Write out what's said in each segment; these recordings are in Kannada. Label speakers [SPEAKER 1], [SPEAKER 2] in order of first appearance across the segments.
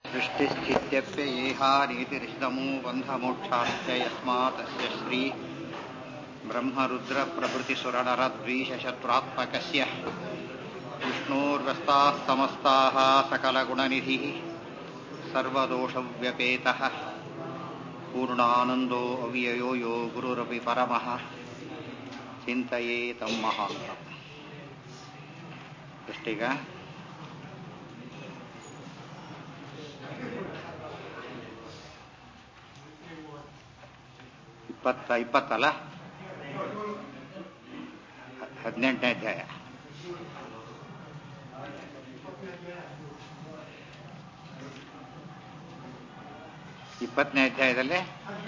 [SPEAKER 1] सृष्टिस्थित्यप्ययेहानीतिरिष्टमो बन्धमोक्षाश्च यस्मातस्य श्री ब्रह्मरुद्रप्रभृतिसुरनरद्वीषशत्रुरात्मकस्य विष्णोर्व्यस्ताः समस्ताः सकलगुणनिधिः सर्वदोषव्यपेतः पूर्णानन्दो अव्ययो यो गुरुरपि परमः ಚಿಂತೆಯೇ ತಮ್ಮ ಎಷ್ಟೀಗ ಇಪ್ಪತ್ತ ಇಪ್ಪತ್ತಲ್ಲ ಹದಿನೆಂಟನೇ ಅಧ್ಯಾಯ ಇಪ್ಪತ್ತನೇ ಅಧ್ಯಾಯದಲ್ಲಿ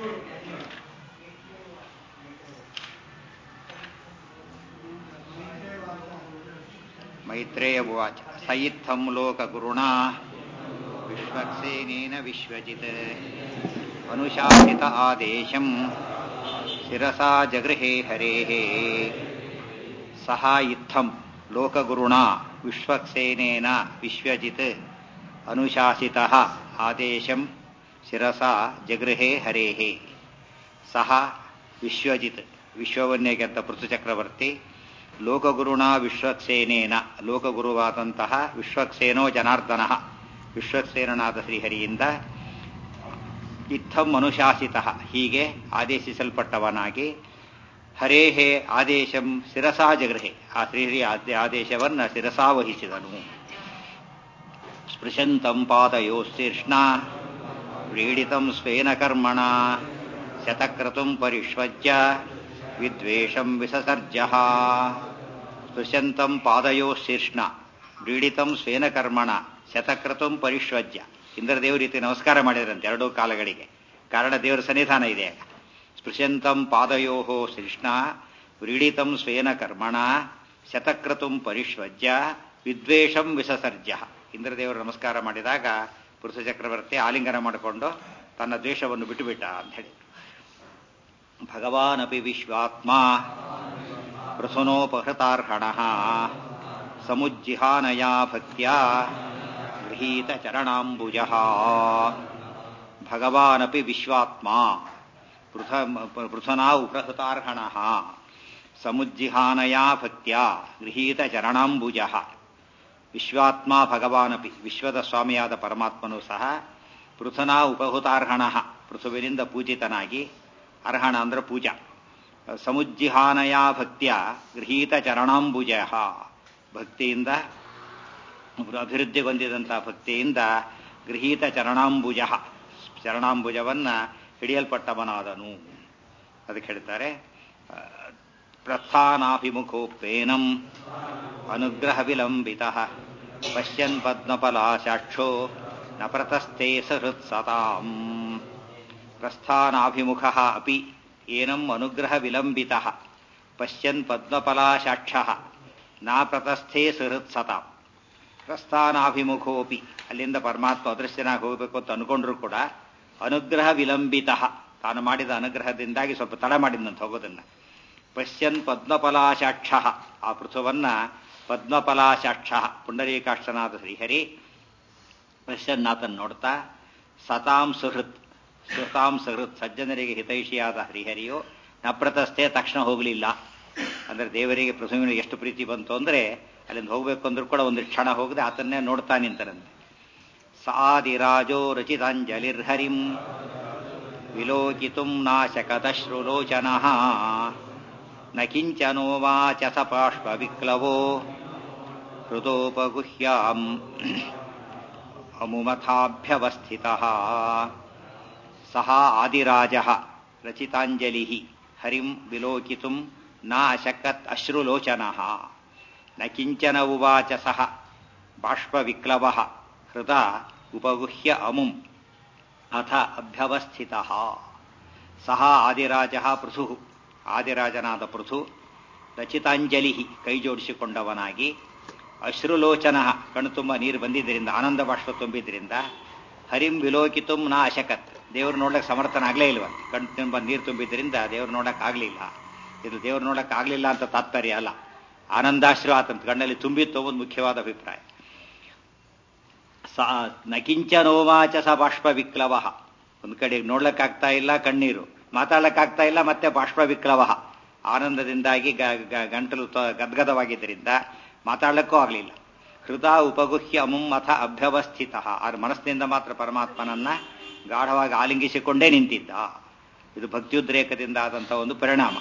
[SPEAKER 1] मैत्रेय उवाच स इत्थं लोकगुरुणा विश्वक्सेनेन विश्वजित् अनुशासित आदेशम् शिरसा जगृहे हरेः सः इत्थं लोकगुरुणा विश्वक्सेनेन विश्वजित् अनुशासितः आदेशं ಶಿರಸಾ ಜಗೃಹೇ ಹರೇಹೇ ಸಹ ವಿಶ್ವಜಿತ್ ವಿಶ್ವವನ್ನೇ ಗೆದ್ದ ಪೃಥು ಚಕ್ರವರ್ತಿ ಲೋಕಗುರುಣ ವಿಶ್ವಕ್ಸೇನೇನ ಲೋಕಗುರುವಾದಂತಹ ವಿಶ್ವಕ್ಸೇನೋ ಜನಾರ್ದನ ವಿಶ್ವಕ್ಸೇನನಾದ ಶ್ರೀಹರಿಯಿಂದ ಇತ್ತಂ ಅನುಶಾಸಿತ ಹೀಗೆ ಆದೇಶಿಸಲ್ಪಟ್ಟವನಾಗಿ ಹರೇಹೇ ಆದೇಶಂ ಶಿರಸಾ ಜಗೃಹೆ ಆ ಶ್ರೀಹರಿ ಆದೇಶವನ್ನು ಶಿರಸಾ ವಹಿಸಿದನು ಸ್ಪೃಶಂತಂ ಪಾದಯೋಸ್ತೀರ್ಷ್ಣ ವ್ರೀಡಿತಂ ಸ್ವೇನ ಕರ್ಮಣ ಶತಕ್ರತುಂ ಪರಿಷ್ವಜ್ಯ ವಿದ್ವೇಷಂ ವಿಸಸರ್ಜ ಸ್ಪೃಶಂತಂ ಪಾದಯೋ ಶೀರ್ಷ್ಣ ವ್ರೀಡಿತಂ ಸ್ವೇನ ಕರ್ಮಣ ಶತಕ್ರತುಂ ಪರಿಷ್ವಜ್ಯ ಇಂದ್ರದೇವ ರೀತಿ ನಮಸ್ಕಾರ ಮಾಡಿದ್ರಂತೆ ಎರಡೂ ಕಾಲಗಳಿಗೆ ಕಾರಣ ದೇವರ ಸನ್ನಿಧಾನ ಇದೆ ಸ್ಪೃಶಂತಂ ಪಾದಯೋ ಶೀರ್ಷ್ಣ ವ್ರೀಡಿತಂ ಸ್ವೇನ ಕರ್ಮಣ ಶತಕ್ರತುಂ ಪರಿಷ್ವಜ್ಯ ವಿದ್ವೇಷಂ ವಿಸಸರ್ಜ ಇಂದ್ರದೇವರು ನಮಸ್ಕಾರ ಮಾಡಿದಾಗ ಪುರುಷ ಚಕ್ರವರ್ತಿ ಆಲಿಂಗನ ಮಾಡಿಕೊಂಡು ತನ್ನ ದ್ವೇಷವನ್ನು ಬಿಟ್ಟುಬಿಟ್ಟ ಅಂತ ಹೇಳಿ ಭಗವಾನಪಿ ವಿಶ್ವಾತ್ಮ ಪ್ರಸುನೋಪಹೃತಾರ್ಹಣ ಸಮುಜ್ಜಿಹಾನಯಾ ಭಕ್ತ್ಯಾ ಗೃಹೀತ ಚರಣಾಂಬುಜ ಭಗವಾನಪಿ ವಿಶ್ವಾತ್ಮ ಪೃಥನಾ ಉಪಹೃತಾರ್ಹಣ ಸಮುಜ್ಜಿಹಾನಯಾ ಭಕ್ತ್ಯಾ ಗೃಹೀತ ಚರಣಾಂಬುಜ ವಿಶ್ವಾತ್ಮ ಭಗವಾನಪಿ ವಿಶ್ವದ ಸ್ವಾಮಿಯಾದ ಪರಮಾತ್ಮನೂ ಸಹ ಪೃಥನಾ ಉಪಹುತಾರ್ಹಣ ಪೃಥುವಿನಿಂದ ಪೂಜಿತನಾಗಿ ಅರ್ಹಣ ಅಂದ್ರೆ ಪೂಜಾ ಸಮುಜ್ಜಿಹಾನಯ ಭಕ್ತಿಯ ಗೃಹೀತ ಚರಣಾಂಬುಜ ಭಕ್ತಿಯಿಂದ ಅಭಿವೃದ್ಧಿ ಹೊಂದಿದಂತಹ ಭಕ್ತಿಯಿಂದ ಗೃಹೀತ ಚರಣಾಂಬುಜ ಚರಣಾಂಬುಜವನ್ನ ಹಿಡಿಯಲ್ಪಟ್ಟವನಾದನು ಅದಕ್ಕೆ ಹೇಳ್ತಾರೆ ಪ್ರಸ್ಥಾನಾಭಿಮುಖೋಪೇನಂ ಅನುಗ್ರಹ ವಿಲಂಬಿತ ಪಶ್ಯನ್ ಪದ್ಮಫಲಾಶಾಕ್ಷೋ ನ ಪ್ರತಸ್ಥೆ ಸಹೃತ್ಸತಾಂ ಪ್ರಸ್ಥಾನಾಭಿಮುಖ ಅಪಿ ಏನಂ ಅನುಗ್ರಹ ವಿಲಂಬಿತ ಪಶ್ಯನ್ ಪದ್ಮಫಲಾಶಾಕ್ಷ ನಾ ಪ್ರತಸ್ಥೆ ಸಹೃತ್ಸತಾಂ ಪ್ರಸ್ಥಾನಾಭಿಮುಖೋಪಿ ಅಲ್ಲಿಂದ ಪರಮಾತ್ಮ ಅದೃಶ್ಯನಾಗಿ ಹೋಗಬೇಕು ಅಂತ ಅನ್ಕೊಂಡ್ರು ಕೂಡ ಅನುಗ್ರಹ ವಿಲಂಬಿತ ತಾನು ಮಾಡಿದ ಅನುಗ್ರಹದಿಂದಾಗಿ ಸ್ವಲ್ಪ ತಡ ಮಾಡಿದಂತ ಹೋಗೋದನ್ನ ಪಶ್ಯನ್ ಪದ್ಮಫಲಾಶಾಕ್ಷ ಆ ಪೃಥುವನ್ನ ಪದ್ಮಫಲಾಶಾಕ್ಷ ಪುಂಡರೀಕಾಕ್ಷನಾದ ಶ್ರೀಹರಿ ಪಶ್ಯನ್ ಆತನ್ ನೋಡ್ತಾ ಸತಾಂ ಸುಹೃತ್ ಸುತಾಂ ಸುಹೃತ್ ಸಜ್ಜನರಿಗೆ ಹಿತೈಷಿಯಾದ ಶ್ರೀಹರಿಯು ನಪ್ರತಸ್ಥೆ ತಕ್ಷಣ ಹೋಗಲಿಲ್ಲ ಅಂದ್ರೆ ದೇವರಿಗೆ ಪೃಥುವಿನಿಗೆ ಎಷ್ಟು ಪ್ರೀತಿ ಬಂತು ಅಂದ್ರೆ ಅಲ್ಲಿಂದ ಹೋಗ್ಬೇಕು ಅಂದ್ರೂ ಕೂಡ ಒಂದು ಕ್ಷಣ ಹೋಗದೆ ಆತನ್ನೇ ನೋಡ್ತಾ ನಿಂತರಂತೆ ಸಾದಿರಾಜೋ ರಚಿತಾಂಜಲಿರ್ಹರಿಂ ವಿಲೋಕಿತುಂ ನಾಶಕದಶ್ರುಲೋಚನ ನ ಕಿಂಚನೋವಾಚ ಸ ಪಾರ್ಶ್ವವಿಕ್ಲವೋ ಹೃದೋಪಗುಹ್ಯಾಂ ಅಮುಮಥಾಭ್ಯವಸ್ಥಿತ ಸಹ ಆದಿರಾಜ ರಚಿತಾಂಜಲಿ ಹರಿಂ ವಿಲೋಕಿತುಂ ನ ಅಶಕತ್ ಅಶ್ರುಲೋಚನ ನ ಕಿಂಚನ ಉವಾಚ ಸಹ ಬಾಷ್ಪವಿಕ್ಲವ ಹೃದ ಉಪಗುಹ್ಯ ಅಮುಂ ಅಥ ಅಭ್ಯವಸ್ಥಿತ ಸಹ ಆದಿರಾಜ ಪೃಥು ಆದಿರಾಜನಾದ ಪೃಥು ರಚಿತಾಂಜಲಿ ಕೈ ಜೋಡಿಸಿಕೊಂಡವನಾಗಿ ಅಶ್ರುಲೋಚನ ಕಣ್ಣು ತುಂಬ ನೀರು ಬಂದಿದ್ದರಿಂದ ಆನಂದ ಬಾಷ್ಪ ತುಂಬಿದ್ರಿಂದ ಹರಿಂ ವಿಲೋಕಿತುಂ ನಾ ಅಶಕತ್ ದೇವ್ರು ನೋಡಕ್ ಸಮರ್ಥನಾಗ್ಲೇ ಇಲ್ವಂತೆ ಕಣ್ಣು ತುಂಬ ನೀರು ತುಂಬಿದ್ರಿಂದ ದೇವ್ರು ನೋಡಕ್ ಆಗ್ಲಿಲ್ಲ ಇದು ದೇವ್ರು ನೋಡಕ್ ಆಗ್ಲಿಲ್ಲ ಅಂತ ತಾತ್ಪರ್ಯ ಅಲ್ಲ ಆನಂದಾಶ್ರು ಆತನ ಕಣ್ಣಲ್ಲಿ ತುಂಬಿತ್ತು ಒಂದು ಮುಖ್ಯವಾದ ಅಭಿಪ್ರಾಯ ಸಾ ನಕಿಂಚನೋವಾಚ ಸ ಬಾಷ್ಪ ವಿಕ್ಲವ ಒಂದು ಕಡೆ ನೋಡ್ಲಕ್ಕಾಗ್ತಾ ಇಲ್ಲ ಕಣ್ಣೀರು ಮಾತಾಡ್ಲಕ್ಕಾಗ್ತಾ ಇಲ್ಲ ಮತ್ತೆ ಬಾಷ್ಪ ವಿಕ್ಲವ ಆನಂದದಿಂದಾಗಿ ಗಂಟಲು ಗದ್ಗದವಾಗಿದ್ದರಿಂದ ಮಾತಾಡ್ಲಿಕ್ಕೂ ಆಗಲಿಲ್ಲ ಹೃದ ಉಪಗುಹ್ಯ ಅಮುಮ್ಮಥ ಅಭ್ಯವಸ್ಥಿತ ಆದ್ರೆ ಮನಸ್ಸಿನಿಂದ ಮಾತ್ರ ಪರಮಾತ್ಮನನ್ನ ಗಾಢವಾಗಿ ಆಲಿಂಗಿಸಿಕೊಂಡೇ ನಿಂತಿದ್ದ ಇದು ಭಕ್ತಿಯುದ್ರೇಕದಿಂದ ಆದಂತಹ ಒಂದು ಪರಿಣಾಮ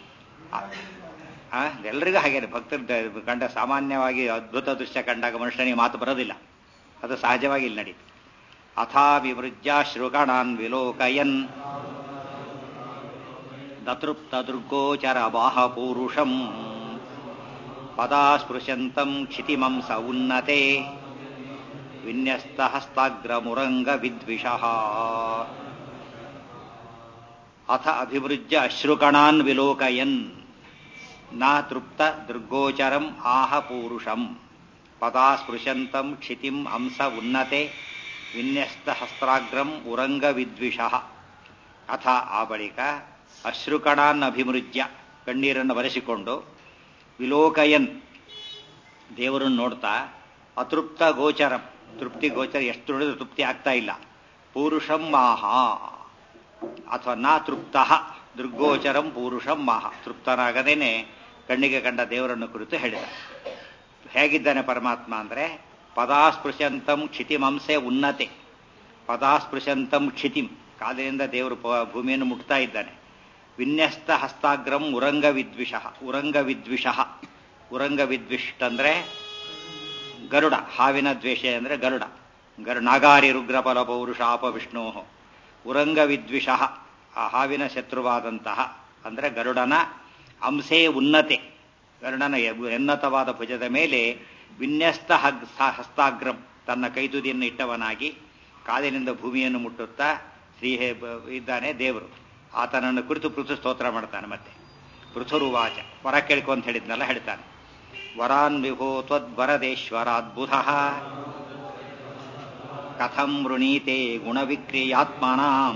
[SPEAKER 1] ಎಲ್ಲರಿಗೂ ಹಾಗೇನೆ ಭಕ್ತರು ಕಂಡ ಸಾಮಾನ್ಯವಾಗಿ ಅದ್ಭುತ ದೃಶ್ಯ ಕಂಡಾಗ ಮನುಷ್ಯನಿಗೆ ಮಾತು ಬರೋದಿಲ್ಲ ಅದು ಸಹಜವಾಗಿ ಇಲ್ಲಿ ನಡೀತು ಅಥಾ ವಿವೃಜ್ಯ ಶೃಗಣಾನ್ ವಿಲೋಕಯನ್ ದತೃಪ್ತ ದುರ್ಗೋಚರ ಬಾಹ ಪೂರುಷಂ ಪದಾ ಸ್ಪೃಶಂತಂ ಕ್ಷಿತಿಮಂ ಸ ಉನ್ನತೆ ವಿನ್ಯಸ್ತ ಹಸ್ತಾಗ್ರಮುರಂಗ ವಿದ್ವಿಷಃ ಅಥ ಅಭಿವೃಜ್ಯ ಅಶ್ರುಕಣಾನ್ ವಿಲೋಕಯನ್ ನ ತೃಪ್ತ ದುರ್ಗೋಚರಂ ಆಹ ಪೂರುಷಂ ಪದಾ ಸ್ಪೃಶಂತಂ ಕ್ಷಿತಿಂ ಹಂಸ ಉನ್ನತೆ ವಿನ್ಯಸ್ತ ಹಸ್ತಾಗ್ರಂ ಉರಂಗ ವಿದ್ವಿಷಃ ಅಥ ಆ ಬಳಿಕ ಅಶ್ರುಕಣಾನ್ ಅಭಿಮೃಜ್ಯ ಕಣ್ಣೀರನ್ನು ಬರೆಸಿಕೊಂಡು ವಿಲೋಕಯನ್ ದೇವರನ್ನು ನೋಡ್ತಾ ಅತೃಪ್ತ ಗೋಚರಂ ತೃಪ್ತಿ ಗೋಚರ ಎಷ್ಟು ನೋಡಿದ್ರು ತೃಪ್ತಿ ಆಗ್ತಾ ಇಲ್ಲ ಪೂರುಷಂ ಮಾಹ ಅಥವಾ ನಾ ತೃಪ್ತ ದುರ್ಗೋಚರಂ ಪೂರುಷಂ ಮಾಹ ತೃಪ್ತನಾಗದೇನೆ ಕಣ್ಣಿಗೆ ಕಂಡ ದೇವರನ್ನು ಕುರಿತು ಹೇಳಿದ ಹೇಗಿದ್ದಾನೆ ಪರಮಾತ್ಮ ಅಂದ್ರೆ ಪದಾಸ್ಪೃಶಂತಂ ಕ್ಷಿತಿಮಂಸೆ ಉನ್ನತೆ ಪದಾಸ್ಪೃಶಂತಂ ಕ್ಷಿತಿಂ ಕಾಲಿನಿಂದ ದೇವರು ಭೂಮಿಯನ್ನು ಮುಟ್ತಾ ಇದ್ದಾನೆ ವಿನ್ಯಸ್ತ ಹಸ್ತಾಗ್ರಂ ಉರಂಗ ವಿದ್ವಿಷ ಉರಂಗ ವಿದ್ವಿಷ ಉರಂಗ ವಿದ್ವಿಷ್ಟ ಅಂದ್ರೆ ಗರುಡ ಹಾವಿನ ದ್ವೇಷ ಅಂದ್ರೆ ಗರುಡ ಗರು ನಾಗಾರಿ ರುಗ್ರಫಲ ಪೌರುಷಾಪ ವಿಷ್ಣು ಉರಂಗ ವಿದ್ವಿಷ ಆ ಹಾವಿನ ಶತ್ರುವಾದಂತಹ ಅಂದ್ರೆ ಗರುಡನ ಅಂಸೆ ಉನ್ನತೆ ಗರುಡನ ಉನ್ನತವಾದ ಭುಜದ ಮೇಲೆ ವಿನ್ಯಸ್ತ ಹಸ್ತಾಗ್ರಂ ತನ್ನ ಕೈತುದಿಯನ್ನು ಇಟ್ಟವನಾಗಿ ಕಾಲಿನಿಂದ ಭೂಮಿಯನ್ನು ಮುಟ್ಟುತ್ತಾ ಶ್ರೀ ಇದ್ದಾನೆ ದೇವರು ಆತನನ್ನು ಕುರಿತು ಪೃಥು ಸ್ತೋತ್ರ ಮಾಡ್ತಾನೆ ಮತ್ತೆ ಪೃಥುರುವಾಚ ವರ ಕೇಳ್ಕೊ ಅಂತ ಹೇಳಿದ್ನಲ್ಲ ಹೇಳ್ತಾನೆ ವರಾನ್ ವಿಭೋ ತ್ವದ್ವರದೇಶ್ವರಾದ್ಭುತ ಕಥಂ ವೃಣೀತೆ ಗುಣವಿಕ್ರಿಯಾತ್ಮನಾಂ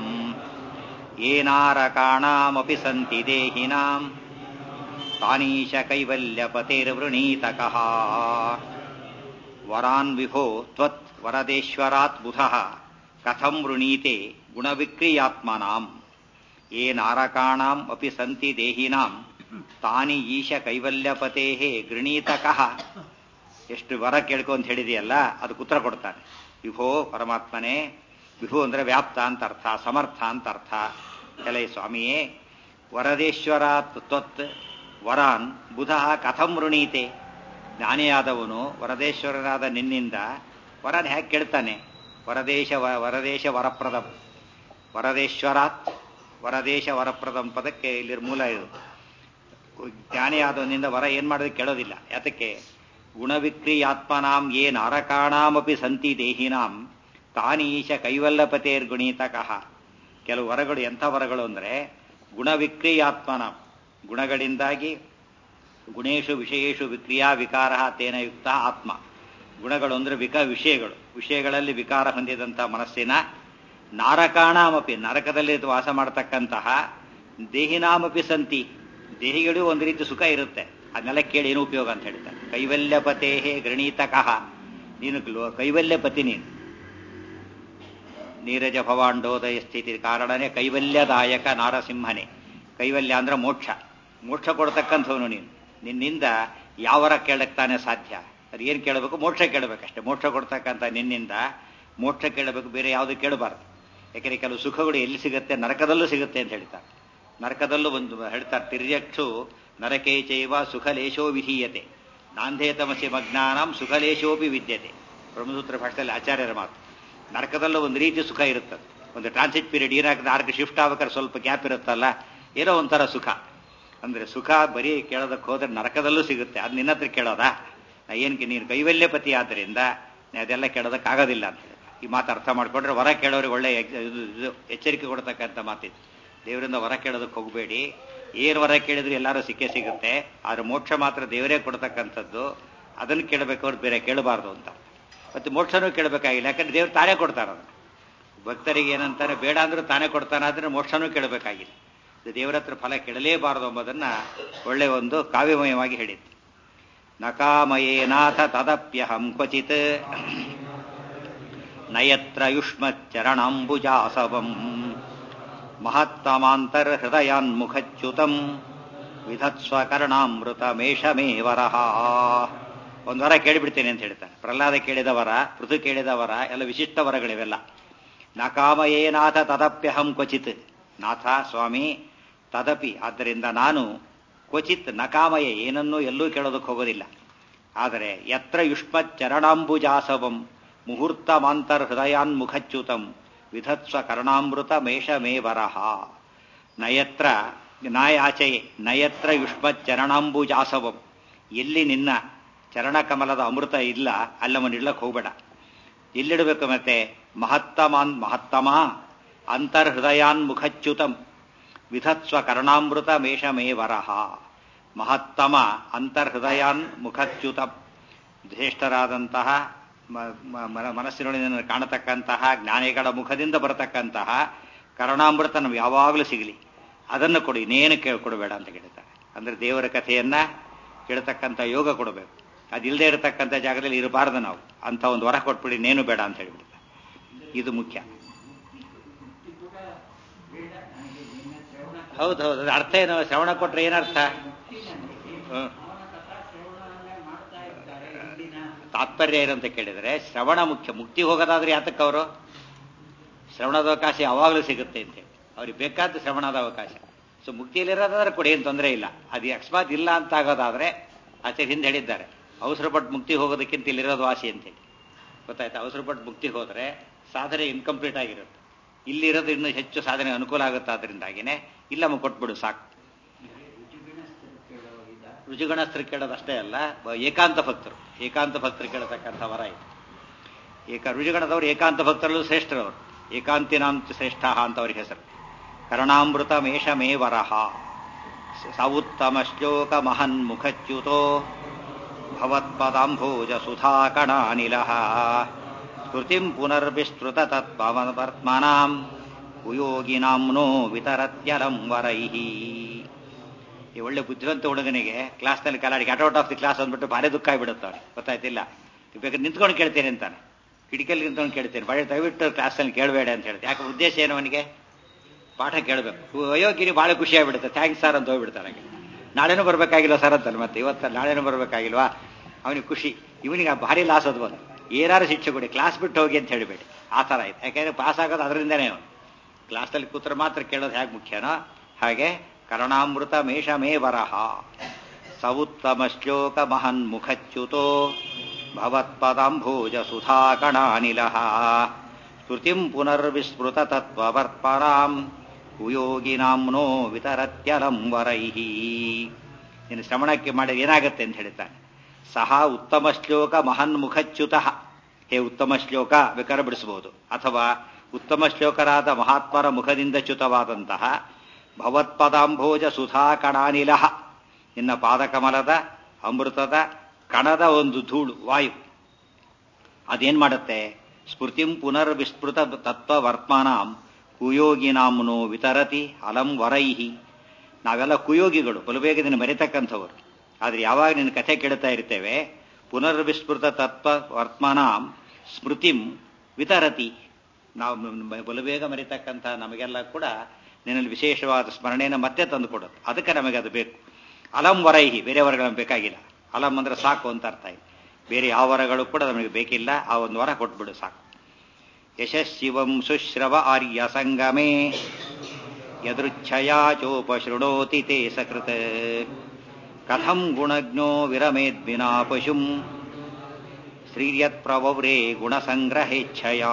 [SPEAKER 1] ಏನಾರಕಾಣಾಮಪಿ ಸಂತಿ ದೇಹಿನಾಂ ತಾನೀಶ ಕೈವಲ್ಯಪತಿರ್ವೃಣೀತಕಃ ವರಾನ್ ವಿಭೋ ತ್ವತ್ ವರದೇಶ್ವರಾತ್ ಬುಧ ಕಥಂ ವೃಣೀತೆ ಗುಣವಿಕ್ರಿಯಾತ್ಮನಾಂ ಯೇ ನಾರಕಾಣಾಂ ಅಪಿ ಸಂತಿ ದೇಹಿನಾಂ ತಾನಿ ಈಶ ಕೈವಲ್ಯಪತೇ ಗೃಣೀತಕಃ ಎಷ್ಟು ವರ ಕೇಳ್ಕೊ ಅಂತ ಹೇಳಿದೆಯಲ್ಲ ಅದಕ್ಕೆ ಉತ್ತರ ಕೊಡ್ತಾನೆ ವಿಭೋ ಪರಮಾತ್ಮನೇ ವಿಭು ಅಂದ್ರೆ ವ್ಯಾಪ್ತ ಅಂತ ಅರ್ಥ ಸಮರ್ಥ ಅಂತ ಅರ್ಥ ಎಲೆ ಸ್ವಾಮಿಯೇ ವರದೇಶ್ವರಾತ್ ತ್ವತ್ ವರಾನ್ ಬುಧ ಕಥಂ ವೃಣೀತೆ ಜ್ಞಾನಿಯಾದವನು ವರದೇಶ್ವರನಾದ ನಿನ್ನಿಂದ ವರನ್ ಹೇಗೆ ಕೇಳ್ತಾನೆ ವರದೇಶ ವರದೇಶ ವರಪ್ರದಂ ವರದೇಶ್ವರಾತ್ ವರದೇಶ ವರಪ್ರದಂ ಪದಕ್ಕೆ ಇಲ್ಲಿ ಮೂಲ ಇದು ಜ್ಞಾನಿಯಾದವನಿಂದ ವರ ಏನ್ ಮಾಡೋದಕ್ಕೆ ಕೇಳೋದಿಲ್ಲ ಯಾತಕ್ಕೆ ಗುಣವಿಕ್ರಿಯಾತ್ಮನಾಂ ಯೇ ನಾರಕಾಣಾಮಪಿ ಸಂತಿ ದೇಹಿನಾಂ ತಾನೀಶ ಕೈವಲ್ಲಪತೇರ್ಗುಣೀತಕಃ ಕೆಲವು ವರಗಳು ಎಂಥ ವರಗಳು ಅಂದರೆ ಗುಣವಿಕ್ರಿಯಾತ್ಮನ ಗುಣಗಳಿಂದಾಗಿ ಗುಣೇಶು ವಿಷಯೇಶು ವಿಕ್ರಿಯಾ ವಿಕಾರ ತೇನ ಯುಕ್ತ ಆತ್ಮ ಗುಣಗಳು ಅಂದರೆ ವಿಕ ವಿಷಯಗಳು ವಿಷಯಗಳಲ್ಲಿ ವಿಕಾರ ಹೊಂದಿದಂಥ ಮನಸ್ಸಿನ ನಾರಕಾಣಾಮಪಿ ನರಕದಲ್ಲಿ ವಾಸ ಮಾಡತಕ್ಕಂತಹ ದೇಹಿನಾಮಪಿ ಸಂತಿ ದೇಹಿಗಳು ಒಂದು ರೀತಿ ಸುಖ ಇರುತ್ತೆ ಅದನ್ನೆಲ್ಲ ಕೇಳಿ ಏನು ಉಪಯೋಗ ಅಂತ ಹೇಳ್ತಾರೆ ಕೈವಲ್ಯಪತೇ ಗೃಣೀತಕಃ ನೀನು ಕೈವಲ್ಯಪತಿ ನೀನು ನೀರಜ ಭವಾಂಡೋದಯ ಸ್ಥಿತಿ ಕಾರಣನೇ ಕೈವಲ್ಯದಾಯಕ ನಾರಸಿಂಹನೇ ಕೈವಲ್ಯ ಅಂದ್ರೆ ಮೋಕ್ಷ ಮೋಕ್ಷ ಕೊಡ್ತಕ್ಕಂಥವನು ನೀನು ನಿನ್ನಿಂದ ಯಾವರ ಕೇಳಕ್ ತಾನೇ ಸಾಧ್ಯ ಅದು ಏನು ಕೇಳಬೇಕು ಮೋಕ್ಷ ಕೇಳಬೇಕಷ್ಟೇ ಮೋಕ್ಷ ಕೊಡ್ತಕ್ಕಂಥ ನಿನ್ನಿಂದ ಮೋಕ್ಷ ಕೇಳಬೇಕು ಬೇರೆ ಯಾವುದು ಕೇಳಬಾರ್ದು ಯಾಕಂದ್ರೆ ಕೆಲವು ಸುಖಗಳು ಎಲ್ಲಿ ಸಿಗುತ್ತೆ ನರಕದಲ್ಲೂ ಸಿಗುತ್ತೆ ಅಂತ ಹೇಳ್ತಾರೆ ನರಕದಲ್ಲೂ ಒಂದು ಹೇಳ್ತಾರೆ ತಿರ್ಯಕ್ಷು ನರಕೇ ಚೈವ ಸುಖಲೇಶೋ ವಿಧೀಯತೆ ನಾಂಧೇ ತಮಸಿ ಮಜ್ಞಾನಂ ಸುಖಲೇಶೋಪಿ ವಿದ್ಯತೆ ಬ್ರಹ್ಮಸೂತ್ರ ಭಾಷೆಯಲ್ಲಿ ಆಚಾರ್ಯರ ಮಾತು ನರಕದಲ್ಲೂ ಒಂದು ರೀತಿ ಸುಖ ಇರುತ್ತದೆ ಒಂದು ಟ್ರಾನ್ಸಿಟ್ ಪೀರಿಯಡ್ ಏನಾಗ್ತದೆ ಆರ್ಗೆ ಶಿಫ್ಟ್ ಆಗ್ಬೇಕಾದ್ರೆ ಸ್ವಲ್ಪ ಗ್ಯಾಪ್ ಇರುತ್ತಲ್ಲ ಏನೋ ಒಂಥರ ಸುಖ ಅಂದ್ರೆ ಸುಖ ಬರೀ ಕೇಳೋದಕ್ಕೆ ಹೋದ್ರೆ ನರಕದಲ್ಲೂ ಸಿಗುತ್ತೆ ಅದು ನಿನ್ನ ಹತ್ರ ಕೇಳೋದಾ ನಾ ಏನಕ್ಕೆ ನೀನು ಕೈವಲ್ಯಪತಿ ಆದ್ದರಿಂದ ಅದೆಲ್ಲ ಕೇಳೋದಕ್ಕಾಗೋದಿಲ್ಲ ಅಂತ ಹೇಳಿ ಈ ಮಾತು ಅರ್ಥ ಮಾಡ್ಕೊಂಡ್ರೆ ವರ ಕೇಳೋರಿಗೆ ಒಳ್ಳೆ ಎಚ್ಚರಿಕೆ ಕೊಡ್ತಕ್ಕಂಥ ಮಾತಿತ್ತು ದೇವರಿಂದ ವರ ಕೇಳೋದಕ್ಕೆ ಹೋಗಬೇಡಿ ಏನು ವರ ಕೇಳಿದ್ರು ಎಲ್ಲರೂ ಸಿಕ್ಕೇ ಸಿಗುತ್ತೆ ಆದ್ರೆ ಮೋಕ್ಷ ಮಾತ್ರ ದೇವರೇ ಕೊಡ್ತಕ್ಕಂಥದ್ದು ಅದನ್ನು ಕೇಳಬೇಕಾದ್ರೆ ಬೇರೆ ಕೇಳಬಾರ್ದು ಅಂತ ಮತ್ತೆ ಮೋಕ್ಷನೂ ಕೇಳಬೇಕಾಗಿಲ್ಲ ಯಾಕಂದ್ರೆ ದೇವ್ರು ತಾನೇ ಕೊಡ್ತಾರ ಅದನ್ನು ಭಕ್ತರಿಗೆ ಏನಂತಾನೆ ಬೇಡ ಅಂದ್ರೂ ತಾನೇ ಕೊಡ್ತಾನಾದ್ರೆ ಮೋಕ್ಷನೂ ಕೇಳಬೇಕಾಗಿಲ್ಲ ದೇವರ ಹತ್ರ ಫಲ ಕೆಡಲೇಬಾರದು ಎಂಬುದನ್ನ ಒಳ್ಳೆ ಒಂದು ಕಾವ್ಯಮಯವಾಗಿ ಹೇಳಿತ್ತು ನಕಾಮಯೇನಾಥ ತದಪ್ಯಹಂ ಕ್ವಚಿತ್ ನಯತ್ರ ಯುಷ್ಮಚ್ಚರಣಾಂಬುಜಾಸವಂ ಮಹತ್ತಮಾಂತರ್ಹೃದಯಾನ್ಮುಖಚ್ಯುತಂ ವಿಧತ್ಸ್ವ ಕರ್ಣಾಮೃತಮೇಷಮೇ ವರಹ ಒಂದು ವರ ಕೇಳಿಬಿಡ್ತೇನೆ ಅಂತ ಹೇಳ್ತಾರೆ ಪ್ರಹ್ಲಾದ ಕೇಳಿದ ವರ ಪೃಥು ಕೇಳಿದ ವರ ಎಲ್ಲ ವಿಶಿಷ್ಟ ವರಗಳಿವೆಲ್ಲ ನಕಾಮಯೇ ನಾಥ ತದಪ್ಯಹಂ ಕ್ವಚಿತ್ ನಾಥ ಸ್ವಾಮಿ ತದಪಿ ಆದ್ದರಿಂದ ನಾನು ಕ್ವಚಿತ್ ನಕಾಮಯ ಏನನ್ನೂ ಎಲ್ಲೂ ಕೇಳೋದಕ್ಕೆ ಹೋಗೋದಿಲ್ಲ ಆದರೆ ಯತ್ರ ಯುಷ್ಮತ್ ಚರಣಾಂಬುಜಾಸವಂ ಮುಹೂರ್ತಮಾಂತರ್ ಹೃದಯಾನ್ಮುಖಚ್ಯುತಂ ವಿಧತ್ಸ್ವ ಕರ್ಣಾಮೃತ ಮೇಷ ಮೇ ವರಹ ನಯತ್ರ ನಾಯಾಚೆಯೇ ನಯತ್ರ ಯುಷ್ಮತ್ ಚರಣಾಂಬುಜಾಸವಂ ಎಲ್ಲಿ ನಿನ್ನ ಚರಣಕಮಲದ ಅಮೃತ ಇಲ್ಲ ಅಲ್ಲವನ್ನ ಇಡ್ಲಕ್ಕೆ ಹೋಗ್ಬೇಡ ಎಲ್ಲಿಡಬೇಕು ಮತ್ತೆ ಮಹತ್ತಮಾನ್ ಮಹತ್ತಮ ಅಂತರ್ಹೃದಯಾನ್ಮುಖಚ್ಯುತಂ ವಿಧತ್ಸ್ವ ಕರ್ಣಾಮೃತ ಮೇಷ ಮೇ ವರಹ ಮಹತ್ತಮ ಅಂತರ್ಹೃದಯಾನ್ ಮುಖಚ್ಯುತಂ ಶ್ರೇಷ್ಠರಾದಂತಹ ಮನಸ್ಸಿನೊಳಗೆ ಕಾಣತಕ್ಕಂತಹ ಜ್ಞಾನಿಗಳ ಮುಖದಿಂದ ಬರತಕ್ಕಂತಹ ಕರುಣಾಮೃತ ನಮ್ಗೆ ಯಾವಾಗಲೂ ಸಿಗಲಿ ಅದನ್ನು ಕೊಡಿ ಇನ್ನೇನು ಕೇಳಿ ಕೊಡಬೇಡ ಅಂತ ಕೇಳ್ತಾರೆ ಅಂದ್ರೆ ದೇವರ ಕಥೆಯನ್ನ ಕೇಳತಕ್ಕಂಥ ಯೋಗ ಕೊಡಬೇಕು ಅದಿಲ್ಲದೆ ಇರತಕ್ಕಂಥ ಜಾಗದಲ್ಲಿ ಇರಬಾರ್ದು ನಾವು ಅಂತ ಒಂದು ವರ ಕೊಟ್ಬಿಡಿ ನೇನು ಬೇಡ ಅಂತ ಹೇಳಿಬಿಡ್ತಾರೆ ಇದು ಮುಖ್ಯ ಹೌದು ಹೌದು ಅದ್ರ ಅರ್ಥ ಏನು ಶ್ರವಣ ಕೊಟ್ರೆ ಏನರ್ಥ ಹ್ಮ್. ತಾತ್ಪರ್ಯ ಏನಂತ ಕೇಳಿದ್ರೆ ಶ್ರವಣ ಮುಖ್ಯ ಮುಕ್ತಿ ಹೋಗೋದಾದ್ರೆ ಯಾತಕ್ಕೆ ಅವರು ಶ್ರವಣದ ಅವಕಾಶ ಯಾವಾಗಲೂ ಸಿಗುತ್ತೆ ಅಂತೇಳಿ ಅವ್ರಿಗೆ ಬೇಕಾದ ಶ್ರವಣದ ಅವಕಾಶ ಸೊ ಮುಕ್ತಿಯಲ್ಲಿರೋದಾದ್ರೆ ಕೊಡಿ ಏನು ತೊಂದರೆ ಇಲ್ಲ ಅದು ಅಕಸ್ಮಾತ್ ಇಲ್ಲ ಅಂತ ಆಗೋದಾದ್ರೆ ಆಚೆ ಹಿಂದೆ ಹೇಳಿದ್ದಾರೆ ಅವಸರಪಟ್ಟು ಮುಕ್ತಿ ಹೋಗೋದಕ್ಕಿಂತ ಇಲ್ಲಿರೋದು ವಾಸಿ ಅಂತೇಳಿ ಗೊತ್ತಾಯ್ತಾ ಅವಸರಪಟ್ಟು ಮುಕ್ತಿ ಹೋದ್ರೆ ಸಾಧನೆ ಇನ್ಕಂಪ್ಲೀಟ್ ಆಗಿರುತ್ತೆ ಇಲ್ಲಿರೋದು ಇನ್ನೂ ಹೆಚ್ಚು ಸಾಧನೆ ಅನುಕೂಲ ಆಗುತ್ತೆ ಅದರಿಂದಾಗಿನೇ ಇಲ್ಲಮ್ಮ ಕೊಟ್ಬಿಡು ಸಾಕು ರುಜುಗಣಸ್ಥರು ಕೇಳೋದು ಅಷ್ಟೇ ಅಲ್ಲ ಬ- ಏಕಾಂತ ಭಕ್ತರು ಏಕಾಂತ ಭಕ್ತರು ಕೇಳತಕ್ಕಂಥ ವರ ಇದು ಏಕ ರುಜುಗಣದವರು ಏಕಾಂತ ಭಕ್ತರಲ್ಲೂ ಶ್ರೇಷ್ಠರವರು ಏಕಾಂತಿನಾಂತ ಶ್ರೇಷ್ಠ ಅಂತ ಅವ್ರಿಗೆ ಹೆಸರು ಕರ್ಣಾಮೃತ ಮೇಷ ಮೇ ವರಹ ಸವುತ್ತಮ ಶ್ಲೋಕ ಮಹನ್ ಮುಖಚ್ಯುತೋ ಭವತ್ಪದಾಂಭೋಜ ಸುಧಾಕಣಾನಿಲ ಸ್ಮೃತಿಂ ಪುನರ್ವಿಸ್ತೃತ ತತ್ಪವರ್ತ್ಮನಾಂ ಕುಯೋಗಿನಾಂನೋ ವಿತರತ್ಯಲಂ ವರೈಹಿ ಈ ಒಳ್ಳೆ ಬುದ್ಧಿವಂತ ಹುಡುಗನಿಗೆ ಕ್ಲಾಸ್ನಲ್ಲಿ ಕಲಾಡಿ get out of the class ಅಂದ್ಬಿಟ್ಟು ಭಾರಿ ದುಃಖ ಆಗಿಬಿಡುತ್ತೆ ಅವ್ನಿಗೆ ಗೊತ್ತಾಯ್ತಿಲ್ಲ ಬೇಕಾದ್ರೆ ನಿಂತ್ಕೊಂಡು ಕೇಳ್ತೇನೆ ಅಂತಾನೆ ಕಿಟಕಿಯಲ್ಲಿ ನಿಂತ್ಕೊಂಡು ಕೇಳ್ತೇನೆ ಬರೀ ದಯವಿಟ್ಟು ಕ್ಲಾಸಲ್ಲಿ ಕೇಳಬೇಡ ಅಂತ ಹೇಳ್ತೆ ಯಾಕೆ ಉದ್ದೇಶ ಏನು ಅವನಿಗೆ ಪಾಠ ಕೇಳಬೇಕು ಅಯೋಗ್ಯನಿ ಭಾಳ ಖುಷಿ ಆಗಿಬಿಡುತ್ತೆ ಥ್ಯಾಂಕ್ಸ್ ಸರ್ ಅಂತ ಹೋಗ್ಬಿಡ್ತಾರೆ ಹಾಗೆ ನಾಳೆನೂ ಬರಬೇಕಾಗಿಲ್ಲ ಸರ್ ಅಂತಲ್ಲ ಮತ್ತೆ ಇವತ್ತು ನಾಳೆನೂ ಬರಬೇಕಾಗಿಲ್ವಾ ಅವನಿಗೆ ಖುಷಿ ಇವನಿಗೆ ಆ ಭಾರಿ ಲಾಸ್ ಅದು ಬಂದು ಏನಾರು ಶಿಕ್ಷೆ ಕೊಡಿ ಕ್ಲಾಸ್ ಬಿಟ್ಟು ಹೋಗಿ ಅಂತ ಹೇಳಿಬೇಡಿ ಆ ಥರ ಆಯ್ತು ಯಾಕೆಂದ್ರೆ ಪಾಸ್ ಆಗೋದು ಅದರಿಂದನೇ ಅವನು ಕ್ಲಾಸಲ್ಲಿ ಕೂತ್ರೆ ಮಾತ್ರ ಕೇಳೋದು ಹೇಗೆ ಮುಖ್ಯನೋ ಹಾಗೆ ಕರುಣಾಮೃತ ಮೇಷ ಮೇ ವರಹ ಸವುತ್ತಮ ಶ್ಲೋಕ ಮಹನ್ ಮುಖಚ್ಯುತೋ ಭವತ್ಪದಾಂಭೋಜ ಸುಧಾಕಣಾನಿಲ ಸ್ತುತಿಂ ಪುನರ್ವಿಸ್ಮೃತ ತತ್ವವರ್ಪರಾಂ ಕುಯೋಗಿನಾಂನೋ ವಿತರತ್ಯಲಂ ವರೈಹಿ ನೀನು ಶ್ರವಣಕ್ಕೆ ಮಾಡಿದ್ರೆ ಏನಾಗತ್ತೆ ಅಂತ ಹೇಳ್ತಾನೆ ಸಹ ಉತ್ತಮ ಶ್ಲೋಕ ಮಹನ್ ಮುಖಚ್ಯುತ ಹೇ ಉತ್ತಮ ಶ್ಲೋಕ ಬೇಕಾದ್ರೆ ಬಿಡಿಸಬಹುದು ಅಥವಾ ಉತ್ತಮ ಶ್ಲೋಕರಾದ ಮಹಾತ್ಮರ ಮುಖದಿಂದ ಚ್ಯುತವಾದಂತಹ ಭವತ್ಪದಾಂಭೋಜ ಸುಧಾ ಕಣಾನಿಲ ನಿನ್ನ ಪಾದಕಮಲದ ಅಮೃತದ ಕಣದ ಒಂದು ಧೂಳು ವಾಯು ಅದೇನ್ ಮಾಡುತ್ತೆ ಸ್ಮೃತಿಂ ಪುನರ್ವಿಸ್ಮೃತ ತತ್ವವರ್ತ್ಮಾನಾಂ ಕುಯೋಗಿನಾಂನೋ ವಿತರತಿ ಅಲಂ ವರೈಹಿ ನಾವೆಲ್ಲ ಕುಯೋಗಿಗಳು ಬಲುಬೇಗದಿಂದ ಮರೆತಕ್ಕಂಥವರು ಆದ್ರೆ ಯಾವಾಗ ನಿನ್ನ ಕಥೆ ಕೇಳ್ತಾ ಇರ್ತೇವೆ ಪುನರ್ವಿಸ್ಮೃತ ತತ್ವ ವರ್ತಮಾನಾಂ ಸ್ಮೃತಿಂ ವಿತರತಿ ನಾವು ಬಲುಬೇಗ ಮರಿತಕ್ಕಂಥ ನಮಗೆಲ್ಲ ಕೂಡ ನಿನ್ನಲ್ಲಿ ವಿಶೇಷವಾದ ಸ್ಮರಣೆಯನ್ನು ಮತ್ತೆ ತಂದು ಕೊಡುತ್ತೆ ಅದಕ್ಕೆ ನಮಗೆ ಅದು ಬೇಕು ಅಲಂ ವರೈಹಿ ಬೇರೆ ವರಗಳು ಬೇಕಾಗಿಲ್ಲ ಅಲಂ ಅಂದ್ರೆ ಸಾಕು ಅಂತ ಅರ್ಥ ಇದೆ ಬೇರೆ ಯಾವ ವರಗಳು ಕೂಡ ನಮಗೆ ಬೇಕಿಲ್ಲ ಆ ಒಂದು ವರ ಕೊಟ್ಬಿಡು ಸಾಕು ಯಶಸ್ಸಿವಂ ಸುಶ್ರವ ಆರ್ಯ ಸಂಗಮೇ ಯದೃಚ್ಛಯಾ ಚೋಪಶೃಣೋತಿ ತೇ ಸಕೃತ ಕಥಂ ಗುಣಜ್ಞೋ ವಿರಮೇದ್ವಿನಾ ಪಶುಂ ಶ್ರೀಯತ್ಪ್ರವವ್ರೇ ಗುಣಸಂಗ್ರಹೇಚ್ಛಯಾ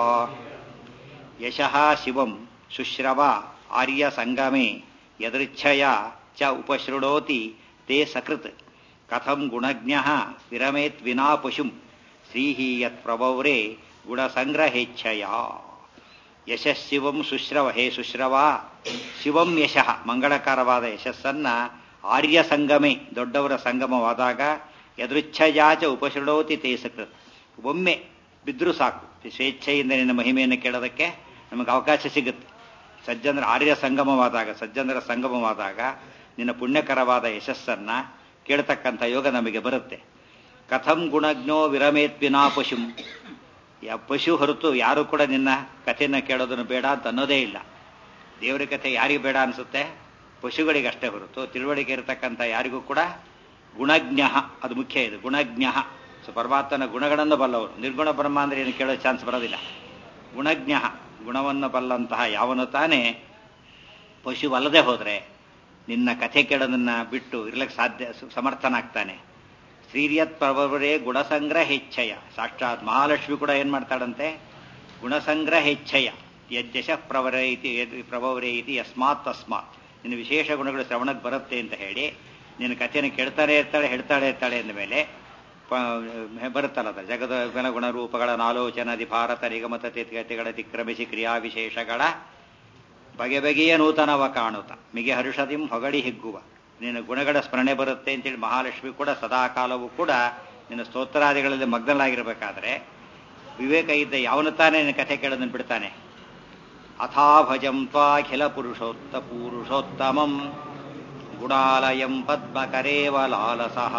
[SPEAKER 1] ಯಶಃ ಶಿವಂ ಶುಶ್ರವ ಆರ್ಯ ಸಂಗಮೇ ಯದೃಚ್ಛಯ ಚ ಉಪಶೃಣೋತಿ ತೇ ಸಕೃತ್ ಕಥಂ ಗುಣಜ್ಞ ವಿರಮೇತ್ ವಿನಾ ಪಶುಂ ಶ್ರೀಹಿ ಯತ್ಪ್ರವವ್ರೇ ಗುಣಸಂಗ್ರಹೇಚ್ಛಯ ಯಶಸ್ಸಿವಂ ಸುಶ್ರವ ಹೇ ಸುಶ್ರವ ಶಿವಂ ಯಶಃ ಮಂಗಳಕರವಾದ ಯಶಸ್ಸನ್ನ ಆರ್ಯ ಸಂಗಮೆ ದೊಡ್ಡವರ ಸಂಗಮವಾದಾಗ ಯದೃಚ್ಛಯಾಚ ಉಪಶೃಣೋತಿ ತೇ ಸಕೃತ್ ಒಮ್ಮೆ ಬಿದ್ರೂ ಸಾಕು ಸ್ವೇಚ್ಛೆಯಿಂದ ನಿನ್ನ ಮಹಿಮೆಯನ್ನು ಕೇಳೋದಕ್ಕೆ ನಮಗೆ ಅವಕಾಶ ಸಿಗುತ್ತೆ ಸಜ್ಜನರ ಆರ್ಯ ಸಂಗಮವಾದಾಗ ಸಜ್ಜನರ ಸಂಗಮವಾದಾಗ ನಿನ್ನ ಪುಣ್ಯಕರವಾದ ಯಶಸ್ಸನ್ನ ಕೇಳ್ತಕ್ಕಂಥ ಯೋಗ ನಮಗೆ ಬರುತ್ತೆ ಕಥಂ ಗುಣಜ್ಞೋ ವಿರಮೇತ್ ವಿನಾ ಪಶುಂ ಯಾ ಪಶು ಹೊರತು ಯಾರು ಕೂಡ ನಿನ್ನ ಕಥೆಯನ್ನು ಕೇಳೋದನ್ನು ಬೇಡ ಅಂತ ಅನ್ನೋದೇ ಇಲ್ಲ ದೇವರ ಕಥೆ ಯಾರಿಗೆ ಬೇಡ ಅನಿಸುತ್ತೆ ಪಶುಗಳಿಗೆ ಅಷ್ಟೇ ಹೊರತು ತಿಳುವಳಿಕೆ ಇರತಕ್ಕಂಥ ಯಾರಿಗೂ ಕೂಡ ಗುಣಜ್ಞ ಅದು ಮುಖ್ಯ ಇದು ಗುಣಜ್ಞ ಸೊ ಪರಮಾತ್ಮನ ಗುಣಗಳನ್ನು ಬಲ್ಲವರು ನಿರ್ಗುಣ ಬ್ರಹ್ಮ ಅಂದ್ರೆ ಏನು ಕೇಳೋ ಚಾನ್ಸ್ ಬರೋದಿಲ್ಲ ಗುಣಜ್ಞ ಗುಣವನ್ನು ಬಲ್ಲಂತಹ ಯಾವನು ತಾನೇ ಪಶುವಲ್ಲದೆ ಹೋದರೆ ನಿನ್ನ ಕಥೆ ಕೇಳೋದನ್ನ ಬಿಟ್ಟು ಇರ್ಲಿಕ್ಕೆ ಸಾಧ್ಯ ಸಮರ್ಥನಾಗ್ತಾನೆ ಶ್ರೀರ್ಯತ್ ಪ್ರಭವರೇ ಗುಣಸಂಗ್ರಹ ಹೆಚ್ಚಯ ಸಾಕ್ಷಾತ್ ಮಹಾಲಕ್ಷ್ಮಿ ಕೂಡ ಏನ್ ಮಾಡ್ತಾಳಂತೆ ಗುಣಸಂಗ್ರಹ ಹೆಚ್ಚಯ ಯಜ್ಜಶ ಪ್ರವರೇ ಇತಿ ಪ್ರಭವರೇ ಇತಿ ಯಸ್ಮಾತ್ ತಸ್ಮಾತ್ ನಿನ್ನ ವಿಶೇಷ ಗುಣಗಳು ಶ್ರವಣಕ್ಕೆ ಬರುತ್ತೆ ಅಂತ ಹೇಳಿ ನಿನ್ನ ಕಥೆಯನ್ನು ಕೇಳ್ತಾನೆ ಇರ್ತಾಳೆ ಹೇಳ್ತಾಳೆ ಇರ್ತಾಳೆ ಅಂದ ಮೇಲೆ ಬರುತ್ತಲ್ಲ ಅದು ಜಗದ ಗುಣ ರೂಪಗಳ ನಾಲೋಚನದಿ ಭಾರತ ನಿಗಮತ ತಿಥಿಗತಿಗಳ ತಿಕ್ರಮಿಸಿ ಕ್ರಿಯಾ ವಿಶೇಷಗಳ ಬಗೆ ಬಗೆಯ ನೂತನವ ಕಾಣುತ್ತ ಮಿಗೆ ಹರುಷದಿಂ ಹೊಗಡಿ ಹಿಗ್ಗುವ ನಿನ್ನ ಗುಣಗಳ ಸ್ಮರಣೆ ಬರುತ್ತೆ ಅಂತೇಳಿ ಮಹಾಲಕ್ಷ್ಮಿ ಕೂಡ ಸದಾ ಕಾಲವೂ ಕೂಡ ನಿನ್ನ ಸ್ತೋತ್ರಾದಿಗಳಲ್ಲಿ ಮಗ್ನಲಾಗಿರಬೇಕಾದ್ರೆ ವಿವೇಕ ಇದ್ದ ಯಾವನು ತಾನೇ ನಿನ್ನ ಕಥೆ ಕೇಳೋದನ್ನು ಬಿಡ್ತಾನೆ ಅಥಾಭಜಂ ತ್ವಾಖಿಲ ಪುರುಷೋತ್ತ ಪುರುಷೋತ್ತಮಂ ಗುಣಾಲಯಂ ಪದ್ಮಕರೇವ ಲಾಲಸಃ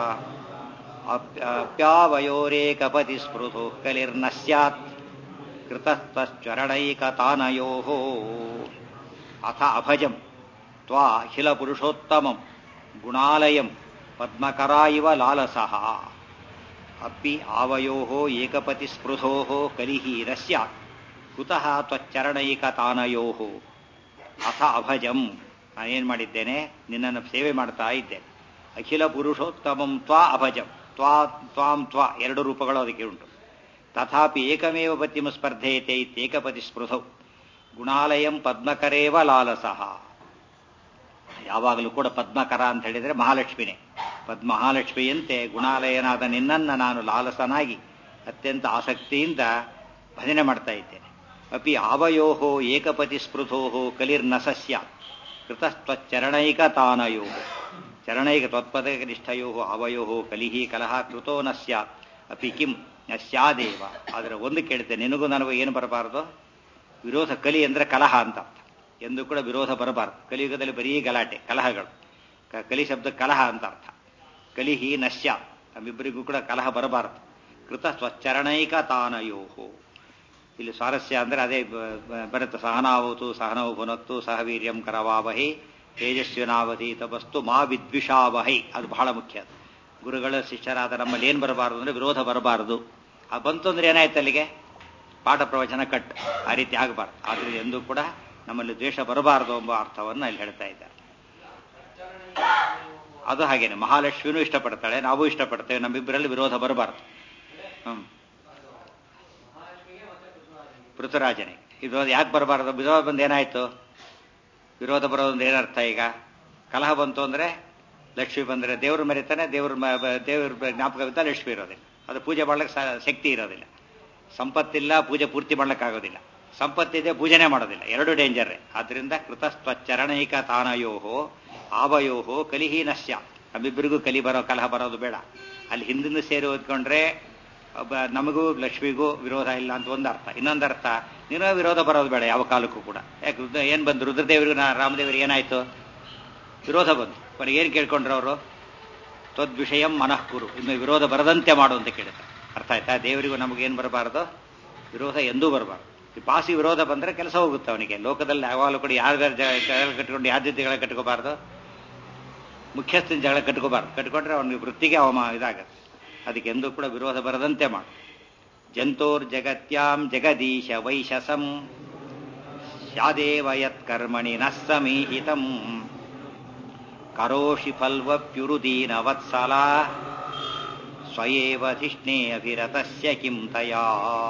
[SPEAKER 1] ಅಪ್ಯಾವಯೋರೇಕಪತಿ ಸ್ಪೃಧೋ ಕಲಿರ್ನ ಸ್ಯಾತ್ ಕೃತಸ್ತಶ್ಚರಣೈಕತಾನಯೋ ಅಥ ಅಭಜಂ ತ್ವಾ ಅಖಿಲ ಪುರುಷೋತ್ತಮಂ ಗುಣಾಲಯಂ ಪದ್ಮಕರಾ ಇವ ಲಾಲಸಃ ಅಪ್ಪಿ ಆವಯೋ ಏಕಪತಿ ಸ್ಪೃಧೋ ಕಲಿಹಿ ನ ಸ್ಯಾತ್ ಕುತಃ ತ್ವಚ್ಚರಣೈಕತಾನಯೋ ಅಥ ಅಭಜಂ ನಾನೇನು ಮಾಡಿದ್ದೇನೆ ನಿನ್ನನ್ನು ಸೇವೆ ಮಾಡ್ತಾ ಇದ್ದೇನೆ ಅಖಿಲ ಪುರುಷೋತ್ತಮಂ ತ್ವಾ ಅಭಜಂ ತ್ವಾ ತ್ವಾಂ ತ್ವಾ ಎರಡು ರೂಪಗಳು ಅದಕ್ಕೆ ಉಂಟು ತಥಾಪಿ ಏಕಮೇವ ಪತಿಮ ಸ್ಪರ್ಧೆಯತೆ ಇತ್ಯೇಕಪತಿ ಸ್ಪೃಧೌ ಗುಣಾಲಯಂ ಪದ್ಮಕರೇವ ಲಾಲಸಃ ಯಾವಾಗಲೂ ಕೂಡ ಪದ್ಮಕರ ಅಂತ ಹೇಳಿದರೆ ಮಹಾಲಕ್ಷ್ಮಿನೇ ಪದ್ಮ ಮಹಾಲಕ್ಷ್ಮಿಯಂತೆ ಗುಣಾಲಯನಾದ ನಿನ್ನನ್ನು ನಾನು ಲಾಲಸನಾಗಿ ಅತ್ಯಂತ ಆಸಕ್ತಿಯಿಂದ ಭಜನೆ ಮಾಡ್ತಾ ಇದ್ದೇನೆ ಅಪಿ ಆವಯೋ ಏಕಪತಿ ಸ್ಪೃಧೋ ಕಲಿರ್ನ ಸಸ್ಯ ಕೃತಸ್ತ್ವಚ್ಚರಣೈಕ ತಾನಯೋ ಚರಣೈಕ ತ್ವತ್ಪದನಿಷ್ಠಯೋ ಅವಯೋ ಕಲಿಹಿ ಕಲಹ ಕೃತೋ ನ ಸ್ಯಾತ್ ಅಪಿ ಕಿಂ ನ ಸ್ಯಾದೇವ ಆದರೆ ಒಂದು ಕೇಳ್ತೇನೆ ನಿನಗೂ ನನಗೂ ಏನು ಬರಬಾರದು ವಿರೋಧ ಕಲಿ ಅಂದರೆ ಕಲಹ ಅಂತ ಅರ್ಥ ಎಂದು ಕೂಡ ವಿರೋಧ ಬರಬಾರದು ಕಲಿಯುಗದಲ್ಲಿ ಬರೀ ಗಲಾಟೆ ಕಲಹಗಳು ಕಲಿ ಶಬ್ದ ಕಲಹ ಅಂತ ಅರ್ಥ ಕಲಿಹಿ ನಶ್ಯ ನಮ್ಮಿಬ್ಬರಿಗೂ ಕೂಡ ಕಲಹ ಬರಬಾರದು ಕೃತ ಸ್ವಚ್ಚರಣೈಕ ತಾನಯೋ ಇಲ್ಲಿ ಸ್ವಾರಸ್ಯ ಅಂದರೆ ಅದೇ ಬರುತ್ತೆ ಸಹನಾವತು ಸಹನವು ಭುನಕ್ತು ಸಹವೀರ್ಯಂ ಕರವಾವಹಿ ತೇಜಸ್ವಿನಾವಧಿ ತಪಸ್ತು ಮಾ ವಿದ್ವಿಷಾವಹೈ ಅದು ಬಹಳ ಮುಖ್ಯ ಗುರುಗಳ ಶಿಷ್ಯರಾದ ನಮ್ಮಲ್ಲಿ ಏನು ಬರಬಾರದು ಅಂದರೆ ವಿರೋಧ ಬರಬಾರದು ಅದು ಬಂತು ಅಂದ್ರೆ ಏನಾಯ್ತು ಅಲ್ಲಿಗೆ ಪಾಠ ಪ್ರವಚನ ಕಟ್ ಆ ರೀತಿ ಆಗಬಾರ್ದು ಆದ್ರೆ ಎಂದೂ ಕೂಡ ನಮ್ಮಲ್ಲಿ ದ್ವೇಷ ಬರಬಾರದು ಎಂಬ ಅರ್ಥವನ್ನು ಅಲ್ಲಿ ಹೇಳ್ತಾ ಇದ್ದಾರೆ ಅದು ಹಾಗೇನೆ ಮಹಾಲಕ್ಷ್ಮಿನೂ ಇಷ್ಟಪಡ್ತಾಳೆ ನಾವು ಇಷ್ಟಪಡ್ತೇವೆ ನಮ್ಮಿಬ್ಬರಲ್ಲಿ ವಿರೋಧ ಬರಬಾರದು ಹ್ಮ್ ಪೃಥುರಾಜನೇ ಇದು ಯಾಕೆ ಬರಬಾರದು ವಿರೋಧ ಬಂದು ಏನಾಯ್ತು ವಿರೋಧ ಬರೋದು ಏನರ್ಥ ಈಗ ಕಲಹ ಬಂತು ಅಂದ್ರೆ ಲಕ್ಷ್ಮಿ ಬಂದ್ರೆ ದೇವರು ಮರಿತಾನೆ ದೇವ್ರ ದೇವ್ರ ಜ್ಞಾಪಕ ಲಕ್ಷ್ಮಿ ಇರೋದಿಲ್ಲ ಅದು ಪೂಜೆ ಮಾಡ್ಲಿಕ್ಕೆ ಶಕ್ತಿ ಇರೋದಿಲ್ಲ ಸಂಪತ್ತಿಲ್ಲ ಪೂಜೆ ಪೂರ್ತಿ ಮಾಡ್ಲಿಕ್ಕಾಗೋದಿಲ್ಲ ಸಂಪತ್ತಿದೆ ಪೂಜೆನೇ ಮಾಡೋದಿಲ್ಲ ಎರಡು ಡೇಂಜರ್ ಆದ್ರಿಂದ ಕೃತಸ್ತ್ವಚ್ಚರಣೈಕ ತಾನಯೋಹೋ ಆವಯೋಹೋ ಕಲಿಹಿ ನಶ್ಯ ನಮ್ಮಿಬ್ಬರಿಗೂ ಕಲಿ ಬರೋ ಕಲಹ ಬರೋದು ಬೇಡ ಅಲ್ಲಿ ಹಿಂದಿನ ಸೇರಿ ಓದ್ಕೊಂಡ್ರೆ ನಮಗೂ ಲಕ್ಷ್ಮಿಗೂ ವಿರೋಧ ಇಲ್ಲ ಅಂತ ಒಂದು ಅರ್ಥ ಇನ್ನೊಂದು ಅರ್ಥ ನೀನು ವಿರೋಧ ಬರೋದು ಬೇಡ ಯಾವ ಕಾಲಕ್ಕೂ ಕೂಡ ಯಾಕೆ ಏನು ಬಂದು ರುದ್ರದೇವರಿಗೂ ರಾಮದೇವರಿಗೆ ಏನಾಯ್ತು ವಿರೋಧ ಬಂತು ಕೊನೆಗೆ ಏನು ಕೇಳ್ಕೊಂಡ್ರು ಅವರು ತ್ವದ್ವಿಷಯಂ ಮನಃಕುರು ಇನ್ನು ವಿರೋಧ ಬರದಂತೆ ಮಾಡು ಅಂತ ಕೇಳ್ತಾರೆ ಅರ್ಥ ಆಯ್ತಾ ದೇವರಿಗೂ ನಮಗೇನು ಬರಬಾರದು ವಿರೋಧ ಎಂದೂ ಬರಬಾರ್ದು ಈ ಪಾಸಿ ವಿರೋಧ ಬಂದರೆ ಕೆಲಸ ಹೋಗುತ್ತೆ ಅವನಿಗೆ ಲೋಕದಲ್ಲಿ ಯಾವಾಗಲೂ ಕೂಡ ಯಾರ್ಯಾರ ಜಗಳ ಕಟ್ಕೊಂಡು ಯಾರ ಜಗಳ ಕಟ್ಕೋಬಾರ್ದು ಮುಖ್ಯಸ್ಥನ ಜಗಳ ಕಟ್ಕೋಬಾರ್ದು ಕಟ್ಕೊಂಡ್ರೆ ಅವನಿಗೆ ವೃತ್ತಿಗೆ ಅವಮ ಇದಾಗತ್ತೆ ಅದಕ್ಕೆ ಎಂದೂ ಕೂಡ ವಿರೋಧ ಬರದಂತೆ ಮಾಡು ಜಂತೋರ್ ಜಗತ್ಯಾಂ ಜಗದೀಶ ವೈಶಸಂ ಸ್ಯಾದೇವ ಯತ್ಕರ್ಮಣಿ ನ ಸಮೀಹಿತಂ ಕರೋಷಿ ಫಲ್ವಪ್ಯುರುದೀನ ವತ್ಸಲ ಸ್ವಯೇವಧಿಷ್ಣೇ ಅಭಿರತಸ್ಯ ಕಿಂ ತಯಾ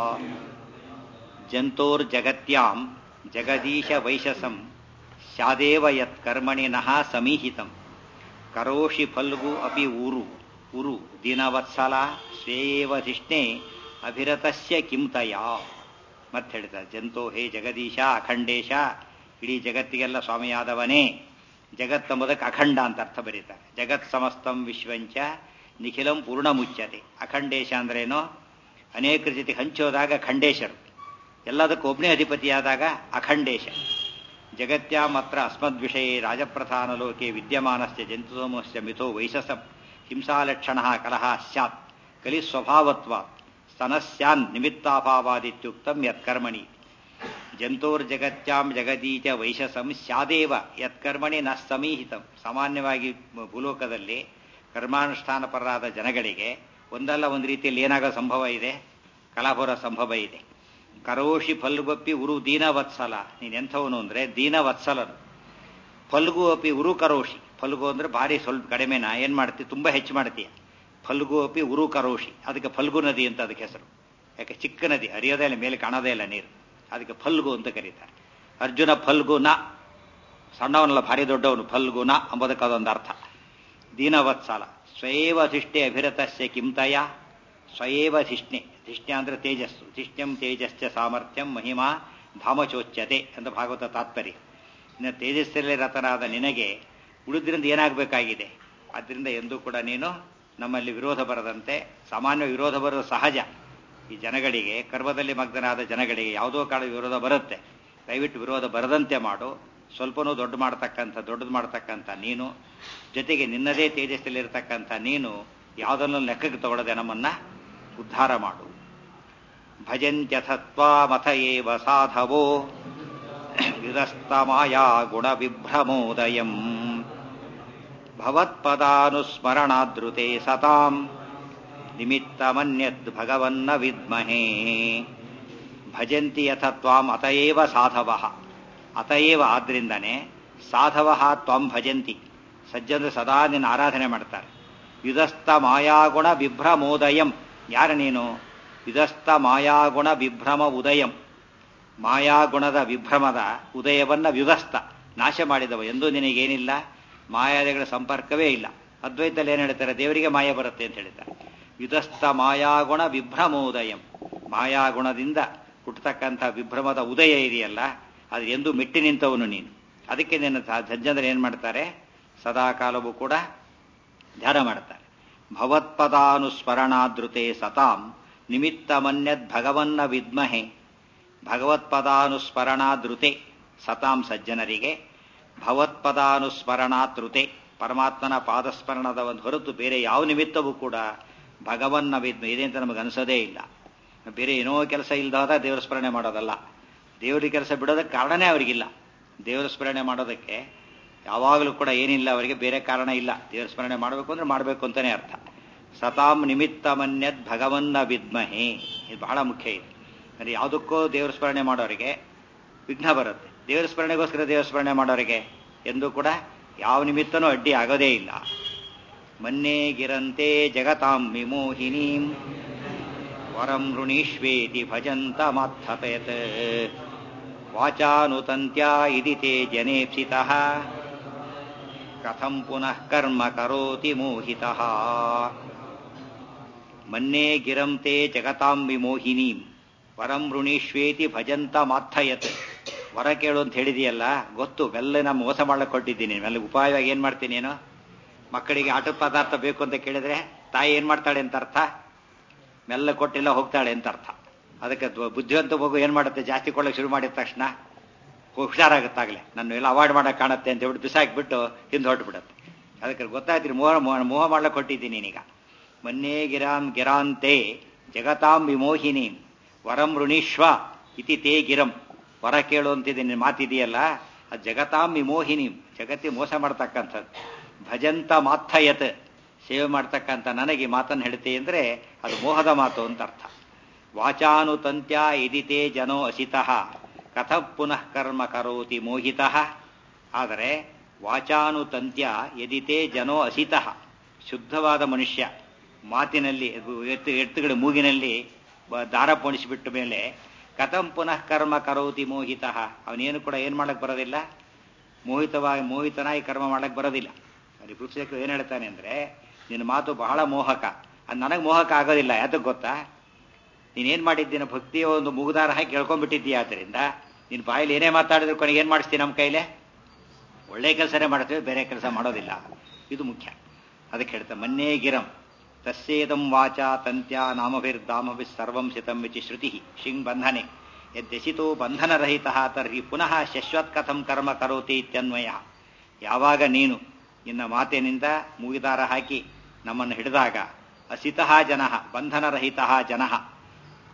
[SPEAKER 1] ಜಂತೋರ್ಜಗತ್ಯಾಂ ಜಗದೀಶ ವೈಶಸಂ ಸ್ಯಾದೇವ ಯತ್ ಕರ್ಮಣಿ ನಃ ಸಮೀಹಿತಂ ಕರೋಷಿ ಫಲ್ಗು ಅಪಿ ಊರು ಉರು ದಿನವತ್ಸಲ ಸ್ವೇವಧಿಷ್ಣೆ ಅಭಿರತಸ್ಯ ಕಿಂತಯಾ ಮತ್ತೆ ಹೇಳ್ತಾರೆ ಜಂತೋ ಹೇ ಜಗದೀಶ ಅಖಂಡೇಶ ಇಡೀ ಜಗತ್ತಿಗೆಲ್ಲ ಸ್ವಾಮಿಯಾದವನೇ ಜಗತ್ತಂಬುದಕ್ಕೆ ಅಖಂಡ ಅಂತ ಅರ್ಥ ಬರೀತಾರೆ ಜಗತ್ ಸಮಸ್ತಂ ವಿಶ್ವಂಚ ನಿಖಿಲಂ ಪೂರ್ಣ ಮುಚ್ಚತೆ ಅಖಂಡೇಶ ಅಂದ್ರೇನು ಅನೇಕರ ಜೊತೆ ಹಂಚೋದಾಗ ಖಂಡೇಶರು ಎಲ್ಲದಕ್ಕೂ ಒಬ್ಬನೇ ಅಧಿಪತಿಯಾದಾಗ ಅಖಂಡೇಶ ಜಗತ್ಯಾ ಮಾತ್ರ ಅಸ್ಮದ್ವಿಷಯ ರಾಜಪ್ರಧಾನ ಲೋಕೆ ವಿದ್ಯಮಾನಸ್ಯ ಜಂತುಸಮಸ್ಯ ಮಿಥೋ ವೈಶಸಂ ಹಿಂಸಾಲಕ್ಷಣ ಕಲಹ ಸ್ಯಾತ್ ಕಲಿ ಸ್ವಭಾವತ್ವ ಸ್ತನಸ್ಯಾನ್ ನಿಮಿತ್ತಾಭಾವಾದಿತ್ಯುಕ್ತಂ ಯತ್ಕರ್ಮಣಿ ಜಂತೋರ್ಜಗತ್ಯಾಂ ಜಗದೀಚ ವೈಶಸಂ ಸ್ಯಾದೇವ ಯತ್ಕರ್ಮಣಿ ನ ಸಮೀಹಿತಂ ಸಾಮಾನ್ಯವಾಗಿ ಭೂಲೋಕದಲ್ಲಿ ಕರ್ಮಾನುಷ್ಠಾನಪರರಾದ ಜನಗಳಿಗೆ ಒಂದಲ್ಲ ಒಂದು ರೀತಿಯಲ್ಲಿ ಏನಾಗೋ ಸಂಭವ ಇದೆ ಕಲಾಪುರ ಸಂಭವ ಇದೆ ಕರೋಷಿ ಫಲ್ಗೊಪ್ಪಿ ಉರು ದೀನವತ್ಸಲ ನೀನು ಎಂಥವನು ಅಂದರೆ ದೀನವತ್ಸಲನು ಫಲ್ಗು ಅಪಿ ಉರು ಕರೋಷಿ ಫಲ್ಗು ಅಂದ್ರೆ ಭಾರಿ ಸ್ವಲ್ಪ ಕಡಿಮೆನ ಏನು ಮಾಡ್ತಿ ತುಂಬ ಹೆಚ್ಚು ಮಾಡ್ತೀಯ ಫಲ್ಗು ಅಪಿ ಉರು ಕರೋಷಿ ಅದಕ್ಕೆ ಫಲ್ಗು ನದಿ ಅಂತ ಅದಕ್ಕೆ ಹೆಸರು ಯಾಕೆ ಚಿಕ್ಕ ನದಿ ಹರಿಯೋದೇ ಇಲ್ಲ ಮೇಲೆ ಕಾಣೋದೇ ಇಲ್ಲ ನೀರು ಅದಕ್ಕೆ ಫಲ್ಗು ಅಂತ ಕರೀತಾರೆ ಅರ್ಜುನ ಫಲ್ಗು ನ ಸಣ್ಣವನಲ್ಲ ಭಾರಿ ದೊಡ್ಡವನು ಫಲ್ಗು ನ ಅಂಬೋದಕ್ಕೆ ಅದೊಂದು ಅರ್ಥ ದೀನವತ್ಸಲ ಸ್ವಯೇವ ಧಿಷ್ಠೆ ಅಭಿರತಸ್ಯ ಕಿಂತಯ ಸ್ವಯೇವ ಧಿಷ್ಣೆ ಧಿಷ್ಣೆ ಅಂದ್ರೆ ತೇಜಸ್ಸು ಧಿಷ್ಣ್ಯಂ ತೇಜಸ್ಸ ಸಾಮರ್ಥ್ಯಂ ಮಹಿಮಾ ಧಾಮಚೋಚ್ಯತೆ ಅಂತ ಭಾಗವತ ತಾತ್ಪರ್ಯ ಇನ್ನು ತೇಜಸ್ಸಲ್ಲಿ ರತನಾದ ನಿನಗೆ ಉಳಿದ್ರಿಂದ ಏನಾಗಬೇಕಾಗಿದೆ ಆದ್ದರಿಂದ ಎಂದೂ ಕೂಡ ನೀನು ನಮ್ಮಲ್ಲಿ ವಿರೋಧ ಬರದಂತೆ ಸಾಮಾನ್ಯ ವಿರೋಧ ಬರೋದು ಸಹಜ ಈ ಜನಗಳಿಗೆ ಕರ್ಮದಲ್ಲಿ ಮಗ್ನರಾದ ಜನಗಳಿಗೆ ಯಾವುದೋ ಕಾಲ ವಿರೋಧ ಬರುತ್ತೆ ದಯವಿಟ್ಟು ವಿರೋಧ ಬರದಂತೆ ಮಾಡು ಸ್ವಲ್ಪನೂ ದೊಡ್ಡ ಮಾಡ್ತಕ್ಕಂಥ ದೊಡ್ಡದು ಮಾಡ್ತಕ್ಕಂಥ ನೀನು ಜೊತೆಗೆ ನಿನ್ನದೇ ತೇಜಸ್ಸಲ್ಲಿರ್ತಕ್ಕಂಥ ನೀನು ಯಾವುದನ್ನು ಲೆಕ್ಕಕ್ಕೆ ತಗೊಳ್ಳದೆ ನಮ್ಮನ್ನ ಉದ್ಧಾರ ಮಾಡು ಭಜಂತ್ಯಥತ್ವಾಮಥ ಏವ ಸಾಧವೋ ಯುಧಸ್ತಮಾಯಾ ಗುಣವಿಭ್ರಮೋದಯಂ ಭವತ್ಪದಾನುಸ್ಮರಣಾದೃತೆ ಸತಾಂ ನಿಮಿತ್ತಮನ್ಯದ್ ಭಗವನ್ನ ವಿದ್ಮಹೇ ಭಜಂತಿ ಯಥ ತ್ವಾಂ ಅತಯೇವ ಸಾಧವ ಅತಯೇವ ಆದ್ರಿಂದನೇ ಸಾಧವ ತ್ವಾಂ ಭಜಂತಿ ಸಜ್ಜನರು ಸದಾ ನಿನ್ನ ಆರಾಧನೆ ಮಾಡ್ತಾರೆ ಯುಧಸ್ಥ ಮಾಯಾಗುಣ ವಿಭ್ರಮೋದಯಂ ಯಾರ ನೀನು ಯುಧಸ್ಥ ಮಾಯಾಗುಣ ವಿಭ್ರಮ ಉದಯಂ ಮಾಯಾಗುಣದ ವಿಭ್ರಮದ ಉದಯವನ್ನ ವ್ಯುಧಸ್ಥ ನಾಶ ಮಾಡಿದವ ಎಂದೂ ನಿನಗೇನಿಲ್ಲ ಮಾಯಾದಿಗಳ ಸಂಪರ್ಕವೇ ಇಲ್ಲ ಅದ್ವೈತಲ್ಲಿ ಏನು ಹೇಳ್ತಾರೆ ದೇವರಿಗೆ ಮಾಯ ಬರುತ್ತೆ ಅಂತ ಹೇಳ್ತಾರೆ ಯುಧಸ್ಥ ಮಾಯಾಗುಣ ವಿಭ್ರಮೋದಯಂ ಮಾಯಾಗುಣದಿಂದ ಹುಟ್ಟತಕ್ಕಂಥ ವಿಭ್ರಮದ ಉದಯ ಇದೆಯಲ್ಲ ಅದು ಎಂದು ಮೆಟ್ಟಿ ನಿಂತವನು ನೀನು ಅದಕ್ಕೆ ನಿನ್ನ ಸಜ್ಜನರು ಏನು ಮಾಡ್ತಾರೆ ಸದಾ ಕಾಲವೂ ಕೂಡ ಧ್ಯಾನ ಮಾಡ್ತಾರೆ ಭಗವತ್ಪದಾನುಸ್ಮರಣಾದೃತೆ ಸತಾಂ ನಿಮಿತ್ತ ಮನ್ಯದ್ ಭಗವನ್ನ ವಿದ್ಮಹೆ ಭಗವತ್ಪದಾನುಸ್ಮರಣಾದೃತೆ ಸತಾಂ ಸಜ್ಜನರಿಗೆ ಭಗವತ್ಪದಾನುಸ್ಮರಣಾತೃತೆ ಪರಮಾತ್ಮನ ಪಾದಸ್ಮರಣದ ಒಂದು ಹೊರತು ಬೇರೆ ಯಾವ ನಿಮಿತ್ತವೂ ಕೂಡ ಭಗವನ್ನ ವಿದ್ಮ ಇದೆ ಅಂತ ನಮಗೆ ಅನಿಸೋದೇ ಇಲ್ಲ ಬೇರೆ ಏನೋ ಕೆಲಸ ಇಲ್ದಾದ ದೇವರ ಸ್ಮರಣೆ ಮಾಡೋದಲ್ಲ ದೇವರಿಗೆ ಕೆಲಸ ಬಿಡೋದಕ್ಕೆ ಕಾರಣನೇ ಅವರಿಗಿಲ್ಲ ದೇವರ ಸ್ಮರಣೆ ಮಾಡೋದಕ್ಕೆ ಯಾವಾಗಲೂ ಕೂಡ ಏನಿಲ್ಲ ಅವರಿಗೆ ಬೇರೆ ಕಾರಣ ಇಲ್ಲ ದೇವರ ಸ್ಮರಣೆ ಮಾಡಬೇಕು ಅಂದ್ರೆ ಮಾಡಬೇಕು ಅಂತಾನೆ ಅರ್ಥ ಸತಾಂ ನಿಮಿತ್ತ ಮನ್ಯದ್ ಭಗವನ್ನ ವಿದ್ಮಹೆ ಇದು ಬಹಳ ಮುಖ್ಯ ಇದೆ ಅಂದರೆ ಯಾವುದಕ್ಕೋ ದೇವರ ಸ್ಮರಣೆ ಮಾಡೋರಿಗೆ ವಿಘ್ನ ಬರುತ್ತೆ ದೇವರ ಸ್ಮರಣೆಗೋಸ್ಕರ ದೇವರ ಸ್ಮರಣೆ ಮಾಡೋರಿಗೆ ಎಂದೂ ಕೂಡ ಯಾವ ನಿಮಿತ್ತನೂ ಅಡ್ಡಿ ಆಗೋದೇ ಇಲ್ಲ ಮನ್ನೇ ಗಿರಂತೆ ಜಗತಾಂ ವಿಮೋಹಿನೀಂ ವರಂ ಋಣೀಶ್ವೇತಿ ಭಜಂತ ಮಾತ್ಥಪೇತ್ ವಾಚಾನುತಂತ್ಯಾ ಇದಿ ತೇ ಜನೇಪ್ಸಿತಃ ಕಥಂ ಪುನಃ ಕರ್ಮ ಕರೋತಿ ಮೋಹಿತಃ ಮನ್ನೇ ಗಿರಂತೆ ಜಗತಾಂ ವಿಮೋಹಿನೀಂ ವರಂ ಋಣೀಶ್ವೇತಿ ಭಜಂತ ಮಾಥಯತ್ ವರ ಕೇಳು ಅಂತ ಹೇಳಿದೆಯಲ್ಲ ಗೊತ್ತು ಮೆಲ್ಲ ನಾನು ಮೋಸ ಮಾಡ್ಲಿಕ್ಕೆ ಕೊಟ್ಟಿದ್ದೀನಿ ಮೆಲ್ಲ ಉಪಾಯವಾಗಿ ಏನು ಮಾಡ್ತೀನಿ ಏನೋ ಮಕ್ಕಳಿಗೆ ಆಟದ ಪದಾರ್ಥ ಬೇಕು ಅಂತ ಕೇಳಿದ್ರೆ ತಾಯಿ ಏನು ಮಾಡ್ತಾಳೆ ಅಂತ ಅರ್ಥ ಮೆಲ್ಲ ಕೊಟ್ಟಿಲ್ಲ ಹೋಗ್ತಾಳೆ ಅಂತ ಅರ್ಥ ಅದಕ್ಕೆ ಬುದ್ಧಿವಂತ ಮಗು ಏನು ಮಾಡುತ್ತೆ ಜಾಸ್ತಿ ಕೊಡಕ್ಕೆ ಶುರು ಮಾಡಿದ ತಕ್ಷಣ ಹುಷಾರಾಗುತ್ತಾಗಲೇ ನನ್ನ ಎಲ್ಲ ಅವಾಯ್ಡ್ ಮಾಡಕ್ಕೆ ಕಾಣುತ್ತೆ ಅಂತ ಹೇಳ್ಬಿಟ್ಟು ಬಿಸಾಕ್ಬಿಟ್ಟು ಹಿಂದೆ ಹೊರಟುಬಿಡುತ್ತೆ ಅದಕ್ಕೆ ಗೊತ್ತಾಯ್ತು ಮೋಹ ಮೋಹ ಮಾಡ್ಲಿಕ್ಕೆ ಕೊಟ್ಟಿದ್ದೀನಿ ನೀನೀಗ ಮನ್ನೇ ಗಿರಾಂ ಗಿರಾಂತೆ ಜಗತಾಂ ವಿಮೋಹಿನಿ ವರಂ ಋಣೀಶ್ವ ಇತಿ ತೇ ಗಿರಂ ವರ ಕೇಳು ಅಂತಿದ್ದೀನಿ ಮಾತಿದೆಯಲ್ಲ ಅದು ಜಗತಾಂ ವಿಮೋಹಿನಿ ಜಗತ್ತಿ ಮೋಸ ಮಾಡ್ತಕ್ಕಂಥದ್ದು ಭಜಂತ ಮಾಥಯತ್ ಸೇವೆ ಮಾಡ್ತಕ್ಕಂಥ ನನಗೆ ಮಾತನ್ನು ಹೇಳ್ತೆ ಅಂದರೆ ಅದು ಮೋಹದ ಮಾತು ಅಂತ ಅರ್ಥ ವಾಚಾನುತಂತ್ಯ ಇದಿತೇ ಜನೋ ಅಸಿತಃ ಕಥ ಪುನಃ ಕರ್ಮ ಕರೋತಿ ಮೋಹಿತಃ ಆದರೆ ವಾಚಾನುತಂತ್ಯ ಯದಿತೇ ಜನೋ ಅಸಿತಃ ಶುದ್ಧವಾದ ಮನುಷ್ಯ ಮಾತಿನಲ್ಲಿ ಎತ್ತು ಎತ್ತುಗಳ ಮೂಗಿನಲ್ಲಿ ದಾರ ಪೋಣಿಸಿಬಿಟ್ಟ ಮೇಲೆ ಕಥಂ ಪುನಃ ಕರ್ಮ ಕರೋತಿ ಮೋಹಿತಃ ಅವನೇನು ಕೂಡ ಏನು ಮಾಡಕ್ ಬರೋದಿಲ್ಲ ಮೋಹಿತವಾಗಿ ಮೋಹಿತನಾಗಿ ಕರ್ಮ ಮಾಡಕ್ ಬರೋದಿಲ್ಲ ಅಲ್ಲಿ ಪುಸ್ತಕ ಏನು ಹೇಳ್ತಾನೆ ಅಂದರೆ ನಿನ್ನ ಮಾತು ಬಹಳ ಮೋಹಕ ಅದು ನನಗೆ ಮೋಹಕ ಆಗೋದಿಲ್ಲ ಯಾತಕ್ಕೆ ಗೊತ್ತಾ ನೀನೇನು ಮಾಡಿದ್ದೀನ ಭಕ್ತಿಯ ಒಂದು ಮುಗುದಾರ ಹಾಕಿ ಕೇಳ್ಕೊಂಡ್ಬಿಟ್ಟಿದ್ದೀಯ ಆದ್ದರಿಂದ ನಿನ್ನ ಬಾಯಲ್ಲಿ ಏನೇ ಮಾತಾಡಿದ್ರು ಕೊನೆಗೆ ಏನು ಮಾಡಿಸ್ತೀನಿ ನಮ್ಮ ಕೈಲೇ ಒಳ್ಳೆ ಕೆಲಸನೇ ಮಾಡ್ತೀವಿ ಬೇರೆ ಕೆಲಸ ಮಾಡೋದಿಲ್ಲ ಇದು ಮುಖ್ಯ ಅದಕ್ಕೆ ಹೇಳ್ತಾ ಮನ್ನೇ ಗಿರಂ ತಸ್ಯೇದಂ ವಾಚ ತಂತ್ಯ ನಾಮಭಿರ್ದಾಮಭಿ ಸರ್ವಂ ಸಿತಂ ವಿಚಿ ಶ್ರುತಿ ಶಿಂಗ್ ಬಂಧನೆ ಯದ್ಯಸಿತೋ ಬಂಧನರಹಿತ ತರ್ಹಿ ಪುನಃ ಶಶ್ವತ್ ಕಥಂ ಕರ್ಮ ಕರೋತಿ ಇತ್ಯನ್ವಯ ಯಾವಾಗ ನೀನು ನಿನ್ನ ಮಾತಿನಿಂದ ಮೂಗಿದಾರ ಹಾಕಿ ನಮ್ಮನ್ನು ಹಿಡಿದಾಗ ಅಸಿತಃ ಜನ ಬಂಧನರಹಿತ ಜನ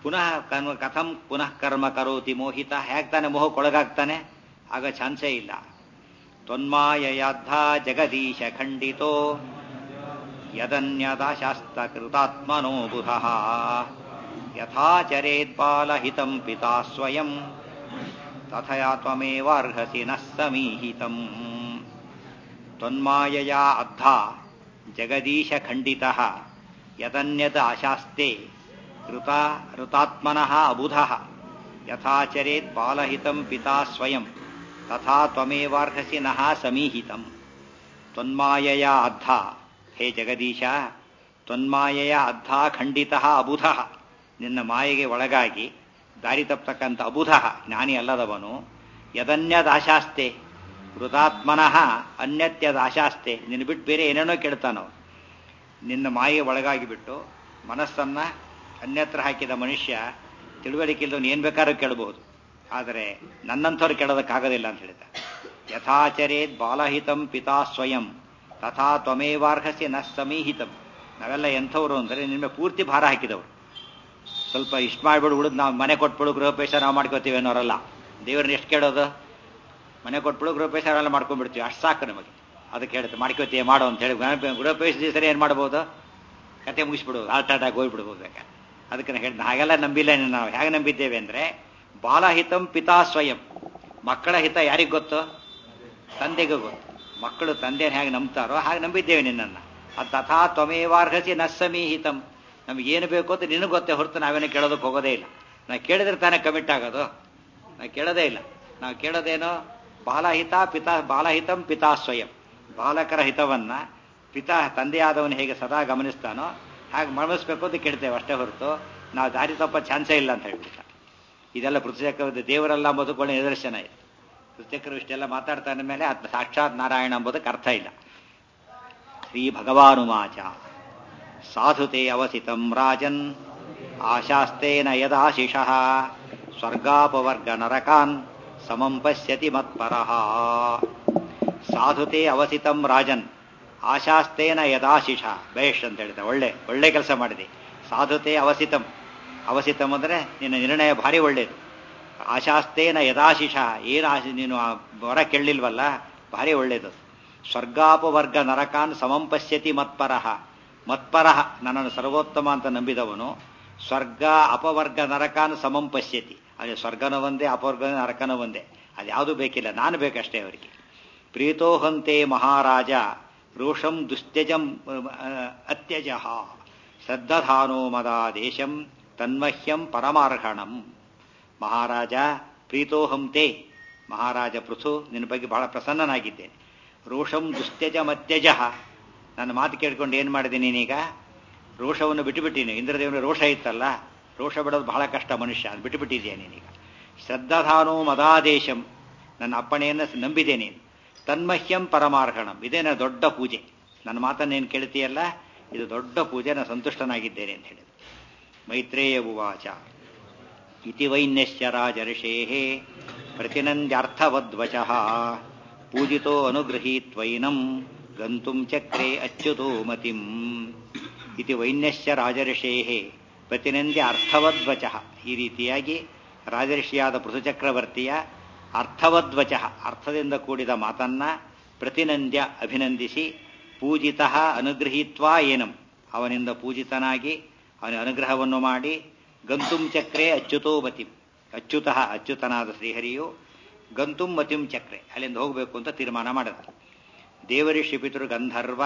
[SPEAKER 1] ಪುನಃ ಕರ್ಮ ಕಥಂ ಪುನಃ ಕರ್ಮ ಕರೋತಿ ಮೋಹಿತ ಹೇಗೆ ತಾನೆ ಮೋಹಕ್ಕೊಳಗಾಗ್ತಾನೆ ಆಗ ಚಾನ್ಸೇ ಇಲ್ಲ ತ್ವನ್ಮಾಯಯಾದ್ಧ ಜಗದೀಶ ಖಂಡಿತೋ ಯದನ್ಯದಾಶಾಸ್ತ ಕೃತಾತ್ಮನೋ ಬುಧಃ ಯಥಾಚರೇತ್ಪಾಲಹಿತಂ ಪಿತಾ ಸ್ವಯಂ ತಥಯಾ ತ್ವಮೇವಾರ್ಹಸಿ ನಃ ಸಮೀಹಿತಂ ತ್ವನ್ಮಾಯಯಾ ಅದ್ಧ ಜಗದೀಶ ಖಂಡಿತಃ ಯದನ್ಯದ ಆಶಾಸ್ತೆ ಕೃತ ಋತಾತ್ಮನಃ ಅಬುಧಃ ಯಥಾಚರೇತ್ ಬಾಲಹಿತಂ ಪಿತಾ ಸ್ವಯಂ ತಥಾ ತ್ವಮೇವಾರ್ಹಸಿ ನಃ ಸಮೀಹಿತಂ ತ್ವನ್ಮಾಯಯ ಅದ್ಧ ಹೇ ಜಗದೀಶ ತ್ವನ್ಮಾಯಯ ಅದ್ಧ ಖಂಡಿತಃ ಅಬುಧಃ ನಿನ್ನ ಮಾಯೆಗೆ ಒಳಗಾಗಿ ದಾರಿ ತಪ್ಪತಕ್ಕಂಥ ಅಬುಧಃ ಜ್ಞಾನಿ ಅಲ್ಲದವನು ಯದನ್ಯದಾಶಾಸ್ತೆ ಕೃತಾತ್ಮನಃ ಅನ್ಯತ್ಯದಾಶಾಸ್ತೆ ನಿನ್ನ ಬಿಟ್ಟು ಬೇರೆ ಏನೇನೋ ಕೇಳ್ತಾನೋ ನಿನ್ನ ಮಾಯೆಗೆ ಒಳಗಾಗಿ ಬಿಟ್ಟು ಮನಸ್ಸನ್ನ ಅನ್ಯತ್ರ ಹಾಕಿದ ಮನುಷ್ಯ ತಿಳುವಳಿಕೆ ಇಲ್ಲದವನು ಏನು ಬೇಕಾದ್ರೂ ಕೇಳಬಹುದು ಆದರೆ ನನ್ನಂಥವ್ರು ಕೇಳೋದಕ್ಕಾಗೋದಿಲ್ಲ ಅಂತ ಹೇಳಿದ ಯಥಾಚರೇತ್ ಬಾಲಹಿತಂ ಪಿತಾ ಸ್ವಯಂ ತಥಾ ತ್ವಮೇವಾರ್ಹಸಿ ನ ಸಮೀಹಿತಂ ನಾವೆಲ್ಲ ಎಂಥವ್ರು ಅಂದರೆ ನಿನ್ನ ಪೂರ್ತಿ ಭಾರ ಹಾಕಿದವರು ಸ್ವಲ್ಪ ಇಷ್ಟು ಮಾಡಿಬಿಡು ಉಳಿದು ನಾವು ಮನೆ ಕೊಟ್ಬಿಡು ಗೃಹಪೇಶ ನಾವು ಮಾಡ್ಕೋತೀವಿ ಅನ್ನೋರಲ್ಲ ದೇವ್ರನ್ನ ಎಷ್ಟು ಕೇಳೋದು ಮನೆ ಕೊಟ್ಬಿಡು ಗೃಹಪೇಶ ನಾವೆಲ್ಲ ಮಾಡ್ಕೊಂಡ್ಬಿಡ್ತೀವಿ ಅಷ್ಟು ಸಾಕು ನಮಗೆ ಅದಕ್ಕೆ ಹೇಳುತ್ತೆ ಮಾಡ್ಕೋತೀಯ ಮಾಡೋ ಅಂತ ಹೇಳಿ ಗೃಹಪೇಶ ದಿವಸ ಏನು ಮಾಡ್ಬೋದು ಕತೆ ಮುಗಿಸ್ಬಿಡು ಹಾರ್ಟ್ ಅಟ್ಯಾಕ್ ಹೋಗ್ಬಿಡ್ಬೋದು ಬೇಕಾದ್ರೆ ಅದಕ್ಕೆ ನಾನು ಹೇಳಿದ ಹಾಗೆಲ್ಲ ನಂಬಿಲ್ಲ ನಾವು ಹೇಗೆ ನಂಬಿದ್ದೇವೆ ಅಂದರೆ ಬಾಲಹಿತಂ ಪಿತಾ ಸ್ವಯಂ ಮಕ್ಕಳ ಹಿತ ಯಾರಿಗೆ ಗೊತ್ತು ತಂದೆಗೂ ಗೊತ್ತು ಮಕ್ಕಳು ತಂದೆಯನ್ನು ಹೇಗೆ ನಂಬ್ತಾರೋ ಹಾಗೆ ನಂಬಿದ್ದೇವೆ ನಿನ್ನನ್ನು ಅದು ತಥಾ ತ್ವಮೇವಾರ್ಹಸಿ ನ ಸಮೀಹಿತಂ ನಮಗೇನು ಬೇಕು ಅಂತ ನಿನಗೆ ಗೊತ್ತೇ ಹೊರತು ನಾವೇನು ಕೇಳೋದಕ್ಕೆ ಹೋಗೋದೇ ಇಲ್ಲ ನಾವು ಕೇಳಿದ್ರೆ ತಾನೇ ಕಮಿಟ್ ಆಗೋದು ನಾವು ಕೇಳೋದೇ ಇಲ್ಲ ನಾವು ಕೇಳೋದೇನೋ ಬಾಲಹಿತ ಪಿತಾ ಬಾಲಹಿತಂ ಪಿತಾ ಸ್ವಯಂ ಬಾಲಕರ ಹಿತವನ್ನ ಪಿತಾ ತಂದೆಯಾದವನು ಹೇಗೆ ಸದಾ ಗಮನಿಸ್ತಾನೋ ಹಾಗೆ ಗಮನಿಸ್ಬೇಕು ಅಂತ ಕೇಳ್ತೇವೆ ಅಷ್ಟೇ ಹೊರತು ನಾವು ದಾರಿ ತಪ್ಪ ಚಾನ್ಸೇ ಇಲ್ಲ ಅಂತ ಹೇಳ್ಬಿಟ್ಟ ಇದೆಲ್ಲ ಪೃಥ್ವಿಚಕ್ರದ ದೇವರೆಲ್ಲ ಅಂಬೋದಕ್ಕೆ ಒಳ್ಳೆ ನಿದರ್ಶನ ಇದೆ ಪೃಥ್ವಿಚಕ್ರ ಇಷ್ಟೆಲ್ಲ ಮಾತಾಡ್ತಾ ಮೇಲೆ ಆತ್ಮ ಸಾಕ್ಷಾತ್ ನಾರಾಯಣ ಎಂಬುದಕ್ಕೆ ಅರ್ಥ ಇಲ್ಲ ಶ್ರೀ ಭಗವಾನುಮಾಚ ಸಾಧುತೆ ಅವಸಿತಂ ರಾಜನ್ ಆಶಾಸ್ತೇನ ಯದಾಶಿಷಃ ಸ್ವರ್ಗಾಪವರ್ಗ ನರಕಾನ್ ಸಮಂ ಪಶ್ಯತಿ ಮತ್ಪರಃ ಸಾಧುತೆ ಅವಸಿತಂ ರಾಜನ್ ಆಶಾಸ್ತೇನ ಯದಾಶಿಷ ಬೇಷ್ ಅಂತ ಹೇಳಿದ ಒಳ್ಳೆ ಒಳ್ಳೆ ಕೆಲಸ ಮಾಡಿದೆ ಸಾಧುತೆ ಅವಸಿತಂ ಅವಸಿತಂ ಅಂದರೆ ನಿನ್ನ ನಿರ್ಣಯ ಭಾರಿ ಒಳ್ಳೇದು ಆಶಾಸ್ತೇನ ಯದಾಶಿಷ ಏನು ಆಶೆ ನೀನು ಆ ವರ ಕೇಳಲಿಲ್ವಲ್ಲ ಭಾರಿ ಒಳ್ಳೇದು ಸ್ವರ್ಗಾಪವರ್ಗ ನರಕಾನ್ ಸಮಂ ಪಶ್ಯತಿ ಮತ್ಪರಃ ಮತ್ಪರಃ ನನ್ನನ್ನು ಸರ್ವೋತ್ತಮ ಅಂತ ನಂಬಿದವನು ಸ್ವರ್ಗ ಅಪವರ್ಗ ನರಕಾನ್ ಸಮಂ ಪಶ್ಯತಿ ಅದೇ ಸ್ವರ್ಗನ ಒಂದೇ ಅಪವರ್ಗ ನರಕನ ಒಂದೇ ಅದು ಯಾವುದು ಬೇಕಿಲ್ಲ ನಾನು ಬೇಕಷ್ಟೇ ಅವರಿಗೆ ಪ್ರೀತೋಹಂತೆ ಮಹಾರಾಜ ರೋಷಂ ದುಸ್ತ್ಯಜಂ ಅತ್ಯಜ ಶ್ರದ್ಧಾನೋ ಮದ ದೇಶಂ ತನ್ಮಹ್ಯಂ ಪರಮಾರ್ಹಣಂ ಮಹಾರಾಜ ಪ್ರೀತೋಹಂತೆ ಮಹಾರಾಜ ಪೃಥು ನಿನ್ನ ಬಗ್ಗೆ ಬಹಳ ಪ್ರಸನ್ನನಾಗಿದ್ದೇನೆ ರೋಷಂ ದುಸ್ತ್ಯಜಮತ್ಯಜ ನನ್ನ ಮಾತು ಕೇಳ್ಕೊಂಡು ಏನು ಮಾಡಿದೆ ನೀನೀಗ ರೋಷವನ್ನು ಬಿಟ್ಟುಬಿಟ್ಟಿನಿ ಇಂದ್ರದೇವನ ರೋಷ ಇತ್ತಲ್ಲ ರೋಷ ಬಿಡೋದು ಬಹಳ ಕಷ್ಟ ಮನುಷ್ಯ ಅದು ಬಿಟ್ಟುಬಿಟ್ಟಿದೆಯಾ ನೀನೀಗ ಶ್ರದ್ಧಾಧಾನೋ ಮದಾದೇಶಂ ನನ್ನ ಅಪ್ಪಣೆಯನ್ನು ನಂಬಿದೆ ನೀನು ತನ್ಮಹ್ಯಂ ಪರಮಾರ್ಹಣಂ ಇದೇನ ದೊಡ್ಡ ಪೂಜೆ ನನ್ನ ಮಾತನ್ನೇನು ಕೇಳ್ತೀಯಲ್ಲ ಇದು ದೊಡ್ಡ ಪೂಜೆ ನಾನು ಸಂತುಷ್ಟನಾಗಿದ್ದೇನೆ ಅಂತ ಹೇಳಿದ ಮೈತ್ರೇಯ ಉವಾಚ ಇತಿ ವೈನ್ಯಶ್ಚ ರಾಜರ್ಷೇ ಪ್ರತಿನಂದ್ಯಾರ್ಥವದ್ವಚ ಪೂಜಿತೋ ಅನುಗೃಹೀತ್ವೈನಂ ಗಂತುಂ ಚಕ್ರೆ ಅಚ್ಯುತೋ ಮತಿಂ ಇತಿ ವೈನ್ಯಶ್ಚ ರಾಜರ್ಷೇ ಪ್ರತಿನಂದ್ಯ ಅರ್ಥವದ್ವಚ ಈ ರೀತಿಯಾಗಿ ರಾಜರ್ಷಿಯಾದ ಪೃಥುಚಕ್ರವರ್ತಿಯ ಅರ್ಥವದ್ವಚ ಅರ್ಥದಿಂದ ಕೂಡಿದ ಮಾತನ್ನ ಪ್ರತಿನಂದ್ಯ ಅಭಿನಂದಿಸಿ ಪೂಜಿತ ಅನುಗೃಹೀತ್ವಾ ಏನಂ ಅವನಿಂದ ಪೂಜಿತನಾಗಿ ಅವನ ಅನುಗ್ರಹವನ್ನು ಮಾಡಿ ಗಂತುಂ ಚಕ್ರೆ ಅಚ್ಯುತೋ ಮತಿಂ ಅಚ್ಯುತ ಅಚ್ಯುತನಾದ ಶ್ರೀಹರಿಯು ಗಂತುಂ ಮತಿಂ ಚಕ್ರೆ ಅಲ್ಲಿಂದ ಹೋಗಬೇಕು ಅಂತ ತೀರ್ಮಾನ ಮಾಡಿದ ದೇವರಿಷಿ ಪಿತೃ ಗಂಧರ್ವ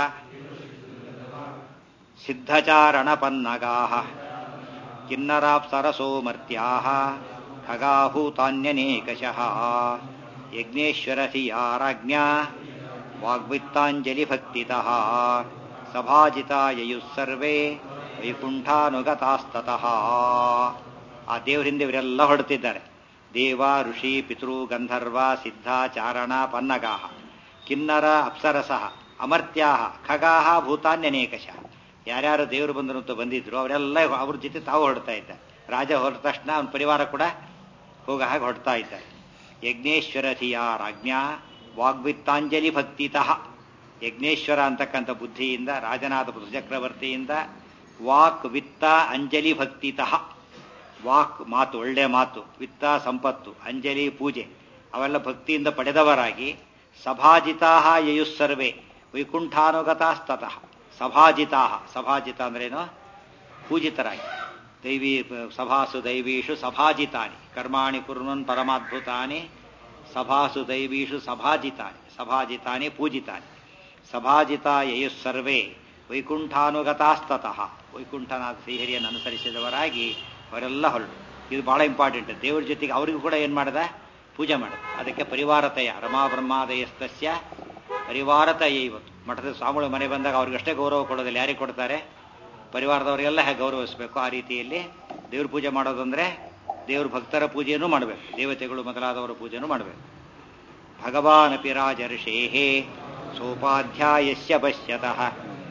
[SPEAKER 1] ಸಿದ್ಧಚಾರಣಪನ್ನಗಾ ಕಿನ್ನರಾಪ್ಸರಸೋ ಮರ್ತ್ಯಾ ಖಗಾಭೂತಾನ್ಯನೇಕಶಃ ಯಜ್ಞೇಶ್ವರಸಿಯಾರಾಜ್ಞಾ ವಾಗ್ವಿತ್ತಾಂಜಲಿಭಕ್ತಿತಃ ಸಭಾಜಿತಾ ಯಯುಃ ಸರ್ವೇ ವೈಕುಂಠಾನುಗತಾಸ್ತತಃ ಆ ದೇವರಿಂದ ಇವರೆಲ್ಲ ಹೊರಡ್ತಿದ್ದಾರೆ ದೇವ ಋಷಿ ಪಿತೃ ಗಂಧರ್ವ ಸಿದ್ಧ ಚಾರಣ ಪನ್ನಗಾಹ ಕಿನ್ನರ ಅಪ್ಸರಸಃ ಅಮರ್ತ್ಯಾಹ ಖಗಾಹ ಭೂತಾನ್ಯನೇಕಶಃ ಯಾರ್ಯಾರು ದೇವರು ಬಂದರು ಅಂತ ಬಂದಿದ್ರು ಅವರೆಲ್ಲ ಅವ್ರ ಜೊತೆ ತಾವು ಹೊರಡ್ತಾ ಇದ್ದಾರೆ ರಾಜ ಹೊರಟ ತಕ್ಷಣ ಅವನ ಪರಿವಾರ ಕೂಡ ಹೋಗ ಹಾಗೆ ಹೊರಡ್ತಾ ಇದ್ದಾರೆ ಯಜ್ಞೇಶ್ವರ ಧಿಯ ರಾಜ್ಞಾ ವಾಗ್ವಿತ್ತಾಂಜಲಿ ಭಕ್ತಿತಃ ಯಜ್ಞೇಶ್ವರ ಅಂತಕ್ಕಂಥ ಬುದ್ಧಿಯಿಂದ ರಾಜನಾದ ಚಕ್ರವರ್ತಿಯಿಂದ ವಾಕ್ ವಿತ್ತ ಅಂಜಲಿ ಭಕ್ತಿತಃ ವಾಕ್ ಮಾತು ಒಳ್ಳೆ ಮಾತು ವಿತ್ತ ಸಂಪತ್ತು ಅಂಜಲಿ ಪೂಜೆ ಅವೆಲ್ಲ ಭಕ್ತಿಯಿಂದ ಪಡೆದವರಾಗಿ ಸಭಾಜಿತಾ ಯಯುಸ್ಸರ್ವೇ ವೈಕುಂಠಾನುಗತಾಸ್ತತಃ ಸಭಾಜಿತಾ ಸಭಾಜಿತ ಅಂದ್ರೇನು ಪೂಜಿತರಾಗಿ ದೈವೀ ಸಭಾಸು ದೈವೀಷು ಸಭಾಜಿತಾನಿ ಕರ್ಮಾಣಿ ಕುರ್ವನ್ ಪರಮಾದ್ಭುತಾನಿ ಸಭಾಸು ದೈವೀಷು ಸಭಾಜಿತಾನಿ ಸಭಾಜಿತಾನಿ ಪೂಜಿತಾನಿ ಸಭಾಜಿತ ಯಯುಸ್ಸರ್ವೇ ವೈಕುಂಠಾನುಗತಾಸ್ತತಃ ವೈಕುಂಠನಾಥ ಶ್ರೀಹರಿಯನ್ನು ಅನುಸರಿಸಿದವರಾಗಿ ಅವರೆಲ್ಲ ಹೊರಡು ಇದು ಬಹಳ ಇಂಪಾರ್ಟೆಂಟ್ ದೇವರ ಜೊತೆಗೆ ಅವರಿಗೂ ಕೂಡ ಏನು ಮಾಡದ ಪೂಜೆ ಮಾಡೋದು ಅದಕ್ಕೆ ಪರಿವಾರತಯ ರಮಾ ಬ್ರಹ್ಮಾದಯಸ್ತಸ್ಯ ಪರಿವಾರತಯ ಇವತ್ತು ಮಠದ ಸ್ವಾಮಿಗಳು ಮನೆ ಬಂದಾಗ ಅವ್ರಿಗಷ್ಟೇ ಗೌರವ ಕೊಡೋದಿಲ್ಲ ಯಾರಿಗೆ ಕೊಡ್ತಾರೆ ಪರಿವಾರದವರಿಗೆಲ್ಲ ಹೇಗೆ ಗೌರವಿಸಬೇಕು ಆ ರೀತಿಯಲ್ಲಿ ದೇವ್ರ ಪೂಜೆ ಮಾಡೋದಂದ್ರೆ ದೇವ್ರ ಭಕ್ತರ ಪೂಜೆಯನ್ನು ಮಾಡಬೇಕು ದೇವತೆಗಳು ಮೊದಲಾದವರ ಪೂಜೆಯನ್ನು ಮಾಡಬೇಕು ಭಗವಾನಪಿ ರಾಜರ್ಷೇಹೇ ಸೋಪಾಧ್ಯಾಯಸ್ಯ ಪಶ್ಯತಃ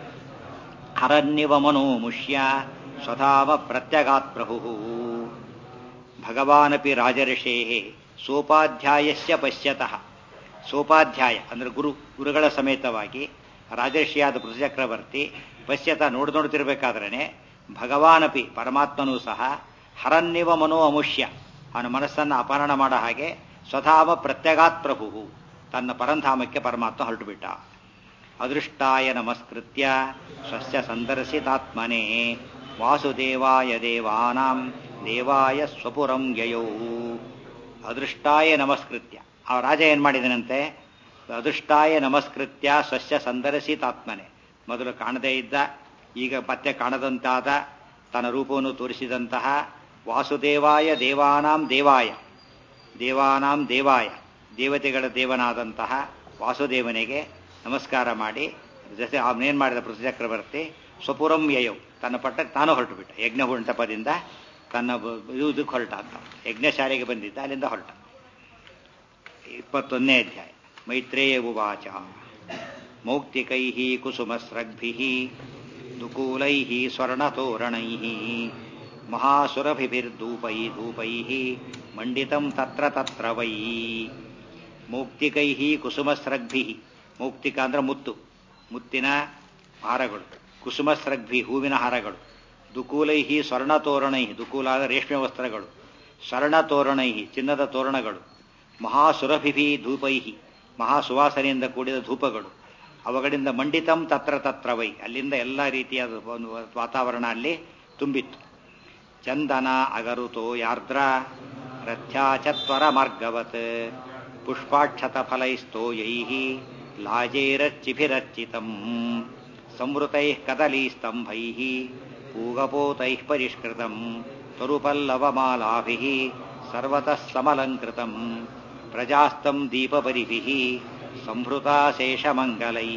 [SPEAKER 1] ಹರನ್ನಿವ ಮನೋಮುಷ್ಯ ಸ್ವಧಾಮ ಪ್ರತ್ಯಗಾತ್ ಪ್ರಭು ಭಗವಾನಪಿ ರಾಜರ್ಷೇಹೇ ಸೋಪಾಧ್ಯಾಯಸ್ಯ ಪಶ್ಯತಃ ಸೋಪಾಧ್ಯಾಯ ಅಂದ್ರೆ ಗುರು ಗುರುಗಳ ಸಮೇತವಾಗಿ ರಾಜರ್ಷಿಯಾದ ಪೃಥಚಕ್ರವರ್ತಿ ಪಶ್ಯತ ನೋಡ್ ನೋಡ್ತಿರ್ಬೇಕಾದ್ರೇನೆ ಭಗವಾನಪಿ ಪರಮಾತ್ಮನೂ ಸಹ ಹರನ್ನಿವ ಮನೋ ಅಮುಷ್ಯ ಅವನ ಮನಸ್ಸನ್ನು ಅಪಹರಣ ಮಾಡೋ ಹಾಗೆ ಸ್ವಧಾಮ ಪ್ರತ್ಯಗಾತ್ ಪ್ರಭು ತನ್ನ ಪರಂಧಾಮಕ್ಕೆ ಪರಮಾತ್ಮ ಹೊರಟುಬಿಟ್ಟ ಅದೃಷ್ಟಾಯ ನಮಸ್ಕೃತ್ಯ ಸ್ವಸ್ಯ ಸಂದರ್ಶಿತಾತ್ಮನೇ ವಾಸುದೇವಾಯ ದೇವಾನಾಂ ದೇವಾಯ ಸ್ವಪುರಂ ಯಯೌ ಅದೃಷ್ಟಾಯ ನಮಸ್ಕೃತ್ಯ ಆ ರಾಜ ಏನ್ ಮಾಡಿದನಂತೆ ಅದೃಷ್ಟಾಯ ನಮಸ್ಕೃತ್ಯ ಸ್ವಸ್ಯ ಸಂದರ್ಶಿತಾತ್ಮನೆ ಮೊದಲು ಕಾಣದೇ ಇದ್ದ ಈಗ ಮತ್ತೆ ಕಾಣದಂತಾದ ತನ್ನ ರೂಪವನ್ನು ತೋರಿಸಿದಂತಹ ವಾಸುದೇವಾಯ ದೇವಾನಾಂ ದೇವಾಯ ದೇವಾನಾಂ ದೇವಾಯ ದೇವತೆಗಳ ದೇವನಾದಂತಹ ವಾಸುದೇವನಿಗೆ ನಮಸ್ಕಾರ ಮಾಡಿ ಜೊತೆ ಅವನೇನ್ ಮಾಡಿದ ಪೃಥ್ವಿಚಕ್ರವರ್ತಿ ಸ್ವಪುರಂ ಯಯೌ ತನ್ನ ಪಟ್ಟಕ್ಕೆ ತಾನು ಹೊರಟು ಬಿಟ್ಟ ಯಜ್ಞ ಮಂಟಪದಿಂದ ತನ್ನ ಇದಕ್ಕೆ ಹೊರಟ ಅಂತ ಯಜ್ಞಶಾಲೆಗೆ ಬಂದಿದ್ದ ಅಲ್ಲಿಂದ ಹೊರಟ ಇಪ್ಪತ್ತೊಂದನೇ ಅಧ್ಯಾಯ ಮೈತ್ರೇಯ ಉವಾಚ ಮೌಕ್ತಿಕೈ ಕುಸುಮಸ್ರಗ್ಭಿ ದುಕೂಲೈ ಸ್ವರ್ಣತೋರಣೈ ಮಹಾಸುರಭಿರ್ಧೂಪೈ ಧೂಪೈ ಮಂಡಿತಂ ತತ್ರ ತತ್ರ ವೈ ಮೌಕ್ತಿಕೈ ಕುಸುಮಸ್ರಗ್ಭಿ ಮೌಕ್ತಿಕ ಅಂದ್ರೆ ಮುತ್ತು ಮುತ್ತಿನ ಹಾರಗಳು ಕುಸುಮಸ್ರಗ್ಭಿ ಹೂವಿನ ಹಾರಗಳು ದುಕೂಲೈ ಸ್ವರ್ಣತೋರಣೈ ದುಕೂಲ ರೇಷ್ಮೆ ವಸ್ತ್ರಗಳು ಸ್ವರ್ಣತೋರಣೈ ಚಿನ್ನದ ತೋರಣಗಳು ಮಹಾಸುರಭಿಭಿ ಧೂಪೈ ಮಹಾಸುವಾಸನೆಯಿಂದ ಕೂಡಿದ ಧೂಪಗಳು ಅವುಗಳಿಂದ ಮಂಡಿತಂ ತತ್ರ ತತ್ರ ವೈ ಅಲ್ಲಿಂದ ಎಲ್ಲ ರೀತಿಯಾದ ಒಂದು ವಾತಾವರಣ ಅಲ್ಲಿ ತುಂಬಿತ್ತು ಚಂದನ ಅಗರುತೋ ಯಾರ್ದ್ರ ರಥ್ಯಾಚತ್ವರ ಮಾರ್ಗವತ್ ಪುಷ್ಪಾಕ್ಷತ ಫಲೈಸ್ತೋಯೈ ಲಾಜೈರಚ್ಚಿಭಿರಚ್ಚಿತಂ ಸಂವೃತೈ ಕದಲೀಸ್ತಂಭೈ ಪೂಗಪೋತೈ ಪರಿಷ್ಕೃತಂ ತರುಪಲ್ಲವಮಾಲಾಭಿ ಸರ್ವತಃ ಸಮಲಂಕೃತಂ ಪ್ರಜಾಸ್ತಂ ದೀಪಪರಿಭಿಃ ಸಂಭೃತಾಶೇಷಮಂಗಲೈ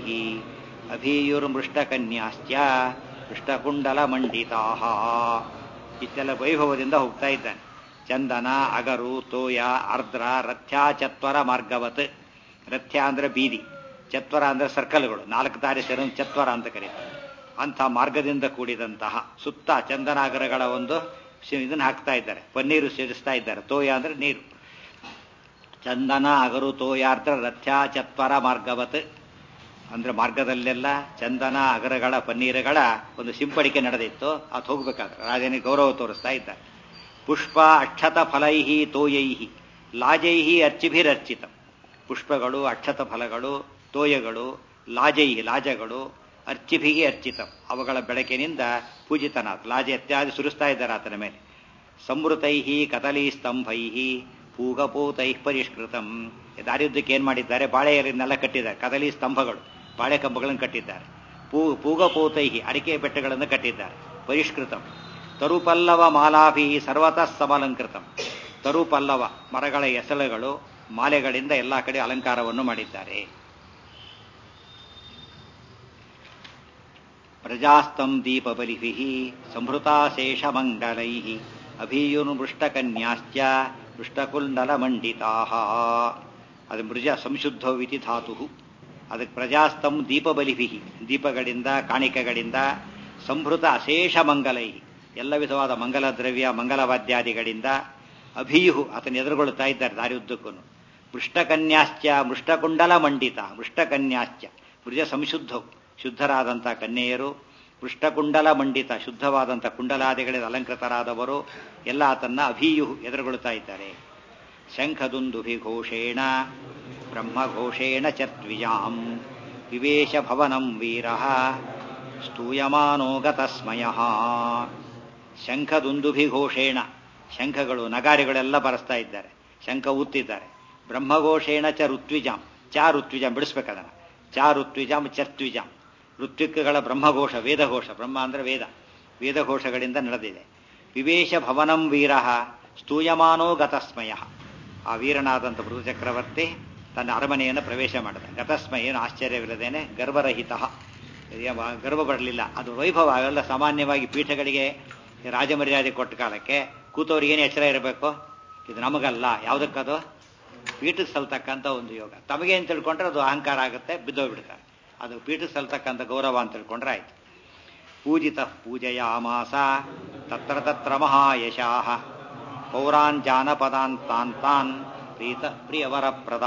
[SPEAKER 1] ಅಭೀಯುರ್ಮೃಷ್ಟಕನ್ಯಾಶ್ಚ ಮೃಷ್ಟಕುಂಡಲಮಂಡಿತಾ ಇಷ್ಟೆಲ್ಲ ವೈಭವದಿಂದ ಹೋಗ್ತಾ ಇದ್ದಾನೆ ಚಂದನ ಅಗರು ತೋಯ ಆರ್ದ್ರ ರಥ್ಯ ಚತ್ವರ ಮಾರ್ಗವತ್ ರಥ್ಯ ಅಂದ್ರೆ ಬೀದಿ ಚತ್ವರ ಅಂದ್ರೆ ಸರ್ಕಲ್ಗಳು ನಾಲ್ಕು ದಾರಿ ಸೇರೋ ಚತ್ವರ ಅಂತ ಕರೀತಾರೆ ಅಂಥ ಮಾರ್ಗದಿಂದ ಕೂಡಿದಂತಹ ಸುತ್ತ ಚಂದನಾಗರಗಳ ಒಂದು ಇದನ್ನು ಹಾಕ್ತಾ ಇದ್ದಾರೆ ಪನ್ನೀರು ಸೇರಿಸ್ತಾ ಇದ್ದಾರೆ ತೋಯ ಅಂದ್ರೆ ನೀರು ಚಂದನ ಅಗರು ತೋಯಾರ್ಥ ರಥ್ಯ ಚತ್ವರ ಮಾರ್ಗವತ್ ಅಂದ್ರೆ ಮಾರ್ಗದಲ್ಲೆಲ್ಲ ಚಂದನ ಅಗರಗಳ ಪನ್ನೀರುಗಳ ಒಂದು ಸಿಂಪಡಿಕೆ ನಡೆದಿತ್ತು ಅದು ಹೋಗ್ಬೇಕಾದ್ರೆ ರಾಜನಿಗೆ ಗೌರವ ತೋರಿಸ್ತಾ ಇದ್ದಾರೆ ಪುಷ್ಪ ಅಕ್ಷತ ಫಲೈಹಿ ತೋಯೈಹಿ ಲಾಜೈಹಿ ಅರ್ಚಿಭಿರರ್ಚಿತ ಪುಷ್ಪಗಳು ಅಕ್ಷತ ಫಲಗಳು ತೋಯಗಳು ಲಾಜೈಹಿ ಲಾಜಗಳು ಅರ್ಚಿಭಿಗೆ ಅರ್ಚಿತ ಅವುಗಳ ಬೆಳಕಿನಿಂದ ಪೂಜಿತನಾಥ ಲಾಜೆ ಇತ್ಯಾದಿ ಸುರಿಸ್ತಾ ಇದ್ದಾರೆ ಆತನ ಮೇಲೆ ಸಂವೃತೈಹಿ ಕದಲಿ ಸ್ತಂಭೈಹಿ ಪೂಗಪೂತೈ ಪರಿಷ್ಕೃತಂ ದಾರಿಯುದ್ದಕ್ಕೆ ಏನ್ ಮಾಡಿದ್ದಾರೆ ಬಾಳೆ ಎಲೆಯನ್ನೆಲ್ಲ ಕಟ್ಟಿದ್ದಾರೆ ಕದಲಿ ಸ್ತಂಭಗಳು ಬಾಳೆ ಕಂಬಗಳನ್ನು ಕಟ್ಟಿದ್ದಾರೆ ಪೂ ಪೂಗಪೂತೈಹಿ ಅಡಿಕೆ ಬೆಟ್ಟಗಳನ್ನು ಕಟ್ಟಿದ್ದಾರೆ ಪರಿಷ್ಕೃತಂ ತರುಪಲ್ಲವ ಮಾಲಾಭಿ ಸರ್ವತಃ ಸಮಲಂಕೃತಂ ತರುಪಲ್ಲವ ಮರಗಳ ಎಸಳುಗಳು ಮಾಲೆಗಳಿಂದ ಎಲ್ಲಾ ಕಡೆ ಅಲಂಕಾರವನ್ನು ಮಾಡಿದ್ದಾರೆ ಪ್ರಜಾಸ್ತಂ ದೀಪಬಲಿಭಿ ಸಂಭೃತಾಶೇಷಮಂಗಲೈ ಅಭೀಯುರ್ಮೃಷ್ಟಕನ್ಯಾಶ್ಚ ಮೃಷ್ಟಕುಂಡಲಮಂಡಿತಾ ಅದು ಮೃಜ ಸಂಶುದ್ಧವಿತಿ ಧಾತು ಅದಕ್ಕೆ ಪ್ರಜಾಸ್ತಂ ದೀಪಬಲಿಭಿ ದೀಪಗಳಿಂದ ಕಾಣಿಕೆಗಳಿಂದ ಸಂಭೃತ ಅಶೇಷ ಮಂಗಲೈ ಎಲ್ಲ ವಿಧವಾದ ಮಂಗಲ ದ್ರವ್ಯ ಮಂಗಲವಾದ್ಯಾದಿಗಳಿಂದ ಅಭೀಯು ಆತನ ಎದುರುಗೊಳ್ಳುತ್ತಾ ಇದ್ದಾರೆ ದಾರಿಯುದ್ದಕ್ಕೂ ಮೃಷ್ಟಕನ್ಯಾಶ್ಚ ಮೃಷ್ಟಕುಂಡಲ ಮಂಡಿತ ಮೃಷ್ಟಕನ್ಯಾಶ್ಚ ಮೃಜ ಸಂಶುದ್ಧವು ಶುದ್ಧರಾದಂಥ ಕನ್ಯೆಯರು ಪೃಷ್ಠಕುಂಡಲ ಮಂಡಿತ ಶುದ್ಧವಾದಂಥ ಕುಂಡಲಾದಿಗಳಿಂದ ಅಲಂಕೃತರಾದವರು ಎಲ್ಲ ಆತನ್ನ ಅಭಿಯು ಎದುರುಗೊಳ್ತಾ ಇದ್ದಾರೆ ಶಂಖದುಂದುಭಿಘೋಷೇಣ ಬ್ರಹ್ಮಘೋಷೇಣ ಚರ್ದ್ವಿಜಾಂ ವಿವೇಶ ಭವನಂ ವೀರ ಸ್ತೂಯಮಾನೋ ಗತಸ್ಮಯ ಶಂಖದುಂದುಭಿಘೋಷೇಣ ಶಂಖಗಳು ನಗಾರಿಗಳೆಲ್ಲ ಬರೆಸ್ತಾ ಇದ್ದಾರೆ ಶಂಖ ಊತ್ತಿದ್ದಾರೆ ಬ್ರಹ್ಮಘೋಷೇಣ ಚ ಋತ್ವಿಜಾಂ ಚಾ ಋತ್ವಿಜಾಂ ಬಿಡಿಸ್ಬೇಕದನ್ನ ಚಾ ಋತ್ವಿಜಾಂ ಚರ್ತ್ವಿಜಾಂ ಋತ್ವಿಕ್ಗಳ ಬ್ರಹ್ಮಘೋಷ ವೇದಘೋಷ ಬ್ರಹ್ಮ ಅಂದ್ರೆ ವೇದ ವೇದಘೋಷಗಳಿಂದ ನಡೆದಿದೆ ವಿವೇಶ ಭವನಂ ವೀರ ಸ್ತೂಯಮಾನೋ ಗತಸ್ಮಯ ಆ ವೀರನಾದಂಥ ಮೃದು ಚಕ್ರವರ್ತಿ ತನ್ನ ಅರಮನೆಯನ್ನು ಪ್ರವೇಶ ಮಾಡಿದ ಗತಸ್ಮಯ ಏನು ಆಶ್ಚರ್ಯವಿಲ್ಲದೇನೆ ಗರ್ವರಹಿತ ಗರ್ವ ಪಡಲಿಲ್ಲ ಅದು ವೈಭವ ಅವೆಲ್ಲ ಸಾಮಾನ್ಯವಾಗಿ ಪೀಠಗಳಿಗೆ ರಾಜಮರ್ಯಾದೆ ಕೊಟ್ಟ ಕಾಲಕ್ಕೆ ಕೂತವ್ರಿಗೆ ಏನು ಎಚ್ಚರ ಇರಬೇಕು ಇದು ನಮಗಲ್ಲ ಯಾವುದಕ್ಕದು ಪೀಠಕ್ಕೆ ಸಲ್ತಕ್ಕಂಥ ಒಂದು ಯೋಗ ತಮಗೆ ಅಂತ ತಿಳ್ಕೊಂಡ್ರೆ ಅದು ಅಹಂಕಾರ ಆಗುತ್ತೆ ಬಿದ್ದೋಗ್ಬಿಡ್ತಾರೆ ಅದು ಪೀಠಕ್ಕೆ ಸಲ್ತಕ್ಕಂಥ ಗೌರವ ಅಂತ ತಿಳ್ಕೊಂಡ್ರೆ ಆಯ್ತು ಪೂಜಿತ ಪೂಜಯಾಮಾಸ ತತ್ರ ತತ್ರ ಮಹಾಯಶಾಹ ಪೌರಾನ್ ಜಾನಪದಾನ್ ತಾನ್ ತಾನ್ ಪ್ರೀತ ಪ್ರಿಯವರಪ್ರದ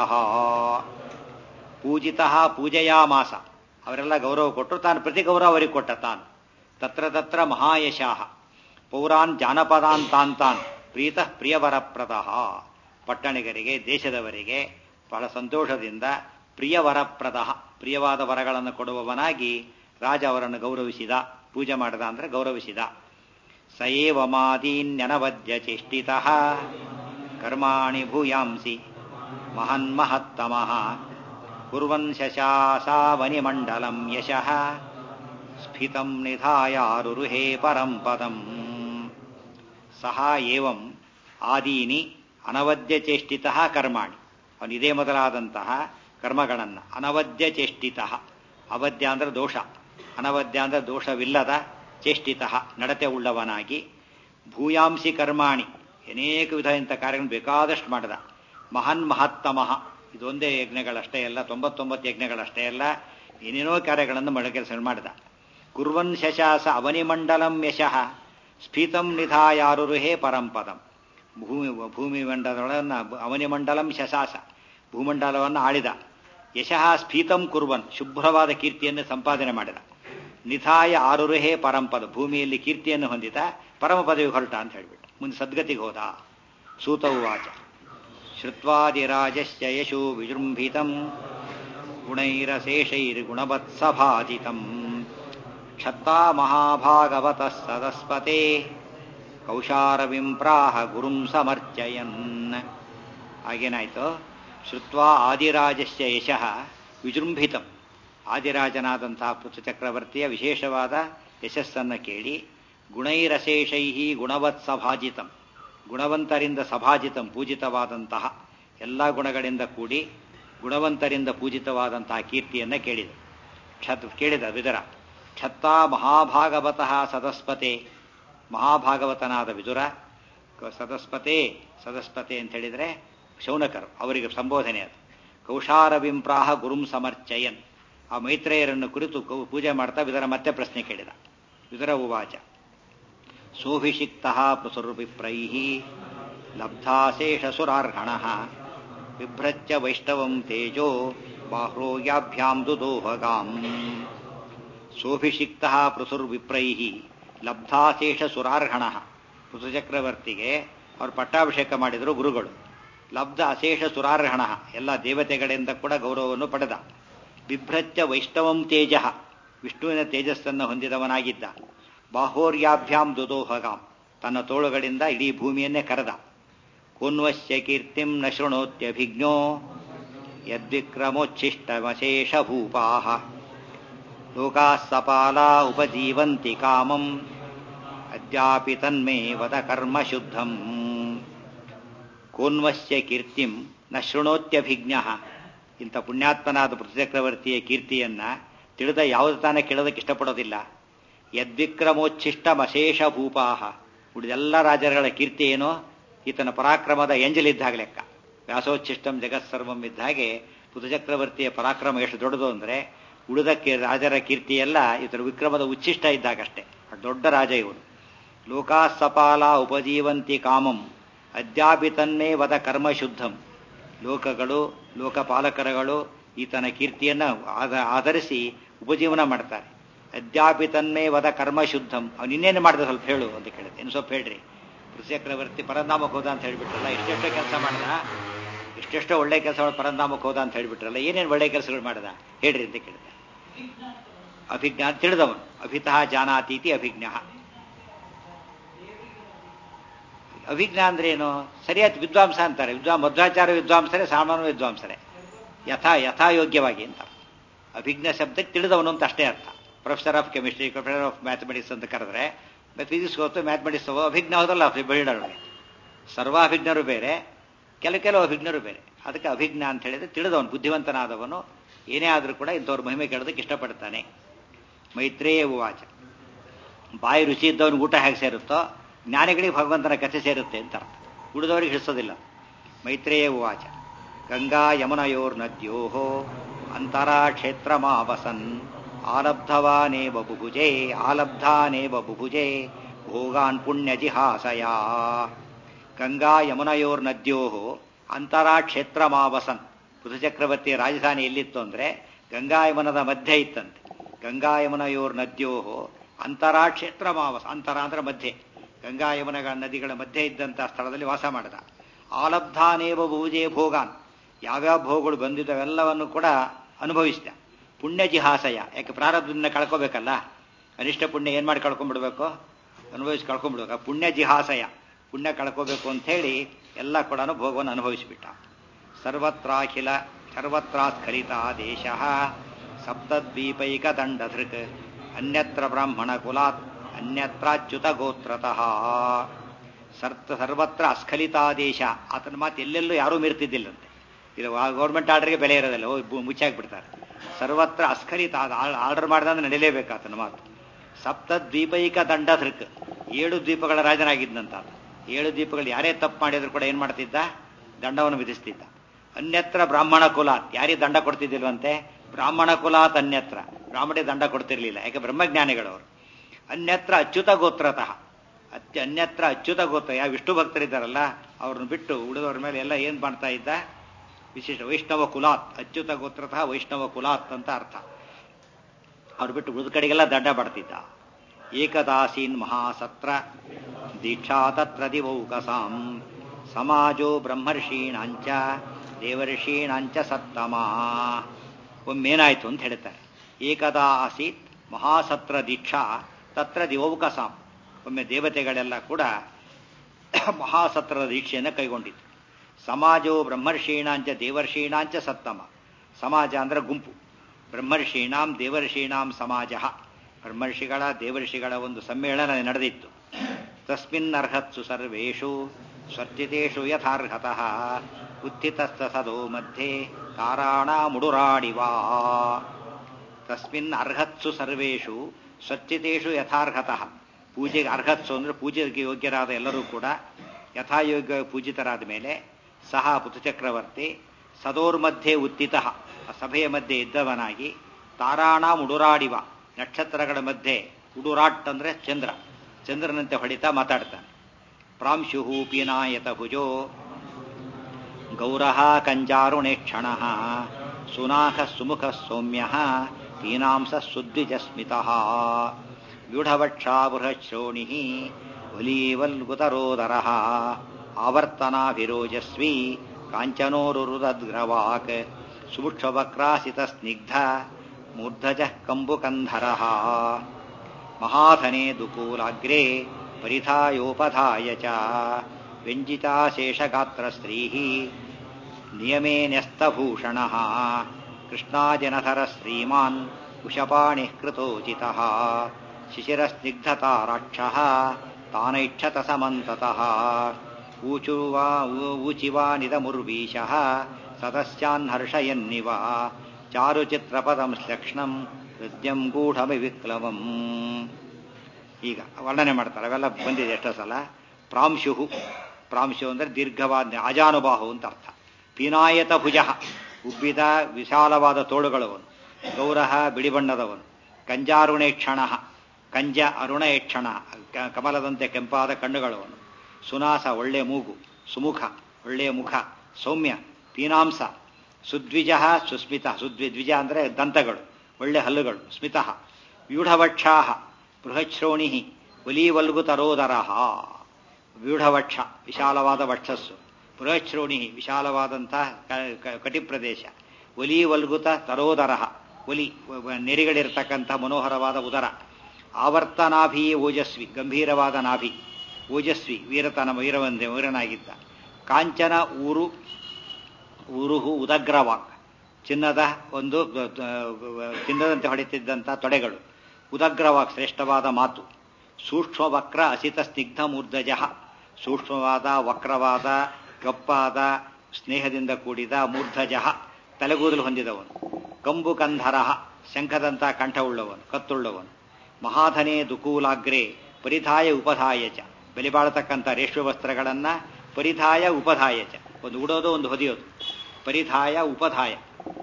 [SPEAKER 1] ಪೂಜಿತ ಪೂಜಯಾಮಾಸ ಅವರೆಲ್ಲ ಗೌರವ ಕೊಟ್ಟರು ತಾನು ಪ್ರತಿ ಗೌರವ ಅವರಿಗೆ ಕೊಟ್ಟ ತಾನು ತತ್ರ ತತ್ರ ಮಹಾಯಶಾಹ ಪೌರಾನ್ ಜಾನಪದಾನ್ ತಾನ್ ತಾನ್ ಪ್ರೀತ ಪ್ರಿಯವರಪ್ರದ ಪಟ್ಟಣಿಗರಿಗೆ ದೇಶದವರಿಗೆ ಬಹಳ ಸಂತೋಷದಿಂದ ಪ್ರಿಯವರಪ್ರದ ಪ್ರಿಯವಾದ ವರಗಳನ್ನು ಕೊಡುವವನಾಗಿ ರಾಜ ಅವರನ್ನು ಗೌರವಿಸಿದ ಪೂಜೆ ಮಾಡಿದ ಅಂದ್ರೆ ಗೌರವಿಸಿದ ಸಯೇವ ಮಾದೀನ್ಯನವದ್ಯ ಚೇಷ್ಟಿತ ಕರ್ಮಾಣಿ ಭೂಯಾಂಸಿ ಮಹನ್ಮಹತ್ತಮಃ ಕುರ್ವನ್ ಶಶಾಸಾವನಿಮಂಡಲಂ ಯಶಃ ಸ್ಫಿತಂ ನಿಧಾಯಾರುರುಹೇ ಪರಂ ಪದಂ ಸಹ ಏವಂ ಆದೀನಿ ಅನವದ್ಯ ಚೇಷ್ಟಿತ ಕರ್ಮಾಣಿ ಅವನು ಇದೇ ಮೊದಲಾದಂತಹ ಕರ್ಮಗಳನ್ನು ಅನವದ್ಯ ಚೇಷ್ಟಿತ ಅವಧ್ಯ ಅಂದ್ರೆ ದೋಷ ಅನವದ್ಯ ಅಂದ್ರೆ ದೋಷವಿಲ್ಲದ ಚೇಷ್ಟಿತ ನಡತೆ ಉಳ್ಳವನಾಗಿ ಭೂಯಾಂಸಿ ಕರ್ಮಾಣಿ ಅನೇಕ ವಿಧ ಇಂಥ ಕಾರ್ಯಗಳನ್ನು ಬೇಕಾದಷ್ಟು ಮಾಡಿದ ಮಹನ್ ಮಹತ್ತಮಃ ಇದೊಂದೇ ಯಜ್ಞಗಳಷ್ಟೇ ಅಲ್ಲ ತೊಂಬತ್ತೊಂಬತ್ತು ಯಜ್ಞಗಳಷ್ಟೇ ಅಲ್ಲ ಏನೇನೋ ಕಾರ್ಯಗಳನ್ನು ಮಳ ಕೆಲಸ ಮಾಡಿದ ಕುರ್ವನ್ ಶಶಾಸ ಅವನಿಮಂಡಲಂ ಯಶಃ ಸ್ಫೀತಂ ನಿಧಾಯಾರುರುಹೇ ಪರಂಪದಂ ಭೂಮಿ ಭೂಮಿ ಮಂಡಲಗಳನ್ನು ಅವನಿಮಂಡಲಂ ಶಶಾಸ ಭೂಮಂಡಲವನ್ನು ಆಳಿದ ಯಶಃ ಸ್ಫೀತಂ ಕುರ್ವನ್ ಶುಭ್ರವಾದ ಕೀರ್ತಿಯನ್ನು ಸಂಪಾದನೆ ಮಾಡಿದ ನಿಧಾಯ ಆರುರುಹೇ ಪರಂಪದ ಭೂಮಿಯಲ್ಲಿ ಕೀರ್ತಿಯನ್ನು ಹೊಂದಿದ ಪರಮ ಪದವಿ ಹೊರಟ ಅಂತ ಹೇಳ್ಬಿಟ್ಟು ಮುಂದೆ ಸದ್ಗತಿಗೆ ಹೋದ ಸೂತವಾಚ ಶ್ರುತ್ವಾದಿರಾಜಸ್ಯ ಯಶೋ ವಿಜೃಂಭಿತಂ ಗುಣೈರಶೇಷೈರ್ಗುಣವತ್ಸಭಾಜಿತಂ ಕ್ಷತ್ತಾ ಮಹಾಭಾಗವತಃ ಸದಸ್ಪತೆ ಕೌಶಾರವಿಂಪ್ರಾಹ ಗುರುಂ ಸಮರ್ಚಯನ್ ಹಾಗೇನಾಯ್ತು ಶ್ರುತ್ವಾ ಆದಿರಾಜಸ್ಯ ಯಶಃ ವಿಜೃಂಭಿತಂ ಆದಿರಾಜನಾದಂತಹ ಪುತ್ರಚಕ್ರವರ್ತಿಯ ವಿಶೇಷವಾದ ಯಶಸ್ಸನ್ನು ಕೇಳಿ ಗುಣೈರಶೇಷೈ ಗುಣವತ್ ಸಭಾಜಿತಂ ಗುಣವಂತರಿಂದ ಸಭಾಜಿತಂ ಪೂಜಿತವಾದಂತಹ ಎಲ್ಲ ಗುಣಗಳಿಂದ ಕೂಡಿ ಗುಣವಂತರಿಂದ ಪೂಜಿತವಾದಂತಹ ಕೀರ್ತಿಯನ್ನು ಕೇಳಿದ ಕ್ಷತ್ ಕೇಳಿದ ವಿದುರ ಕ್ಷತ್ತಾ ಮಹಾಭಾಗವತಃ ಸದಸ್ಪತೆ ಮಹಾಭಾಗವತನಾದ ವಿದುರ ಸದಸ್ಪತೆ ಸದಸ್ಪತೆ ಅಂತ ಹೇಳಿದರೆ ಶೌನಕರು ಅವರಿಗೆ ಸಂಬೋಧನೆ ಅದು ಕೌಶಾರವಿಂಪ್ರಾಹ ಗುರುಂ ಸಮರ್ಚಯನ್ ಆ ಮೈತ್ರೇಯರನ್ನು ಕುರಿತು ಪೂಜೆ ಮಾಡ್ತಾ ವಿದರ ಮತ್ತೆ ಪ್ರಶ್ನೆ ಕೇಳಿದ ವಿದರ ಉವಾಚ ಸೋಭಿಷಿಕ್ತ ಪೃಸುರ್ವಿಪ್ರೈ ಲಬ್ಧಾಶೇಷಸುರಾರ್ಹಣ ಬಿಭ್ರಚ್ಚ ವೈಷ್ಣವಂ ತೇಜೋ ಬಾಹ್ರೋಗ್ಯಾಭ್ಯಾಂ ದುದೋಹಗಾಂ ಸೋಭಿಷಿಕ್ತ ಪೃಸುರ್ವಿಪ್ರೈ ಲಬ್ಧಾಶೇಷಸುರಾರ್ಹಣ ಪೃಥುಚಕ್ರವರ್ತಿಗೆ ಅವರು ಪಟ್ಟಾಭಿಷೇಕ ಮಾಡಿದರು ಗುರುಗಳು ಲಬ್ಧ ಅಶೇಷ ಸುರಾರ್ಹಣ ಎಲ್ಲ ದೇವತೆಗಳಿಂದ ಕೂಡ ಗೌರವವನ್ನು ಪಡೆದ ಬಿಭ್ರಚ್ಚ ವೈಷ್ಣವಂ ತೇಜ ವಿಷ್ಣುವಿನ ತೇಜಸ್ಸನ್ನು ಹೊಂದಿದವನಾಗಿದ್ದ ಬಾಹೋರ್ಯಾಭ್ಯಾಂ ದುದೋಹಗಾಂ ತನ್ನ ತೋಳುಗಳಿಂದ ಇಡೀ ಭೂಮಿಯನ್ನೇ ಕರೆದ ಕೋನ್ವಶ್ಯ ಕೀರ್ತಿಂ ನ ಶೃಣೋತ್ಯಭಿಜ್ಞೋ ಯದ್ವಿಕ್ರಮೋಚ್ಛಿಷ್ಟಮಶೇಷ ಭೂಪಾ ಲೋಕಾ ಸಪಾಲಾ ಉಪಜೀವಂತಿ ಕಾಮಂ ಅದ್ಯಾಪಿ ತನ್ಮೇ ವದ ಕರ್ಮ ಶುದ್ಧಂ ಕೋನ್ವಶ್ಯ ಕೀರ್ತಿಂ ನ ಶೃಣೋತ್ಯಭಿಜ್ಞ ಇಂಥ ಪುಣ್ಯಾತ್ಮನಾದ ಪೃಥ್ಚಕ್ರವರ್ತಿಯ ಕೀರ್ತಿಯನ್ನ ತಿಳಿದ ಯಾವುದು ತಾನೇ ಕೇಳೋದಕ್ಕೆ ಇಷ್ಟಪಡೋದಿಲ್ಲ ಯದ್ವಿಕ್ರಮೋಚ್ಛಿಷ್ಟಮಶೇಷ ಭೂಪಾಹ ಉಳಿದೆಲ್ಲ ರಾಜರುಗಳ ಕೀರ್ತಿ ಏನೋ ಈತನ ಪರಾಕ್ರಮದ ಎಂಜಲಿದ್ದಾಗ ಲೆಕ್ಕ ವ್ಯಾಸೋಚ್ಛಿಷ್ಟಂ ಜಗತ್ಸರ್ವಂ ಇದ್ದ ಹಾಗೆ ಪೃಥುಚಕ್ರವರ್ತಿಯ ಪರಾಕ್ರಮ ಎಷ್ಟು ದೊಡ್ಡದು ಅಂದರೆ ಉಳಿದ ರಾಜರ ಕೀರ್ತಿ ಎಲ್ಲ ಈತನ ವಿಕ್ರಮದ ಉಚ್ಛಿಷ್ಟ ಇದ್ದಾಗಷ್ಟೇ ದೊಡ್ಡ ರಾಜ ಇವನು ಲೋಕಾ ಸಪಾಲ ಉಪಜೀವಂತಿ ಕಾಮಂ ಅದ್ಯಾಪಿ ತನ್ನೇ ವದ ಕರ್ಮ ಶುದ್ಧಂ ಲೋಕಗಳು ಲೋಕಪಾಲಕರುಗಳು ಈತನ ಕೀರ್ತಿಯನ್ನು ಆಧರಿಸಿ ಉಪಜೀವನ ಮಾಡ್ತಾರೆ ಅದ್ಯಾಪಿ ತನ್ಮೇ ವದ ಕರ್ಮ ಶುದ್ಧಂ ಅವ್ನು ಇನ್ನೇನು ಮಾಡಿದ ಸ್ವಲ್ಪ ಹೇಳು ಅಂತ ಕೇಳಿದೆ ಇನ್ನು ಸ್ವಲ್ಪ ಹೇಳ್ರಿ ಚಕ್ರವರ್ತಿ ಪರಂಧಾಮಕ್ಕೆ ಹೋದ ಅಂತ ಹೇಳ್ಬಿಟ್ರಲ್ಲ ಎಷ್ಟೆಷ್ಟೋ ಕೆಲಸ ಮಾಡ್ದ ಎಷ್ಟೆಷ್ಟೋ ಒಳ್ಳೆ ಕೆಲಸ ಪರಂಧಾಮಕ್ಕೆ ಹೋದ ಅಂತ ಹೇಳ್ಬಿಟ್ರಲ್ಲ ಏನೇನು ಒಳ್ಳೆ ಕೆಲಸಗಳು ಮಾಡ್ದ ಹೇಳ್ರಿ ಅಂತ ಕೇಳಿದೆ ಅಭಿಜ್ಞಾ ತಿಳಿದವನು ಅಭಿತಃ ಜಾನಾತೀತಿ ಅಭಿಜ್ಞ ಅಭಿಜ್ಞ ಅಂದ್ರೆ ಏನು ಸರಿಯಾದ ವಿದ್ವಾಂಸ ಅಂತಾರೆ ವಿದ್ವಾ ಮಧ್ವಾಚಾರ ವಿದ್ವಾಂಸರೇ ಸಾಮಾನ್ಯ ವಿದ್ವಾಂಸರೇ ಯಥಾ ಯಥಾಯೋಗ್ಯವಾಗಿ ಅಂತ ಅಭಿಜ್ಞ ಶಬ್ದಕ್ಕೆ ತಿಳಿದವನು ಅಂತ ಅಷ್ಟೇ ಅರ್ಥ professor of chemistry professor of mathematics ಅಂತ ಕರೆದ್ರೆ ಫಿಸಿಕ್ಸ್ ಹೋಗ್ತು ಮ್ಯಾಥಮೆಟಿಕ್ಸ್ ಅಭಿಜ್ಞ ಹೋದಲ್ಲ ಬಿಲ್ಡರ್ಗೆ ಸರ್ವಾಭಿಜ್ಞರು ಬೇರೆ ಕೆಲ ಕೆಲವು ಅಭಿಜ್ಞರು ಬೇರೆ ಅದಕ್ಕೆ ಅಭಿಜ್ಞ ಅಂತ ಹೇಳಿದ್ರೆ ತಿಳಿದವನು ಬುದ್ಧಿವಂತನಾದವನು ಏನೇ ಆದರೂ ಕೂಡ ಇಂಥವ್ರ ಮಹಿಮೆ ಕೇಳೋದಕ್ಕೆ ಇಷ್ಟಪಡ್ತಾನೆ ಮೈತ್ರೇಯ ಉವಾಚ ಬಾಯಿ ರುಚಿ ಇದ್ದವನು ಊಟ ಹೇಗೆ ಸೇರುತ್ತೋ ಜ್ಞಾನಿಗಳಿಗೆ ಭಗವಂತನ ಕಥೆ ಸೇರುತ್ತೆ ಅಂತ ಅರ್ಥ ಉಳಿದವರಿಗೆ ಹಿಡಿಸೋದಿಲ್ಲ ಮೈತ್ರೇಯ ಉವಾಚ ಗಂಗಾ ಯಮುನಯೋರ್ ನದ್ಯೋ ಅಂತರಾ ಕ್ಷೇತ್ರ ಮಾವಸನ್ ಆಲಬ್ಧವಾನೇ ಬಬುಭುಜೆ ಆಲಬ್ಧಾನೇ ಬಬುಭುಜೆ ಭೋಗಾನ್ ಪುಣ್ಯ ಜಿಹಾಸಯ ಗಂಗಾ ಯಮುನಯೋರ್ ನದ್ಯೋ ಅಂತರಾ ಕ್ಷೇತ್ರ ಮಾವಸನ್ ಪೃಥುಚಕ್ರವರ್ತಿ ರಾಜಧಾನಿ ಎಲ್ಲಿತ್ತು ಅಂದ್ರೆ ಗಂಗಾ ಯಮುನದ ಮಧ್ಯೆ ಇತ್ತಂತೆ ಗಂಗಾ ಯಮುನಯೋರ್ ನದ್ಯೋ ಅಂತರಾ ಕ್ಷೇತ್ರ ಮಾವಸ ಅಂತರ ಅಂದ್ರೆ ಮಧ್ಯೆ ಗಂಗಾ ಯಮುನಗಳ ನದಿಗಳ ಮಧ್ಯೆ ಇದ್ದಂಥ ಸ್ಥಳದಲ್ಲಿ ವಾಸ ಮಾಡಿದ ಆಲಬ್ಧಾನೇವ ಭೂಜೆ ಭೋಗಾನ್ ಯಾವ್ಯಾವ ಭೋಗಗಳು ಬಂದಿದ್ದವೆಲ್ಲವನ್ನು ಕೂಡ ಅನುಭವಿಸಿದ ಪುಣ್ಯ ಜಿಹಾಸಯ ಯಾಕೆ ಪ್ರಾರಬ್ಧದಿಂದ ಕಳ್ಕೋಬೇಕಲ್ಲ ಅನಿಷ್ಟ ಪುಣ್ಯ ಏನ್ ಮಾಡಿ ಕಳ್ಕೊಂಡ್ಬಿಡ್ಬೇಕು ಅನುಭವಿಸಿ ಕಳ್ಕೊಂಡ್ಬಿಡ್ಬೇಕು ಆ ಪುಣ್ಯ ಜಿಹಾಸಯ ಪುಣ್ಯ ಕಳ್ಕೋಬೇಕು ಅಂತ ಹೇಳಿ ಎಲ್ಲ ಕೂಡ ಭೋಗವನ್ನು ಅನುಭವಿಸಿಬಿಟ್ಟ ಸರ್ವತ್ರಾಖಿಲ ಸರ್ವತ್ರಾಸ್ಖಲಿತ ದೇಶ ಸಪ್ತದ್ವೀಪೈಕ ದಂಡಧೃಕ್ ಅನ್ಯತ್ರ ಬ್ರಾಹ್ಮಣ ಕುಲಾತ್ ಅನ್ಯತ್ರಾಚ್ಯುತ ಗೋತ್ರತಃ ಸರ್ತ ಸರ್ವತ್ರ ಅಸ್ಖಲಿತಾದೇಶ ಆತನ ಮಾತು ಎಲ್ಲೆಲ್ಲೂ ಯಾರೂ ಮೀರ್ತಿದ್ದಿಲ್ಲಂತೆ ಇದು ಗೌರ್ಮೆಂಟ್ ಆರ್ಡರ್ಗೆ ಬೆಲೆ ಇರೋದಿಲ್ಲ ಹೋಗಿ ಮುಚ್ಚಾಕ್ಬಿಡ್ತಾರೆ ಸರ್ವತ್ರ ಅಸ್ಖಲಿತ ಆರ್ಡರ್ ಮಾಡಿದ್ರೆ ನಡೀಲೇಬೇಕು ಆತನ ಮಾತು ಸಪ್ತ ದ್ವೀಪೈಕ ದಂಡಧೃಕ್ ಏಳು ದ್ವೀಪಗಳ ರಾಜನಾಗಿದ್ದಂತ ಏಳು ದ್ವೀಪಗಳು ಯಾರೇ ತಪ್ಪು ಮಾಡಿದ್ರು ಕೂಡ ಏನ್ ಮಾಡ್ತಿದ್ದ ದಂಡವನ್ನು ವಿಧಿಸ್ತಿದ್ದ ಅನ್ಯತ್ರ ಬ್ರಾಹ್ಮಣ ಕುಲಾತ್ ಯಾರಿಗೆ ದಂಡ ಕೊಡ್ತಿದ್ದಿಲ್ವಂತೆ ಬ್ರಾಹ್ಮಣ ಕುಲಾತ್ ಅನ್ಯತ್ರ ಬ್ರಾಹ್ಮಣೇ ದಂಡ ಕೊಡ್ತಿರ್ಲಿಲ್ಲ ಯಾಕೆ ಬ್ರಹ್ಮಜ್ಞಾನಿಗಳವರು ಅನ್ಯತ್ರ ಅಚ್ಯುತ ಗೋತ್ರತಃ ಅತ್ಯ ಅನ್ಯತ್ರ ಅಚ್ಯುತ ಗೋತ್ರ ಯಾವ ವಿಷ್ಣು ಭಕ್ತರಿದ್ದಾರಲ್ಲ ಅವ್ರನ್ನ ಬಿಟ್ಟು ಉಳಿದವ್ರ ಮೇಲೆ ಎಲ್ಲ ಏನ್ ಮಾಡ್ತಾ ಇದ್ದ ವಿಶೇಷ ವೈಷ್ಣವ ಕುಲಾತ್ ಅಚ್ಯುತ ಗೋತ್ರತಃ ವೈಷ್ಣವ ಕುಲಾತ್ ಅಂತ ಅರ್ಥ ಅವ್ರು ಬಿಟ್ಟು ಉಳಿದ ಕಡೆಗೆಲ್ಲ ದಂಡ ಬಡ್ತಿದ್ದ ಏಕದಾಸೀನ್ ಮಹಾಸತ್ರ ದೀಕ್ಷಾ ತತ್ರ ದಿವೌಕಸಾಂ ಸಮಾಜೋ ಬ್ರಹ್ಮರ್ಷೀಣಾಂಚ ದೇವರ್ಷೀಣಾಂಚ ಸತ್ತಮ ಒಮ್ಮೇನಾಯ್ತು ಅಂತ ಹೇಳ್ತಾರೆ ಏಕದಾ ಆಸೀತ್ ಮಹಾಸತ್ರ ದೀಕ್ಷಾ ತತ್ರ ದಿವೌಕಸಾಂ ಒಮ್ಮೆ ದೇವತೆಗಳೆಲ್ಲ ಕೂಡ ಮಹಾಸತ್ರದ ದೀಕ್ಷೆಯನ್ನು ಕೈಗೊಂಡಿತ್ತು ಸಮಾಜೋ ಬ್ರಹ್ಮರ್ಷೀಣಾಂಚ ದೇವರ್ಷೀಣಾಂಚ ಸತ್ತಮ ಸಮಾಜ ಅಂದ್ರೆ ಗುಂಪು ಬ್ರಹ್ಮರ್ಷೀಣಾಂ ದೇವರ್ಷೀಣಾಂ ಸಮಾಜ ಬ್ರಹ್ಮರ್ಷಿಗಳ ದೇವರ್ಷಿಗಳ ಒಂದು ಸಮ್ಮೇಳನ ನಡೆದಿತ್ತು ತಸ್ಮಿನ್ನರ್ಹತ್ಸು ಸರ್ವೇಷು ಸ್ವರ್ಚಿತೇಷು ಯಥಾರ್ಹತಃ ಉತ್ಥಿತಸ್ತಸದೋ ಮಧ್ಯೆ ತಾರಾಣ ಮುಡುರಾಡಿವಾ ತಸ್ಮಿನ್ ಅರ್ಹತ್ಸು ಸರ್ವೇಷು ಸ್ವಚ್ಛಿತೇಷು ಯಥಾರ್ಹತಃ ಪೂಜೆಗೆ ಅರ್ಹತ್ಸು ಅಂದ್ರೆ ಪೂಜೆಗೆ ಯೋಗ್ಯರಾದ ಎಲ್ಲರೂ ಕೂಡ ಯಥಾಯೋಗ್ಯ ಪೂಜಿತರಾದ ಮೇಲೆ ಸಹ ಪುತಚಕ್ರವರ್ತಿ ಸದೋರ್ಮಧ್ಯೆ ಉತ್ತಿತ ಸಭೆಯ ಮಧ್ಯೆ ಇದ್ದವನಾಗಿ ತಾರಾಣ ಉಡುರಾಡಿವ ನಕ್ಷತ್ರಗಳ ಮಧ್ಯೆ ಉಡುರಾಟ್ ಅಂದ್ರೆ ಚಂದ್ರ ಚಂದ್ರನಂತೆ ಹೊಡಿತಾ ಮಾತಾಡ್ತಾನೆ ಪ್ರಾಂಶು ಪೀನಾಯತ ಭುಜೋ ಗೌರಹ ಕಂಜಾರುಣೆ ಕ್ಷಣ ಸುನಾಖ ಸುಮುಖ ಸೌಮ್ಯ ಪೀನಾಂಸ ಸುದ್ವಿಜಸ್ಮಿತ ವ್ಯೂಢವಕ್ಷಾ ಬೃಹಶ್ರೋಣಿ ವಲೀವಲ್ಗುತರೋದರ ಆವರ್ತನಾಭಿರೋಜಸ್ವಿ ಕಾಂಚನೋರುರುದ್ರವಾಕ್ ಸುಭುಕ್ಷವಕ್ರಾಸಿತ ಸ್ನಿಗ್ಧ ಮೂರ್ಧಜ ಕಂಬುಕಂಧರ ಮಹಾಧನೆ ದುಕೂಲಾಗ್ರೆ ಪರಿಧಾಯೋಪಧಾಯ ಚ ವ್ಯಂಜಿತಾಶೇಷಗಾತ್ರಸ್ತ್ರೀ ನಿಯಮೇ ನ್ಯಸ್ತಭೂಷಣ ಕೃಷ್ಣಾಜನಧರ ಶ್ರೀಮಾನ್ ಕುಶಪಾಣಿ ಕೃತೋಚಿತ ಶಿಶಿರಸ್ನಿಗ್ಧತಾರಾಕ್ಷ ತಾನೈಕ್ಷತ ಸಮಂತತಃ ಊಚುವಾ ಊಚಿವಾನಿದಮುರ್ವೀಶ ಸದಸ್ಯಾನ್ಹರ್ಷಯನ್ನಿವ ಚಾರುಚಿತ್ರಪದಂ ಶ್ಲಕ್ಷ್ಣಂ ಹೃದ್ಯಂ ಗೂಢಮಿ ವಿಕ್ಲವಂ ಈಗ ವರ್ಣನೆ ಮಾಡ್ತಾರೆ ಅವೆಲ್ಲ ಬಂದಿದೆ ಎಷ್ಟೋ ಸಲ ಪ್ರಾಂಶು ಪ್ರಾಂಶು ಅಂದ್ರೆ ದೀರ್ಘವಾದ ಅಜಾನುಬಾಹು ಅಂತ ಅರ್ಥ ಪೀನಾಯತ ಭುಜ ಉಬ್ಬಿದ ವಿಶಾಲವಾದ ತೋಳುಗಳವನು ಗೌರಹ ಬಿಳಿ ಬಣ್ಣದವನು ಕಂಜಾರುಣೆ ಕ್ಷಣ ಕಂಜ ಅರುಣ ಕ್ಷಣ ಕಮಲದಂತೆ ಕೆಂಪಾದ ಕಣ್ಣುಗಳವನು ಸುನಾಸ ಒಳ್ಳೆ ಮೂಗು ಸುಮುಖ ಒಳ್ಳೆಯ ಮುಖ ಸೌಮ್ಯ ಪೀನಾಂಸ ಸುದ್ವಿಜ ಸುಸ್ಮಿತ ಸುದ್ವಿ ದ್ವಿಜ ಅಂದರೆ ದಂತಗಳು ಒಳ್ಳೆ ಹಲ್ಲುಗಳು ಸ್ಮಿತ ವ್ಯೂಢವಕ್ಷಾ ಬೃಹಶ್ರೋಣಿ ಒಲೀವಲ್ಗುತರೋದರ ವ್ಯೂಢವಕ್ಷ ವಿಶಾಲವಾದ ವಕ್ಷಸ್ಸು ಬೃಹಶ್ರೋಣಿ ವಿಶಾಲವಾದಂತಹ ಕಟಿಪ್ರದೇಶ ಒಲೀವಲ್ಗುತ ತರೋದರ ಒಲಿ ನೆರಿಗಳಿರ್ತಕ್ಕಂಥ ಮನೋಹರವಾದ ಉದರ ಆವರ್ತನಾಭಿ ಓಜಸ್ವಿ ಗಂಭೀರವಾದ ನಾಭಿ ಓಜಸ್ವಿ ವೀರತನ ವೀರವಂದೆ ವೀರನಾಗಿದ್ದ ಕಾಂಚನ ಊರು ಊರುಹು ಉದಗ್ರವಾಕ್ ಚಿನ್ನದ ಒಂದು ಚಿನ್ನದಂತೆ ಹೊಡೆತಿದ್ದಂಥ ತೊಡೆಗಳು ಉದಗ್ರವಾಕ್ ಶ್ರೇಷ್ಠವಾದ ಮಾತು ಸೂಕ್ಷ್ಮ ವಕ್ರ ಅಸಿತ ಸ್ನಿಗ್ಧ ಮೂರ್ಧಜ ಸೂಕ್ಷ್ಮವಾದ ವಕ್ರವಾದ ಗಪ್ಪಾದ ಸ್ನೇಹದಿಂದ ಕೂಡಿದ ಮೂರ್ಧಜ ತಲೆಗೂದಲು ಹೊಂದಿದವನು ಕಂಬು ಕಂಧರ ಶಂಖದಂಥ ಕಂಠವುಳ್ಳವನು ಕತ್ತುಳ್ಳವನು ಮಹಾಧನೆ ದುಕೂಲಾಗ್ರೆ ಪರಿಧಾಯ ಉಪಧಾಯ ಚ ಬೆಲೆ ಬಾಳತಕ್ಕಂಥ ರೇಷ್ಮೆ ವಸ್ತ್ರಗಳನ್ನ ಪರಿಧಾಯ ಉಪಧಾಯ ಚ ಒಂದು ಉಡೋದು ಒಂದು ಹೊದಿಯೋದು ಪರಿಧಾಯ ಉಪಧಾಯ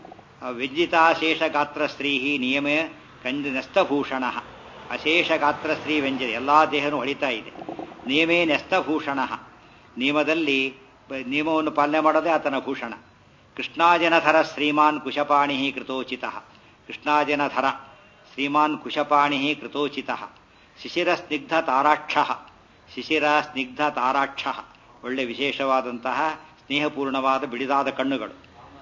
[SPEAKER 1] ವ್ಯಂಜಿತಾಶೇಷ ಗಾತ್ರ ಸ್ತ್ರೀ ನಿಯಮ ಕಂಜ ನೆಸ್ತಭೂಷಣ ಅಶೇಷ ಗಾತ್ರ ಸ್ತ್ರೀ ವ್ಯಂಜನೆ ಎಲ್ಲಾ ದೇಹನೂ ಹೊಳಿತಾ ಇದೆ ನಿಯಮೇ ನೆಸ್ತಭೂಷಣ ನಿಯಮದಲ್ಲಿ ನಿಯಮವನ್ನು ಪಾಲನೆ ಮಾಡೋದೇ ಆತನ ಭೂಷಣ ಕೃಷ್ಣಾಜನಧರ ಶ್ರೀಮಾನ್ ಕುಶಪಾಣಿ ಕೃತೋಚಿತ ಕೃಷ್ಣಾಜನಧರ ಶ್ರೀಮಾನ್ ಕುಶಪಾಣಿ ಕೃತೋಚಿತ ಶಿಶಿರ ಸ್ನಿಗ್ಧ ತಾರಾಕ್ಷ ಶಿಶಿರ ಸ್ನಿಗ್ಧ ತಾರಾಕ್ಷ ಒಳ್ಳೆ ವಿಶೇಷವಾದಂತಹ ಸ್ನೇಹಪೂರ್ಣವಾದ ಬಿಡಿದಾದ ಕಣ್ಣುಗಳು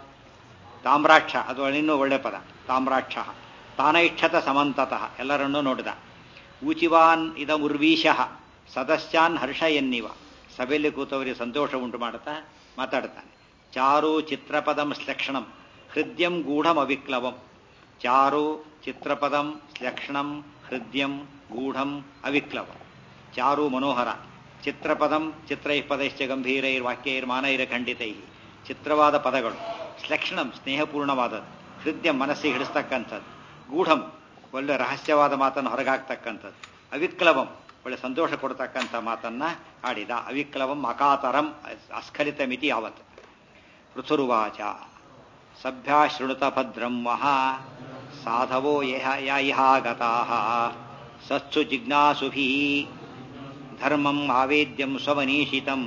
[SPEAKER 1] ತಾಮ್ರಾಕ್ಷ ಅದು ಇನ್ನೂ ಒಳ್ಳೆ ಪದ ತಾಮ್ರಾಕ್ಷ ತಾನೈಕ್ಷತ ಸಮಂತತಃ ಎಲ್ಲರನ್ನೂ ನೋಡಿದ ಊಚಿವಾನ್ ಇದ ಉರ್ವೀಶಃ ಸದಸ್ಯಾನ್ ಹರ್ಷ ಎನ್ನಿವ ಸಭೆಯಲ್ಲಿ ಕೂತವರಿಗೆ ಸಂತೋಷ ಉಂಟು ಮಾಡುತ್ತಾ ಮಾತಾಡ್ತಾನೆ ಚಾರು ಚಿತ್ರಪದಂ ಶ್ಲಕ್ಷಣಂ ಹೃದಯಂ ಗೂಢಂ ಅವಿಕ್ಲವಂ ಚಾರು ಚಿತ್ರಪದಂ ಶ್ಲಕ್ಷಣಂ ಹೃದಯಂ ಗೂಢಂ ಅವಿಕ್ಲವಂ ಚಾರು ಮನೋಹರ ಚಿತ್ರಪದಂ ಚಿತ್ರೈ ಪದೈಶ್ಚ ಗಂಭೀರೈರ್ ವಾಕ್ಯೈರ್ ಮಾನೈರ ಖಂಡಿತೈ ಚಿತ್ರವಾದ ಪದಗಳು ಶ್ಲಕ್ಷಣಂ ಸ್ನೇಹಪೂರ್ಣವಾದದ್ದು ಹೃದಯ ಮನಸ್ಸಿಗೆ ಹಿಡಿಸ್ತಕ್ಕಂಥದ್ದು ಗೂಢಂ ಒಳ್ಳೆ ರಹಸ್ಯವಾದ ಮಾತನ್ನು ಹೊರಗಾಗ್ತಕ್ಕಂಥದ್ದು ಅವಿಕ್ಲವಂ ಒಳ್ಳೆ ಸಂತೋಷ ಕೊಡ್ತಕ್ಕಂಥ ಮಾತನ್ನ ಆಡಿದ ಅವಿಕ್ಲವಂ ಅಕಾತರಂ ಅಸ್ಖಲಿತ ಮಿತಿ ಯಾವತ್ ಪೃಥುರುವಾಚ ಸಭ್ಯಾ ಶೃಣುತ ಭದ್ರಂ ಮಹಾ ಸಾಧವೋ ಯಾಯಿಹಾಗತಾ ಸತ್ಸು ಜಿಜ್ಞಾಸುಭಿ ಧರ್ಮಂ ಆವೇದ್ಯಂ ಸ್ವಮನೀಷಿತಂ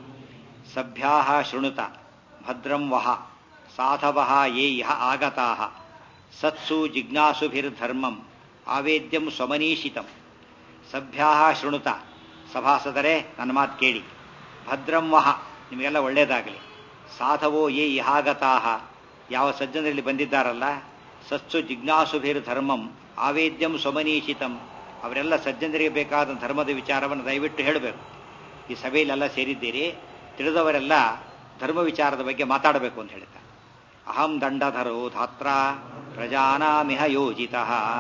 [SPEAKER 1] ಸಭ್ಯಾ ಶೃಣುತ ಭದ್ರಂ ವಹ ಸಾಧವ ಯೇ ಇಹ ಆಗತಾ ಸತ್ಸು ಜಿಜ್ಞಾಸುಭಿರ್ಧರ್ಮಂ ಆವೇದ್ಯಂ ಸ್ವಮನೀಷಿತಂ ಸಭ್ಯಾ ಶೃಣುತ ಸಭಾಸದರೇ ನನ್ನ ಮಾತು ಕೇಳಿ ಭದ್ರಂ ವಹ ನಿಮಗೆಲ್ಲ ಒಳ್ಳೇದಾಗಲಿ ಸಾಧವೋ ಯೇ ಇಹಾಗತಾ ಯಾವ ಸಜ್ಜನರಲ್ಲಿ ಬಂದಿದ್ದಾರಲ್ಲ ಸತ್ಸು ಜಿಜ್ಞಾಸುಭಿರ್ ಧರ್ಮಂ ಆವೇದ್ಯಂ ಸ್ವಮನೀಷಿತಂ ಅವರೆಲ್ಲ ಸಜ್ಜನರಿಗೆ ಬೇಕಾದ ಧರ್ಮದ ವಿಚಾರವನ್ನು ದಯವಿಟ್ಟು ಹೇಳಬೇಕು ಈ ಸಭೆಯಲ್ಲೆಲ್ಲ ಸೇರಿದ್ದೀರಿ ತಿಳಿದವರೆಲ್ಲ ಧರ್ಮ ವಿಚಾರದ ಬಗ್ಗೆ ಮಾತಾಡಬೇಕು ಅಂತ ಹೇಳ್ತಾರೆ ಅಹಂ ದಂಡಧರೋ ಧಾತ್ರ ಪ್ರಜಾನಾಮಿಹ ಯೋಜಿತ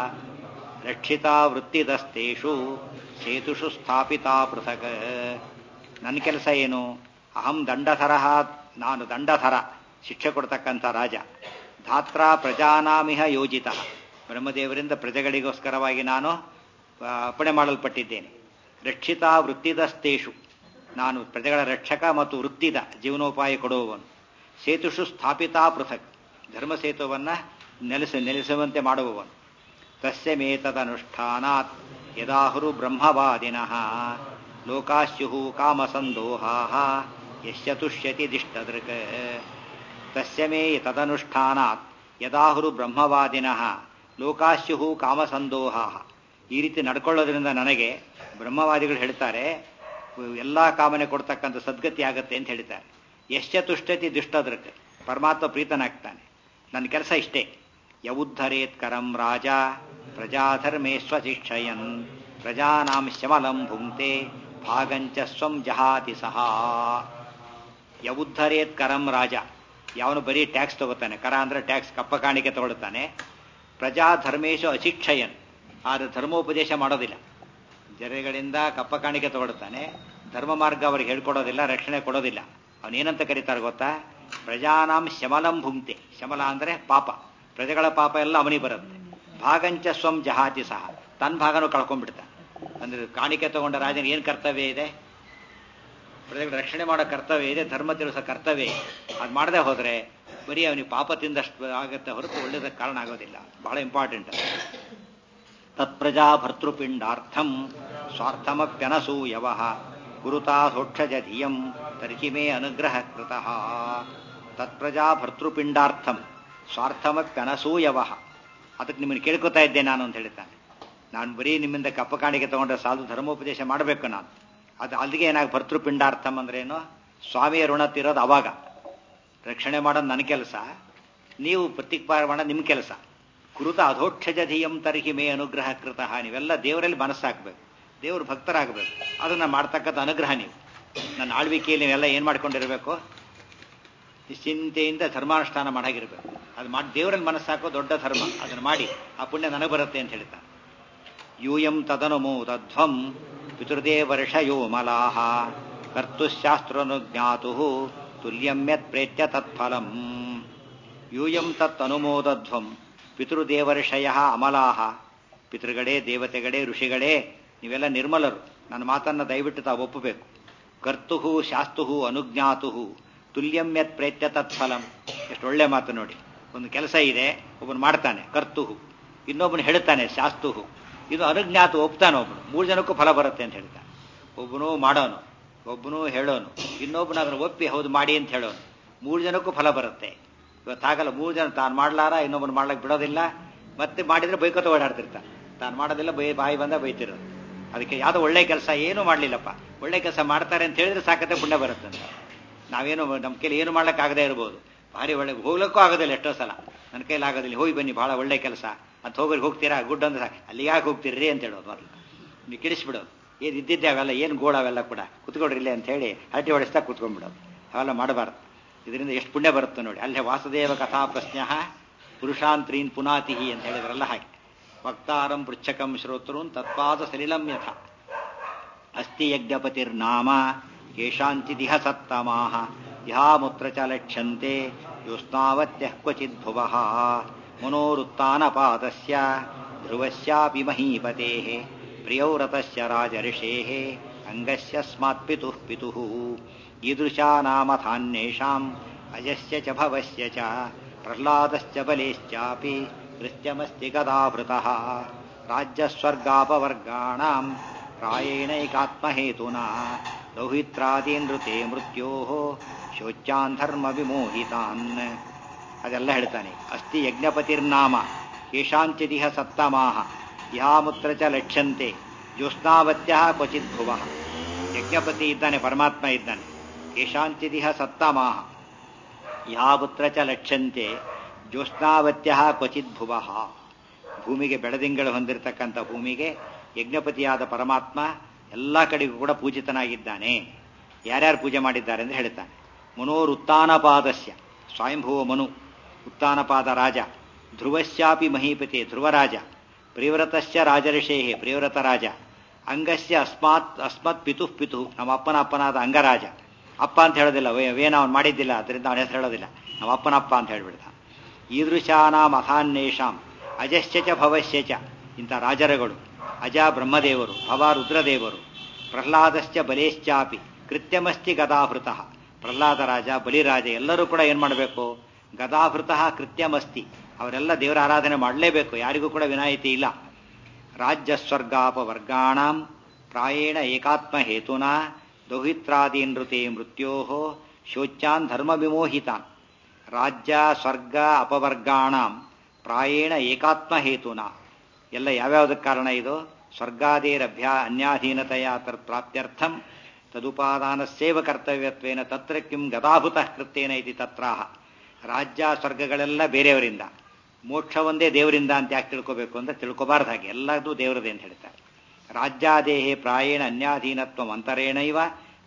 [SPEAKER 1] ರಕ್ಷಿತಾ ವೃತ್ತಿದಸ್ತೇಷು ಸೇತುಷು ಸ್ಥಾಪಿತಾ ಪೃಥಕ್ ನನ್ನ ಕೆಲಸ ಏನು ಅಹಂ ದಂಡಧರ ನಾನು ದಂಡಧರ ಶಿಕ್ಷೆ ಕೊಡ್ತಕ್ಕಂಥ ರಾಜ ಧಾತ್ರ ಪ್ರಜಾನಾಮಿಹ ಯೋಜಿತ ಬ್ರಹ್ಮದೇವರಿಂದ ಪ್ರಜೆಗಳಿಗೋಸ್ಕರವಾಗಿ ನಾನು ಅಪ್ಪಣೆ ಮಾಡಲ್ಪಟ್ಟಿದ್ದೇನೆ ರಕ್ಷಿತಾ ವೃತ್ತಿದಸ್ತೇಷು ನಾನು ಪ್ರಜೆಗಳ ರಕ್ಷಕ ಮತ್ತು ವೃತ್ತಿದ ಜೀವನೋಪಾಯ ಕೊಡುವವನು ಸೇತುಷು ಸ್ಥಾಪಿತಾ ಪೃಥಕ್ ಧರ್ಮ ಸೇತುವನ್ನು ನೆಲೆಸ ನೆಲೆಸುವಂತೆ ಮಾಡುವವನು ತಸ್ಯ ಮೇತದನುಷ್ಠಾನಾತ್ ಯದಾಹುರು ಬ್ರಹ್ಮವಾದಿನಃ ಲೋಕಾಸ್ಯು ಕಾಮಸಂದೋಹಾ ಯಶ್ಯ ತುಷ್ಯತಿ ದಿಷ್ಟದೃಕ್ ತಸ್ಯ ಮೇ ತದನುಷ್ಠಾನಾತ್ ಯದಾಹುರು ಬ್ರಹ್ಮವಾದಿನಃ ಲೋಕಾಸ್ಯು ಕಾಮಸಂದೋಹಾ ಈ ರೀತಿ ನಡ್ಕೊಳ್ಳೋದ್ರಿಂದ ನನಗೆ ಬ್ರಹ್ಮವಾದಿಗಳು ಹೇಳ್ತಾರೆ ಎಲ್ಲ ಕಾಮನೆ ಕೊಡ್ತಕ್ಕಂಥ ಸದ್ಗತಿ ಆಗತ್ತೆ ಅಂತ ಹೇಳ್ತಾರೆ ಎಷ್ಟ ತುಷ್ಟತಿ ದುಷ್ಟದೃಕ್ ಪರಮಾತ್ಮ ಪ್ರೀತನಾಗ್ತಾನೆ ನನ್ನ ಕೆಲಸ ಇಷ್ಟೇ ಯವುದ್ಧರೇತ್ ಕರಂ ರಾಜ ಪ್ರಜಾಧರ್ಮೇ ಸ್ವಶಿಕ್ಷಯನ್ ಪ್ರಜಾನಾಂ ಶಮಲಂ ಭುಂಕ್ತೆ ಭಾಗಂಚ ಸ್ವಂ ಜಹಾತಿ ಸಹ ಯವುದ್ಧರೇತ್ ಕರಂ ರಾಜ ಯಾವನು ಬರೀ ಟ್ಯಾಕ್ಸ್ ತಗೋತಾನೆ ಕರ ಅಂದ್ರೆ ಟ್ಯಾಕ್ಸ್ ಕಪ್ಪ ಕಾಣಿಕೆ ತಗೊಳ್ತಾನೆ ಪ್ರಜಾಧರ್ಮೇಶು ಅಶಿಕ್ಷಯನ್ ಆದರೆ ಧರ್ಮೋಪದೇಶ ಮಾಡೋದಿಲ್ಲ ಜನಗಳಿಂದ ಕಪ್ಪ ಕಾಣಿಕೆ ತಗೊಳ್ತಾನೆ ಧರ್ಮ ಮಾರ್ಗ ಅವ್ರಿಗೆ ಹೇಳ್ಕೊಡೋದಿಲ್ಲ ರಕ್ಷಣೆ ಕೊಡೋದಿಲ್ಲ ಅವನೇನಂತ ಕರೀತಾರೆ ಗೊತ್ತಾ ಪ್ರಜಾನಾಂ ಶಮಲಂ ಭುಂಕ್ತೆ ಶಮಲ ಅಂದ್ರೆ ಪಾಪ ಪ್ರಜೆಗಳ ಪಾಪ ಎಲ್ಲ ಅವನಿಗೆ ಬರುತ್ತೆ ಭಾಗಂಚ ಸ್ವಂ ಜಹಾತಿ ಸಹ ತನ್ನ ಭಾಗನೂ ಕಳ್ಕೊಂಡ್ಬಿಡ್ತಾನೆ ಅಂದ್ರೆ ಕಾಣಿಕೆ ತಗೊಂಡ ರಾಜನ ಏನು ಕರ್ತವ್ಯ ಇದೆ ಪ್ರಜೆಗಳ ರಕ್ಷಣೆ ಮಾಡೋ ಕರ್ತವ್ಯ ಇದೆ ಧರ್ಮ ತಿಳಿಸೋ ಕರ್ತವ್ಯ ಇದೆ ಅದು ಮಾಡದೆ ಹೋದ್ರೆ ಬರೀ ಅವನಿಗೆ ಪಾಪ ತಿಂದಷ್ಟು ಆಗುತ್ತೆ ಹೊರತು ಒಳ್ಳೇದಕ್ಕೆ ಕಾರಣ ಆಗೋದಿಲ್ಲ ಬಹಳ ಇಂಪಾರ್ಟೆಂಟ್ ತತ್ಪ್ರಜಾ ಭರ್ತೃಪಿಂಡಾರ್ಥಂ ಸ್ವಾರ್ಥಮಪ್ಯನಸೂಯವ ಗುರುತಾ ಸೋಕ್ಷಜ ಧಿಯಂ ತರ್ಹಿ ಮೇ ಅನುಗ್ರಹ ಕೃತಃ ತತ್ಪ್ರಜಾ ಭರ್ತೃಪಿಂಡಾರ್ಥಂ ಸ್ವಾರ್ಥಮಪ್ಯನಸೂಯವ ಅದಕ್ಕೆ ನಿಮ್ಮನ್ನು ಕೇಳ್ಕೊತಾ ಇದ್ದೆ ನಾನು ಅಂತ ಹೇಳ್ತಾನೆ ನಾನು ಬರೀ ನಿಮ್ಮಿಂದ ಕಪ್ಪ ಕಾಣಿಕೆ ತಗೊಂಡ್ರೆ ಸಾಲು ಧರ್ಮೋಪದೇಶ ಮಾಡಬೇಕು ನಾನು ಅದು ಅಲ್ಲಿಗೆ ಏನಾಗಿ ಭರ್ತೃಪಿಂಡಾರ್ಥಂ ಅಂದ್ರೇನು ಸ್ವಾಮಿಯ ಋಣ ತೀರೋದು ಅವಾಗ ರಕ್ಷಣೆ ಮಾಡೋದು ನನ್ನ ಕೆಲಸ ನೀವು ಪ್ರತಿಕ್ಪಾರ ಮಾಡೋದು ನಿಮ್ಮ ಕೆಲಸ ಕೃತ ಅಧೋಕ್ಷಜ ಧಿಯಂ ತರ್ಹಿ ಮೇ ಅನುಗ್ರಹ ಕೃತ ನೀವೆಲ್ಲ ದೇವರಲ್ಲಿ ಮನಸ್ಸಾಕಬೇಕು ದೇವರು ಭಕ್ತರಾಗಬೇಕು ಅದನ್ನ ಮಾಡ್ತಕ್ಕಂಥ ಅನುಗ್ರಹ ನೀವು ನನ್ನ ಆಳ್ವಿಕೆಯಲ್ಲಿ ನೀವೆಲ್ಲ ಏನು ಮಾಡ್ಕೊಂಡಿರಬೇಕು ಚಿಂತೆಯಿಂದ ಧರ್ಮಾನುಷ್ಠಾನ ಮಾಡಾಗಿರ್ಬೇಕು ಅದು ಮಾಡಿ ದೇವರಲ್ಲಿ ಮನಸ್ಸಾಕೋ ದೊಡ್ಡ ಧರ್ಮ ಅದನ್ನು ಮಾಡಿ ಆ ಪುಣ್ಯ ನನಗೆ ಬರುತ್ತೆ ಅಂತ ಹೇಳ್ತಾನೆ ಯೂಯಂ ತದನುಮೋದಧ್ವಂ ಪಿತೃದೇವರ್ಷಯೋ ಮಲಾಹ ಕರ್ತುಶಾಸ್ತ್ರನುಜ್ಞಾತು ತುಲ್ಯಂ ಯತ್ ಪ್ರೇತ್ಯ ತತ್ಫಲಂ ಯೂಯಂ ತತ್ ಅನುಮೋದಧ್ವಂ ಪಿತೃದೇವರ್ಷಯ ಅಮಲಾಹ ಪಿತೃಗಳೇ ದೇವತೆಗಳೇ ಋಷಿಗಳೇ ನೀವೆಲ್ಲ ನಿರ್ಮಲರು ನನ್ನ ಮಾತನ್ನ ದಯವಿಟ್ಟು ತಾವು ಒಪ್ಪಬೇಕು ಕರ್ತುಹು ಶಾಸ್ತುಹು ಅನುಜ್ಞಾತು ತುಲ್ಯಂ ಯತ್ ಪ್ರೇತ್ಯ ತತ್ಫಲಂ ಎಷ್ಟು ಒಳ್ಳೆ ಮಾತು ನೋಡಿ ಒಂದು ಕೆಲಸ ಇದೆ ಒಬ್ಬನು ಮಾಡ್ತಾನೆ ಕರ್ತುಹು ಇನ್ನೊಬ್ಬನು ಹೇಳ್ತಾನೆ ಶಾಸ್ತುಹು ಇದು ಅನುಜ್ಞಾತು ಒಪ್ತಾನೆ ಒಬ್ಬನು ಮೂರು ಜನಕ್ಕೂ ಫಲ ಬರುತ್ತೆ ಅಂತ ಹೇಳ್ತಾನೆ ಒಬ್ಬನು ಮಾಡೋನು ಒಬ್ಬನು ಹೇಳೋನು ಇನ್ನೊಬ್ಬನು ಅದನ್ನು ಒಪ್ಪಿ ಹೌದು ಮಾಡಿ ಅಂತ ಹೇಳೋನು ಮೂರು ಜನಕ್ಕೂ ಫಲ ಬರುತ್ತೆ ಇವತ್ತಾಗಲ್ಲ ಮೂರು ಜನ ತಾನು ಮಾಡ್ಲಾರ ಇನ್ನೊಬ್ಬನು ಮಾಡ್ಲಕ್ಕೆ ಬಿಡೋದಿಲ್ಲ ಮತ್ತೆ ಮಾಡಿದ್ರೆ ಬೈಕೋತ ಓಡಾಡ್ತಿರ್ತಾನೆ ತಾನು ಮಾಡೋದಿಲ್ಲ ಬೈ ಬಾಯಿ ಬಂದ ಬೈತಿರೋದು ಅದಕ್ಕೆ ಯಾವುದೋ ಒಳ್ಳೆ ಕೆಲಸ ಏನೂ ಮಾಡಲಿಲ್ಲಪ್ಪ ಒಳ್ಳೆ ಕೆಲಸ ಮಾಡ್ತಾರೆ ಅಂತ ಹೇಳಿದ್ರೆ ಸಾಕತ್ತೆ ಪುಣ್ಯ ಬರುತ್ತೆ ಅಂತ ನಾವೇನು ನಮ್ಮ ಕೈಲಿ ಏನು ಮಾಡ್ಲಿಕ್ಕೆ ಆಗದೇ ಇರ್ಬೋದು ಭಾರಿ ಒಳ್ಳೆ ಹೋಗ್ಲಿಕ್ಕೂ ಆಗೋದಿಲ್ಲ ಎಷ್ಟೋ ಸಲ ನನ್ನ ಕೈಲಿ ಆಗೋದಿಲ್ಲ ಹೋಗಿ ಬನ್ನಿ ಬಹಳ ಒಳ್ಳೆ ಕೆಲಸ ಅಂತ ಹೋಗಿ ಹೋಗ್ತೀರಾ ಗುಡ್ ಅಂದ್ರೆ ಸಾಕು ಅಲ್ಲಿ ಯಾಕೆ ಹೋಗ್ತೀರಿ ಅಂತ ಹೇಳೋದು ಮೊದಲು ನೀವು ಕಿಡಿಸ್ಬಿಡೋದು ಏನು ಇದ್ದಿದ್ದೆ ಅವೆಲ್ಲ ಏನು ಗೋಳ ಅವೆಲ್ಲ ಕೂಡ ಕುತ್ಕೊಡ್ರಿ ಇಲ್ಲೇ ಅಂತ ಹೇಳಿ ಹರಟಿ ಹೊಡಿಸ್ತಾ ಕುತ್ಕೊಂಡ್ಬಿಡೋದು ಅವೆಲ್ಲ ಮಾಡಬಾರ್ದು ಇದರಿಂದ ಎಷ್ಟು ಪುಣ್ಯ ಬರುತ್ತೆ ನೋಡಿ ಅಲ್ಲೇ ವಾಸುದೇವ ಕಥಾ ಪ್ರಶ್ನ ಪುರುಷಾಂತ್ರೀನ್ ಪುನಾತಿಹಿ ಅಂತ ಹೇಳಿದ್ರಲ್ಲ ಹಾಗೆ ವಕ್ತಾರಂ ಪೃಚ್ಛಕಂ ಶ್ರೋತೃನ್ ತತ್ಪಾದ ಸಲಿಲಂ ಯಥ ಅಸ್ತಿ ಯಜ್ಞಪತಿರ್ನಾಮ ಕೇಶಾಂಚಿದಿಹ ಸತ್ತಮಾಹ ಇಹಾಮುತ್ರ ಚ ಲಕ್ಷ್ಯಂತೆ ಯೋಸ್ನಾವತ್ಯಃ ಕ್ವಚಿದ್ಭುವಃ ಮನೋರುತ್ತಾನಪಾದಸ್ಯ ಧ್ರುವಸ್ಯಾಪಿ ಮಹೀಪತೇಃ ಪ್ರಿಯೌರತಸ್ಯ ರಾಜರ್ಷೇಃ ಅಂಗಸ್ಯಸ್ಮಾತ್ ಪಿತುಃ ಪಿತುಃ ಈದೃಶಾನಾಮಥಾನ್ಯೇಷಾಂ ಅಜಸ್ಯ ಚ ಭವಸ್ಯ ಚ ಪ್ರಹ್ಲಾದಶ್ಚ ಬಲೇಶ್ಚಾಪಿ ಕೃತ್ಯಮಸ್ತಿ ಗದಾಭೃತಃ ರಾಜ್ಯಸ್ವರ್ಗಾಪವರ್ಗಾಣಾಂ ಪ್ರಾಯೇಣೈಕಾತ್ಮಹೇತುನಾ ದೌಹಿತ್ರಾದೀನೃತೆ ಮೃತ್ಯೋ ಶೋಚ್ಯಾನ್ ಧರ್ಮ ವಿಮೋಹಿತಾನ್ ಅದೆಲ್ಲ ಹೇಳ್ತಾನೆ ಅಸ್ತಿ ಯಜ್ಞಪತಿರ್ನಾಮ ಕೇಶಾಂಚಿದಿಹ ಸತ್ತಮಾಹ ಇಹಾಮುತ್ರ ಚ ಲಕ್ಷ್ಯಂತೆ ಜ್ಯೋತ್ಸ್ನಾವತ್ಯ ಕ್ವಚಿತ್ ಭುವ ಯಜ್ಞಪತಿ ಇದ್ದಾನೆ ಪರಮಾತ್ಮ ಇದ್ದಾನೆ ಕೇಶಾಂಚಿದಿಹ ಸತ್ತಮಾಹ ಇಹಾಮುತ್ರ ಚ ಲಕ್ಷ್ಯಂತೆ ಜ್ಯೋತ್ಸ್ನಾವತ್ಯ ಕ್ವಚಿತ್ ಭುವ ಭೂಮಿಗೆ ಬೆಳದಿಂಗಳು ಹೊಂದಿರತಕ್ಕಂಥ ಭೂಮಿಗೆ ಯಜ್ಞಪತಿಯಾದ ಪರಮಾತ್ಮ ಎಲ್ಲ ಕಡೆಗೂ ಕೂಡ ಪೂಜಿತನಾಗಿದ್ದಾನೆ ಯಾರ್ಯಾರು ಪೂಜೆ ಮಾಡಿದ್ದಾರೆ ಅಂತ ಹೇಳ್ತಾನೆ ಮನೋರುತ್ತಾನಪಾದಸ್ಯ ಸ್ವಯಂಭುವ ಮನು ಉತ್ತಾನಪಾದ ರಾಜ ಧ್ರುವಶ್ಯಾಪಿ ಮಹೀಪತಿ ಧ್ರುವರಾಜ ಪ್ರಿವ್ರತಶ್ಚ ರಾಜಋಷೇಹೆ ಪ್ರಿವ್ರತ ರಾಜ ಅಂಗಸ್ಯ ಅಸ್ಮಾತ್ ಅಸ್ಮತ್ ಪಿತುಃ ಪಿತು ನಮ್ಮ ಅಪ್ಪನ ಅಪ್ಪನಾದ ಅಂಗರಾಜ ಅಪ್ಪ ಅಂತ ಹೇಳೋದಿಲ್ಲ ವೇನ ಅವನು ಮಾಡಿದ್ದಿಲ್ಲ ಅದರಿಂದ ಅವನ ಹೆಸರು ಹೇಳೋದಿಲ್ಲ ನಮ್ಮ ಅಪ್ಪನ ಅಪ್ಪ ಅಂತ ಹೇಳ್ಬಿಡ್ತ ಈದೃಶಾನಾಂ ಅಥಾನ್ಯೇಷಾಂ ಅಜಶ್ಚ ಚ ಭವಶ್ಯ ಚ ಇಂಥ ರಾಜರುಗಳು ಅಜ ಬ್ರಹ್ಮದೇವರು ಭವ ರುದ್ರದೇವರು ಪ್ರಹ್ಲಾದಶ್ಚ ಬಲೇಶ್ಚಾಪಿ ಕೃತ್ಯಮಸ್ತಿ ಗದಾಭೃತ ಪ್ರಹ್ಲಾದ ರಾಜ ಬಲಿರಾಜ ಎಲ್ಲರೂ ಕೂಡ ಏನ್ ಮಾಡಬೇಕು ಗದಾಭೃತ ಕೃತ್ಯಮಸ್ತಿ ಅವರೆಲ್ಲ ದೇವರ ಆರಾಧನೆ ಮಾಡಲೇಬೇಕು ಯಾರಿಗೂ ಕೂಡ ವಿನಾಯಿತಿ ಇಲ್ಲ ರಾಜ್ಯ ಸ್ವರ್ಗಾಪವರ್ಗಾಣಾಂ ಪ್ರಾಯೇಣ ಏಕಾತ್ಮ ಹೇತುನಾ ದೌಹಿತ್ರಾದೀನೃತೆ ಮೃತ್ಯೋ ಶೋಚ್ಯಾನ್ ಧರ್ಮ ವಿಮೋಹಿತಾನ್ ರಾಜ್ಯ ಸ್ವರ್ಗ ಅಪವರ್ಗಾಣಾಂ ಪ್ರಾಯೇಣ ಏಕಾತ್ಮ ಹೇತುನಾ ಎಲ್ಲ ಯಾವ್ಯಾವುದಕ್ಕೆ ಕಾರಣ ಇದು ಸ್ವರ್ಗಾದೇರಭ್ಯಾ ಅನ್ಯಾಧೀನತೆಯ ಪ್ರಾಪ್ತ್ಯರ್ಥಂ ತದುಪಾದಾನಸ್ಸೇವ ಕರ್ತವ್ಯತ್ವೇನ ತತ್ರ ಕಿಂ ಗದಾಭುತಃ ಕೃತ್ಯೇನ ಇತಿ ತತ್ರಾಹ ರಾಜ್ಯ ಸ್ವರ್ಗಗಳೆಲ್ಲ ಬೇರೆಯವರಿಂದ ಮೋಕ್ಷ ಒಂದೇ ದೇವರಿಂದ ಅಂತ ಯಾಕೆ ತಿಳ್ಕೋಬೇಕು ಅಂತ ತಿಳ್ಕೋಬಾರ್ದು ಹಾಗೆ ಎಲ್ಲದೂ ದೇವರದೇ ಅಂತ ಹೇಳ್ತಾರೆ ರಾಜ್ಯಾದೇಹೇ ಪ್ರಾಯೇಣ ಅನ್ಯಾಧೀನತ್ವ ಅಂತರೇಣೈವ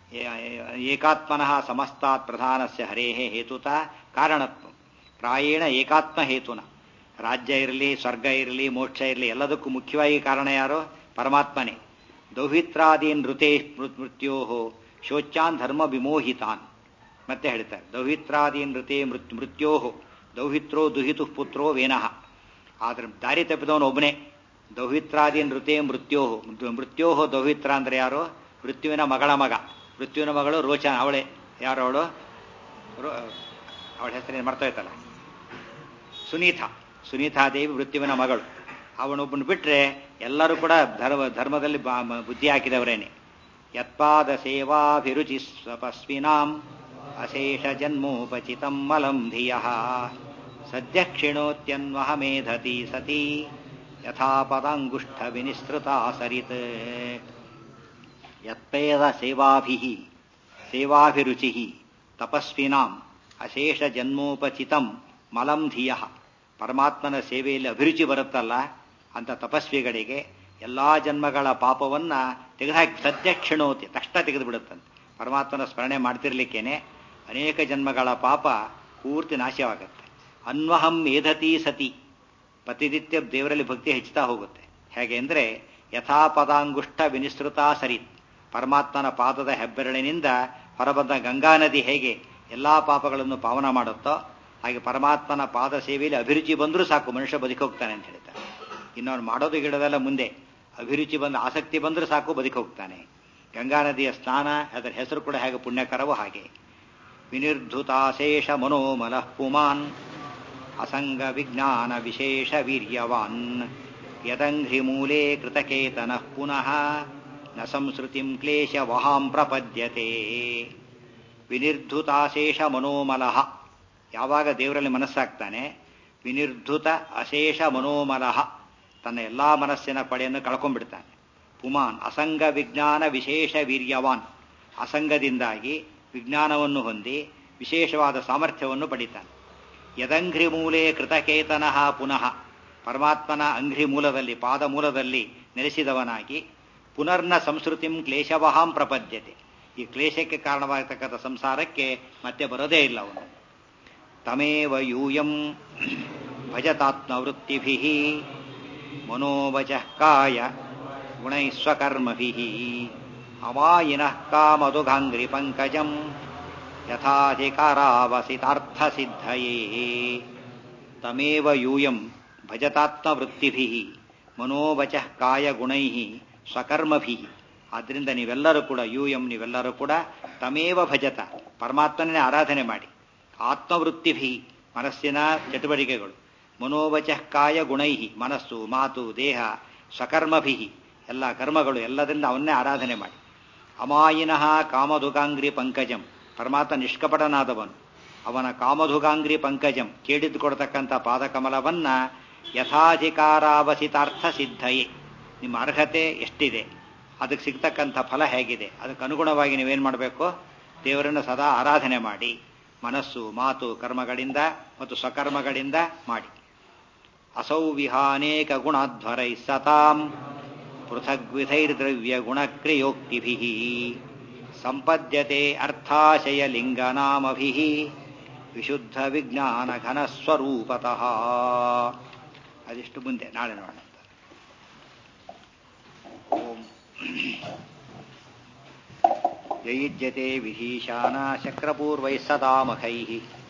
[SPEAKER 1] ಏಕಾತ್ಮನಃ ಸಮಸ್ತಾತ್ ಪ್ರಧಾನಸ್ಯ ಹರೇಹೇ ಹೇತುತ ಕಾರಣತ್ವ ಪ್ರಾಯೇಣ ಏಕಾತ್ಮ ಹೇತುನ ರಾಜ್ಯ ಇರಲಿ ಸ್ವರ್ಗ ಇರಲಿ ಮೋಕ್ಷ ಇರಲಿ ಎಲ್ಲದಕ್ಕೂ ಮುಖ್ಯವಾಗಿ ಕಾರಣ ಯಾರು ಪರಮಾತ್ಮನೇ ದೌಹಿತ್ರಾದೀನ್ ಋತೆ ಮೃತ್ಯೋ ಶೋಚ್ಯಾನ್ ಧರ್ಮ ವಿಮೋಹಿತಾನ್ ಮತ್ತೆ ಹೇಳ್ತಾರೆ ದೌಹಿತ್ರಾದೀನ್ ಋತೆ ಮೃತ್ ಮೃತ್ಯೋ ದೌಹಿತ್ರೋ ದುಹಿತು ಪುತ್ರೋ ವೇನಃ ಆದ್ರೆ ದಾರಿ ತಪ್ಪಿದವನು ಒಬ್ಬನೇ ದೌಹಿತ್ರಾದೀನ್ ಋತೆ ಮೃತ್ಯೋ ಮೃತ್ಯೋ ದೌಹಿತ್ರ ಅಂದ್ರೆ ಯಾರು ಮೃತ್ಯುವಿನ ಮಗಳ ಮಗ ಮೃತ್ಯುವಿನ ಮಗಳು ರೋಚನ ಅವಳೆ ಯಾರು ಅವಳು ಅವಳ ಹೆಸರೇನು ಮರ್ತೋಯ್ತಲ್ಲ ಸುನೀತಾ ಸುನೀತಾದೇವಿ ಮೃತ್ಯುವಿನ ಮಗಳು ಅವನೊಬ್ಬನು ಬಿಟ್ರೆ ಎಲ್ಲರೂ ಕೂಡ ಧರ್ಮ ಧರ್ಮದಲ್ಲಿ ಬುದ್ಧಿ ಹಾಕಿದವರೇನೆ ಯತ್ಪಾದ ಸೇವಾಭಿರುಚಿ ಸ್ವಪಸ್ವಿನಾಂ ಅಶೇಷ ಜನ್ಮೋಪಚಿತಂ ಮಲಂ ಧಿಯ ಸದ್ಯ ಕ್ಷಿಣೋತ್ಯನ್ವಹ ಮೇಧತಿ ಸತಿ ಯಥಾ ಪದಾಂಗುಷ್ಠ ವಿನಿಸೃತ ಸರಿತ್ ಯತ್ಪೇದ ಸೇವಾಭಿ ಸೇವಾಭಿರುಚಿ ತಪಸ್ವಿನಾಂ ಅಶೇಷ ಜನ್ಮೋಪಚಿತಂ ಮಲಂ ಧಿಯ ಪರಮಾತ್ಮನ ಸೇವೆಯಲ್ಲಿ ಅಭಿರುಚಿ ಬರುತ್ತಲ್ಲ ಅಂತ ತಪಸ್ವಿಗಳಿಗೆ ಎಲ್ಲಾ ಜನ್ಮಗಳ ಪಾಪವನ್ನ ತೆಗೆದುಹಾಕಿ ಸದ್ಯ ಕ್ಷಣೋತಿ ತಕ್ಷಣ ತೆಗೆದು ಬಿಡುತ್ತಂತೆ ಪರಮಾತ್ಮನ ಸ್ಮರಣೆ ಮಾಡ್ತಿರ್ಲಿಕ್ಕೇನೆ ಅನೇಕ ಜನ್ಮಗಳ ಪಾಪ ಪೂರ್ತಿ ನಾಶವಾಗುತ್ತೆ ಅನ್ವಹಂ ಮೇಧತಿ ಸತಿ ಪ್ರತಿನಿತ್ಯ ದೇವರಲ್ಲಿ ಭಕ್ತಿ ಹೆಚ್ಚುತ್ತಾ ಹೋಗುತ್ತೆ ಹೇಗೆ ಅಂದರೆ ಯಥಾ ಪದಾಂಗುಷ್ಠ ವಿನಿಸೃತ ಸರಿತ್ ಪರಮಾತ್ಮನ ಪಾದದ ಹೆಬ್ಬೆರಳಿನಿಂದ ಹೊರಬಂದ ಗಂಗಾ ನದಿ ಹೇಗೆ ಎಲ್ಲಾ ಪಾಪಗಳನ್ನು ಪಾವನ ಮಾಡುತ್ತೋ ಹಾಗೆ ಪರಮಾತ್ಮನ ಪಾದ ಸೇವೆಯಲ್ಲಿ ಅಭಿರುಚಿ ಬಂದರೂ ಸಾಕು ಮನುಷ್ಯ ಬದುಕೋಗ್ತಾನೆ ಅಂತ ಹೇಳ್ತಾರೆ ಇನ್ನವನು ಮಾಡೋದು ಗಿಡದಲ್ಲ ಮುಂದೆ ಅಭಿರುಚಿ ಬಂದು ಆಸಕ್ತಿ ಬಂದರೂ ಸಾಕು ಬದುಕೋಗ್ತಾನೆ ಗಂಗಾ ನದಿಯ ಸ್ನಾನ ಅದರ ಹೆಸರು ಕೂಡ ಹೇಗೆ ಪುಣ್ಯಕರವೋ ಹಾಗೆ ವಿನಿರ್ಧುತಾಶೇಷ ಮನೋಮಲಃ ಪುಮಾನ್ ಅಸಂಗ ವಿಜ್ಞಾನ ವಿಶೇಷ ವೀರ್ಯವಾನ್ ಯದಂಘ್ರಿ ಮೂಲೆ ಕೃತಕೇತನಃ ಪುನಃ ನ ಸಂಸ್ಕೃತಿಂ ಕ್ಲೇಶ ವಹಾಂ ಪ್ರಪದ್ಯತೆ ವಿನಿರ್ಧುತಾಶೇಷ ಮನೋಮಲಃ ಯಾವಾಗ ದೇವರಲ್ಲಿ ಮನಸ್ಸಾಗ್ತಾನೆ ವಿನಿರ್ಧುತ ಅಶೇಷ ಮನೋಮಲಃ ತನ್ನ ಎಲ್ಲಾ ಮನಸ್ಸಿನ ಪಡೆಯನ್ನು ಕಳ್ಕೊಂಡ್ಬಿಡ್ತಾನೆ ಪುಮಾನ್ ಅಸಂಗ ವಿಜ್ಞಾನ ವಿಶೇಷ ವೀರ್ಯವಾನ್ ಅಸಂಗದಿಂದಾಗಿ ವಿಜ್ಞಾನವನ್ನು ಹೊಂದಿ ವಿಶೇಷವಾದ ಸಾಮರ್ಥ್ಯವನ್ನು ಪಡಿತಾನೆ ಯದಂಘ್ರಿ ಮೂಲೆ ಕೃತಕೇತನಃ ಪುನಃ ಪರಮಾತ್ಮನ ಅಂಘ್ರಿ ಮೂಲದಲ್ಲಿ ಪಾದ ಮೂಲದಲ್ಲಿ ನೆಲೆಸಿದವನಾಗಿ ಪುನರ್ನ ಸಂಸ್ಕೃತಿಂ ಕ್ಲೇಶವಹಾಂ ಪ್ರಪದ್ಯತೆ ಈ ಕ್ಲೇಶಕ್ಕೆ ಕಾರಣವಾಗತಕ್ಕಂಥ ಸಂಸಾರಕ್ಕೆ ಮತ್ತೆ ಬರೋದೇ ಇಲ್ಲ ಅವನು ತಮೇವ ಯೂಯಂ ಭಜತಾತ್ಮವೃತ್ತಿಭಿ ಮನೋವಚ ಕಾಯ ಗುಣೈಸ್ವಕರ್ಮಭಿ ಅವಾಯಿನಃ ಕಾಮದುಘಾಂಗ್ರಿ ಪಂಕಜಂ ಯಥಾಧಿಕಾರಾವಸಿತಾರ್ಥಸಿದ್ಧಯೇ ತಮೇವ ಯೂಯಂ ಭಜತಾತ್ಮವೃತ್ತಿಭಿ ಮನೋವಚ ಕಾಯ ಗುಣೈ ಸ್ವಕರ್ಮಭಿ ಆದ್ದರಿಂದ ನೀವೆಲ್ಲರೂ ಕೂಡ ಯೂಯಂ ನೀವೆಲ್ಲರೂ ಕೂಡ ತಮೇವ ಭಜತ ಪರಮಾತ್ಮನೇ ಆರಾಧನೆ ಮಾಡಿ ಆತ್ಮವೃತ್ತಿಭಿ ಮನಸ್ಸಿನ ಚಟುವಟಿಕೆಗಳು ಮನೋವಚ ಕಾಯ ಗುಣೈ ಮನಸ್ಸು ಮಾತು ದೇಹ ಸ್ವಕರ್ಮಭಿ ಎಲ್ಲ ಕರ್ಮಗಳು ಎಲ್ಲದರಿಂದ ಅವನ್ನೇ ಆರಾಧನೆ ಮಾಡಿ ಅಮಾಯಿನಃ ಕಾಮಧುಗಾಂಗ್ರಿ ಪಂಕಜಂ ಪರಮಾತ್ಮ ನಿಷ್ಕಪಟನಾದವನು ಅವನ ಕಾಮಧುಗಾಂಗ್ರಿ ಪಂಕಜಂ ಕೇಳಿದ್ದು ಕೊಡತಕ್ಕಂಥ ಪಾದಕಮಲವನ್ನ ಯಥಾಧಿಕಾರಾವಸಿತಾರ್ಥ ಸಿದ್ಧಯೇ ನಿಮ್ಮ ಅರ್ಹತೆ ಎಷ್ಟಿದೆ ಅದಕ್ಕೆ ಸಿಗ್ತಕ್ಕಂಥ ಫಲ ಹೇಗಿದೆ ಅದಕ್ಕೆ ಅನುಗುಣವಾಗಿ ನೀವೇನು ಮಾಡಬೇಕು ದೇವರನ್ನು ಸದಾ ಆರಾಧನೆ ಮಾಡಿ ಮನಸ್ಸು ಮಾತು ಕರ್ಮಗಳಿಂದ ಮತ್ತು ಸ್ವಕರ್ಮಗಳಿಂದ ಮಾಡಿ ಅಸೌ ವಿಹಾನೇಕ ಗುಣಾಧ್ವರೈ ಸತಾಂ ಪೃಥಗ್ವಿಧೈರ್ದ್ರವ್ಯ ಗುಣಕ್ರಿಯೋಕ್ತಿಭಿ ಸಂಪದ್ಯತೆ ಅರ್ಥಾಶಯ ಲಿಂಗನಾಮಭಿ ವಿಶುದ್ಧ ವಿಜ್ಞಾನ ಘನಸ್ವರೂಪತಃ ಅದಿಷ್ಟು ಮುಂದೆ ನಾಳೆ ನೋಡೋಣ ಓಂ ಯಯುಜ್ಯತೆ ವಿಧೀಶಾನ ಶಕ್ರಪೂರ್ವೈ ಸದಾ ಮಖೈ